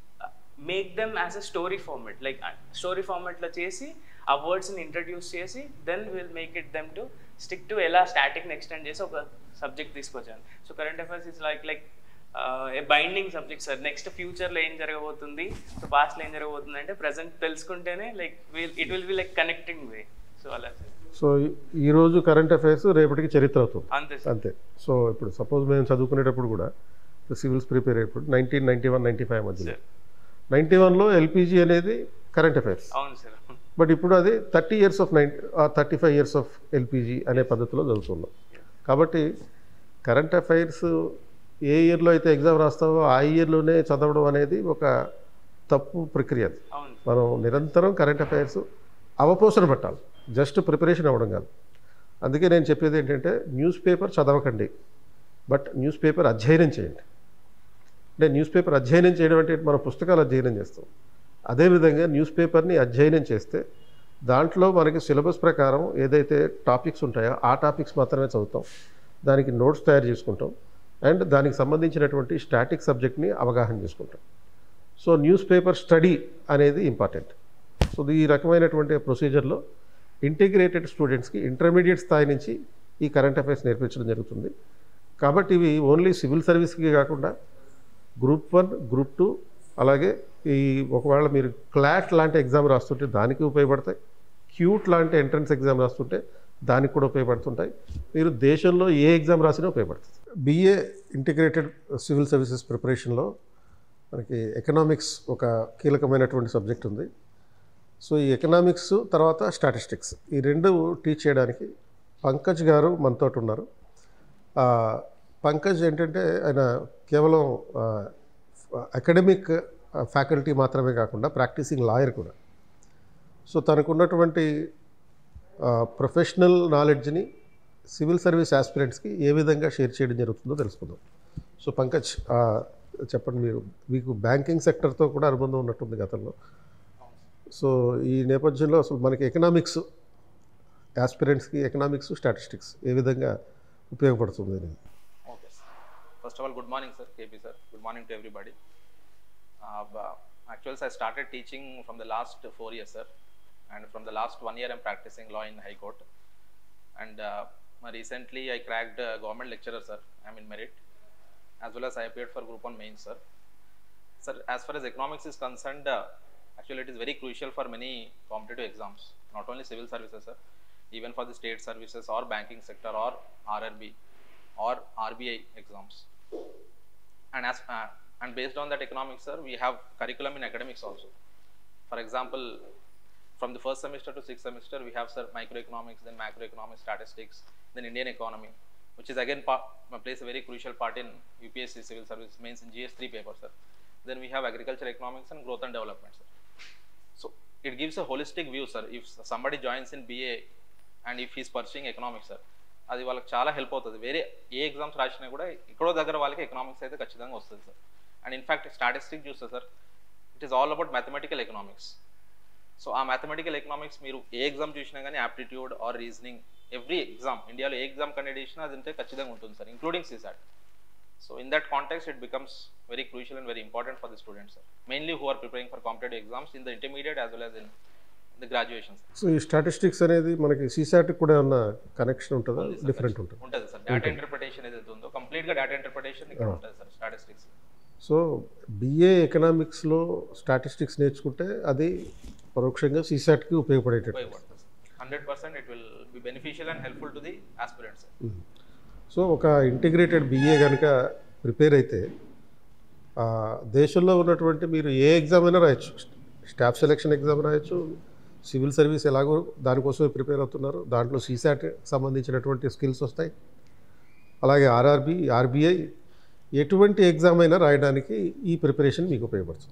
make them as a story format like story ఫార్మెట్లో చేసి ఆ వర్డ్స్ని ఇంట్రడ్యూస్ చేసి then will make it them to stick to ఎలా స్టాటిక్ని ఎక్స్టెండ్ చేసి ఒక సబ్జెక్ట్ తీసుకొచ్చాను so current affairs is like like a binding subject sir next ఫ్యూచర్లో ఏం జరగబోతుంది సో పాస్ట్లో ఏం జరగబోతుంది అంటే ప్రజెంట్ తెలుసుకుంటేనే like will it will be like connecting way so అలా సార్ సో ఈ- ఈరోజు కరెంట్ అఫైర్స్ రేపటికి చరిత్ర అవుతుంది అంతే సార్. అంతే సో ఇప్పుడు సపోజ్ మేము చదువుకునేటప్పుడు కూడా సివిల్స్ ప్రిపేర్ అయ్యేప్పుడు nineteen ninety one ninety five మధ్యలో నైన్టీ వన్లో ఎల్పిజి అనేది కరెంట్ అఫైర్స్ అవును సార్ బట్ ఇప్పుడు అది thirty years of nine thirty five years of LPG అనే పద్ధతిలో చదువుతున్నాం కాబట్టి కరెంట్ అఫైర్స్ ఏ ఇయర్లో అయితే ఎగ్జామ్ రాస్తావో ఆ ఇయర్లోనే చదవడం అనేది ఒక తప్పు ప్రక్రియ అది అవును మనం నిరంతరం కరెంట్ అఫైర్స్ అవపోసన పెట్టాలి జస్ట్ ప్రిపరేషన్ అవ్వడం కాదు అందుకే నేను చెప్పేది ఏంటంటే న్యూస్ పేపర్ చదవకండి బట్ న్యూస్ పేపర్ అధ్యయనం చేయండి అంటే న్యూస్ పేపర్ అధ్యయనం చేయడం అంటే మనం పుస్తకాలు అధ్యయనం చేస్తాం అదేవిధంగా న్యూస్ పేపర్ని అధ్యయనం చేస్తే దాంట్లో మనకి సిలబస్ ప్రకారం ఏదైతే టాపిక్స్ ఉంటాయో ఆ టాపిక్స్ మాత్రమే చదువుతాం దానికి నోట్స్ తయారు చేసుకుంటాం అండ్ దానికి సంబంధించినటువంటి స్టాటిక్ సబ్జెక్ట్ని అవగాహన చేసుకుంటాం సో న్యూస్ పేపర్ స్టడీ అనేది ఇంపార్టెంట్ సో ఈ రకమైనటువంటి ప్రొసీజర్లో ఇంటిగ్రేటెడ్ స్టూడెంట్స్కి ఇంటర్మీడియట్ స్థాయి నుంచి ఈ కరెంట్ అఫైర్స్ నేర్పించడం జరుగుతుంది కాబట్టి ఇవి ఓన్లీ సివిల్ సర్వీస్కి కాకుండా గ్రూప్ వన్ గ్రూప్ టూ అలాగే ఈ ఒకవేళ మీరు క్లాట్ లాంటి ఎగ్జామ్ రాస్తుంటే దానికి ఉపయోగపడతాయి క్యూట్ లాంటి ఎంట్రన్స్ ఎగ్జామ్ రాస్తుంటే దానికి కూడా ఉపయోగపడుతుంటాయి మీరు దేశంలో ఏ ఎగ్జామ్ రాసినా ఉపయోగపడుతుంది బిఏ ఇంటిగ్రేటెడ్ సివిల్ సర్వీసెస్ ప్రిపరేషన్లో మనకి ఎకనామిక్స్ ఒక కీలకమైనటువంటి సబ్జెక్ట్ ఉంది సో ఈ ఎకనామిక్స్ తర్వాత స్టాటిస్టిక్స్ ఈ రెండు టీచ్ చేయడానికి పంకజ్ గారు మనతో ఉన్నారు ఆ, పంకజ్ ఏంటంటే ఆయన కేవలం అకాడమిక్ ఫ్యాకల్టీ మాత్రమే కాకుండా ప్రాక్టీసింగ్ లాయర్ కూడా సో తనకున్నటువంటి ప్రొఫెషనల్ నాలెడ్జ్ని సివిల్ సర్వీస్ ఆస్పిరెంట్స్కి ఏ విధంగా షేర్ చేయడం జరుగుతుందో తెలుసుకుందాం సో పంకజ్ ఆ, చెప్పండి మీరు మీకు బ్యాంకింగ్ సెక్టర్తో కూడా అనుబంధం ఉన్నట్టుంది గతంలో సో ఈ నేపథ్యంలో అసలు మనకి ఎకనామిక్స్ ఆస్పిరెంట్స్కి ఎకనామిక్స్ స్టాటిస్టిక్స్ ఏ విధంగా ఉపయోగపడుతుంది అనేది Okay. sir. First of all, good morning, sir. KP sir. Good morning to everybody. Uh, b- actually, sir, I started teaching from the last four years, sir. And from the last one year, I'm practicing law in High Court. And uh, recently, I cracked uh, government lecturer, sir. I'm in merit. As well as I appeared for Group 1 mains, sir. Sir, as far as economics is concerned, uh, actually, it is very crucial for many competitive exams, not only civil services, sir. Even for the state services or banking sector or RRB or RBI exams. And as uh, and based on that economics, sir, we have curriculum in academics also. For example, from the first semester to sixth semester, we have sir microeconomics, then macroeconomics, statistics, then Indian economy, which is again pa- plays a very crucial part in UPSC civil service mains in GS3 paper, sir. Then we have agriculture economics and growth and development, sir. So it gives a holistic view, sir. If somebody joins in BA and if he's pursuing economics, sir, అది వాళ్ళకి చాలా help అవుతుంది వేరే ఏ exams రాసినా కూడా ఎక్కడో దగ్గర వాళ్ళకి ఎకనామిక్స్ అయితే ఖచ్చితంగా వస్తుంది సార్ అండ్ ఇన్ఫాక్ట్ స్టాటిస్టిక్ చూస్తే sir it is all about mathematical economics so ఆ మ్యాథమెటికల్ ఎకనామిక్స్ మీరు ఏ ఎగ్జామ్ చూసినా కానీ aptitude or reasoning every exam ఇండియాలో ఏ ఎగ్జామ్ కండక్ట్ చేసినా అది ఉంటే ఖచ్చితంగా ఉంటుంది sir including CSAT so in that context it becomes very crucial and very important for the students sir mainly who are preparing for competitive exams in the intermediate as well as in the graduation so ఈ statistics అనేది మనకి సీసాట్కి కూడా ఏమన్నా connection ఉంటుందా different ఉంటుంది ఉంటుంది sir data interpretation ఏదైతే ఉందో కంప్లీట్గా డేటా ఇంటర్ప్రిటేషన్ ఇక్కడ ఉంటుంది సార్ స్టాటిస్టిక్స్ సో బిఏ ఎకనామిక్స్లో స్టాటిస్టిక్స్ నేర్చుకుంటే అది పరోక్షంగా సీసాట్కి ఉపయోగపడేటట్టు ఉపయోగపడుతుంది hundred percent it will be beneficial and helpful to the aspirants so ఒక ఇంటిగ్రేటెడ్ బిఏ కనుక ప్రిపేర్ అయితే ఆ, దేశంలో ఉన్నటువంటి మీరు ఏ ఎగ్జామ్ అయినా రాయొచ్చు స్టాఫ్ సెలెక్షన్ ఎగ్జామ్ రాయొచ్చు సివిల్ సర్వీస్ ఎలాగో దానికోసమే ప్రిపేర్ అవుతున్నారు దాంట్లో సీసాట్ సంబంధించినటువంటి స్కిల్స్ వస్తాయి అలాగే ఆర్ఆర్బి ఆర్బీఐ ఎటువంటి ఎగ్జామ్ అయినా రాయడానికి ఈ ప్రిపరేషన్ మీకు ఉపయోగపడుతుంది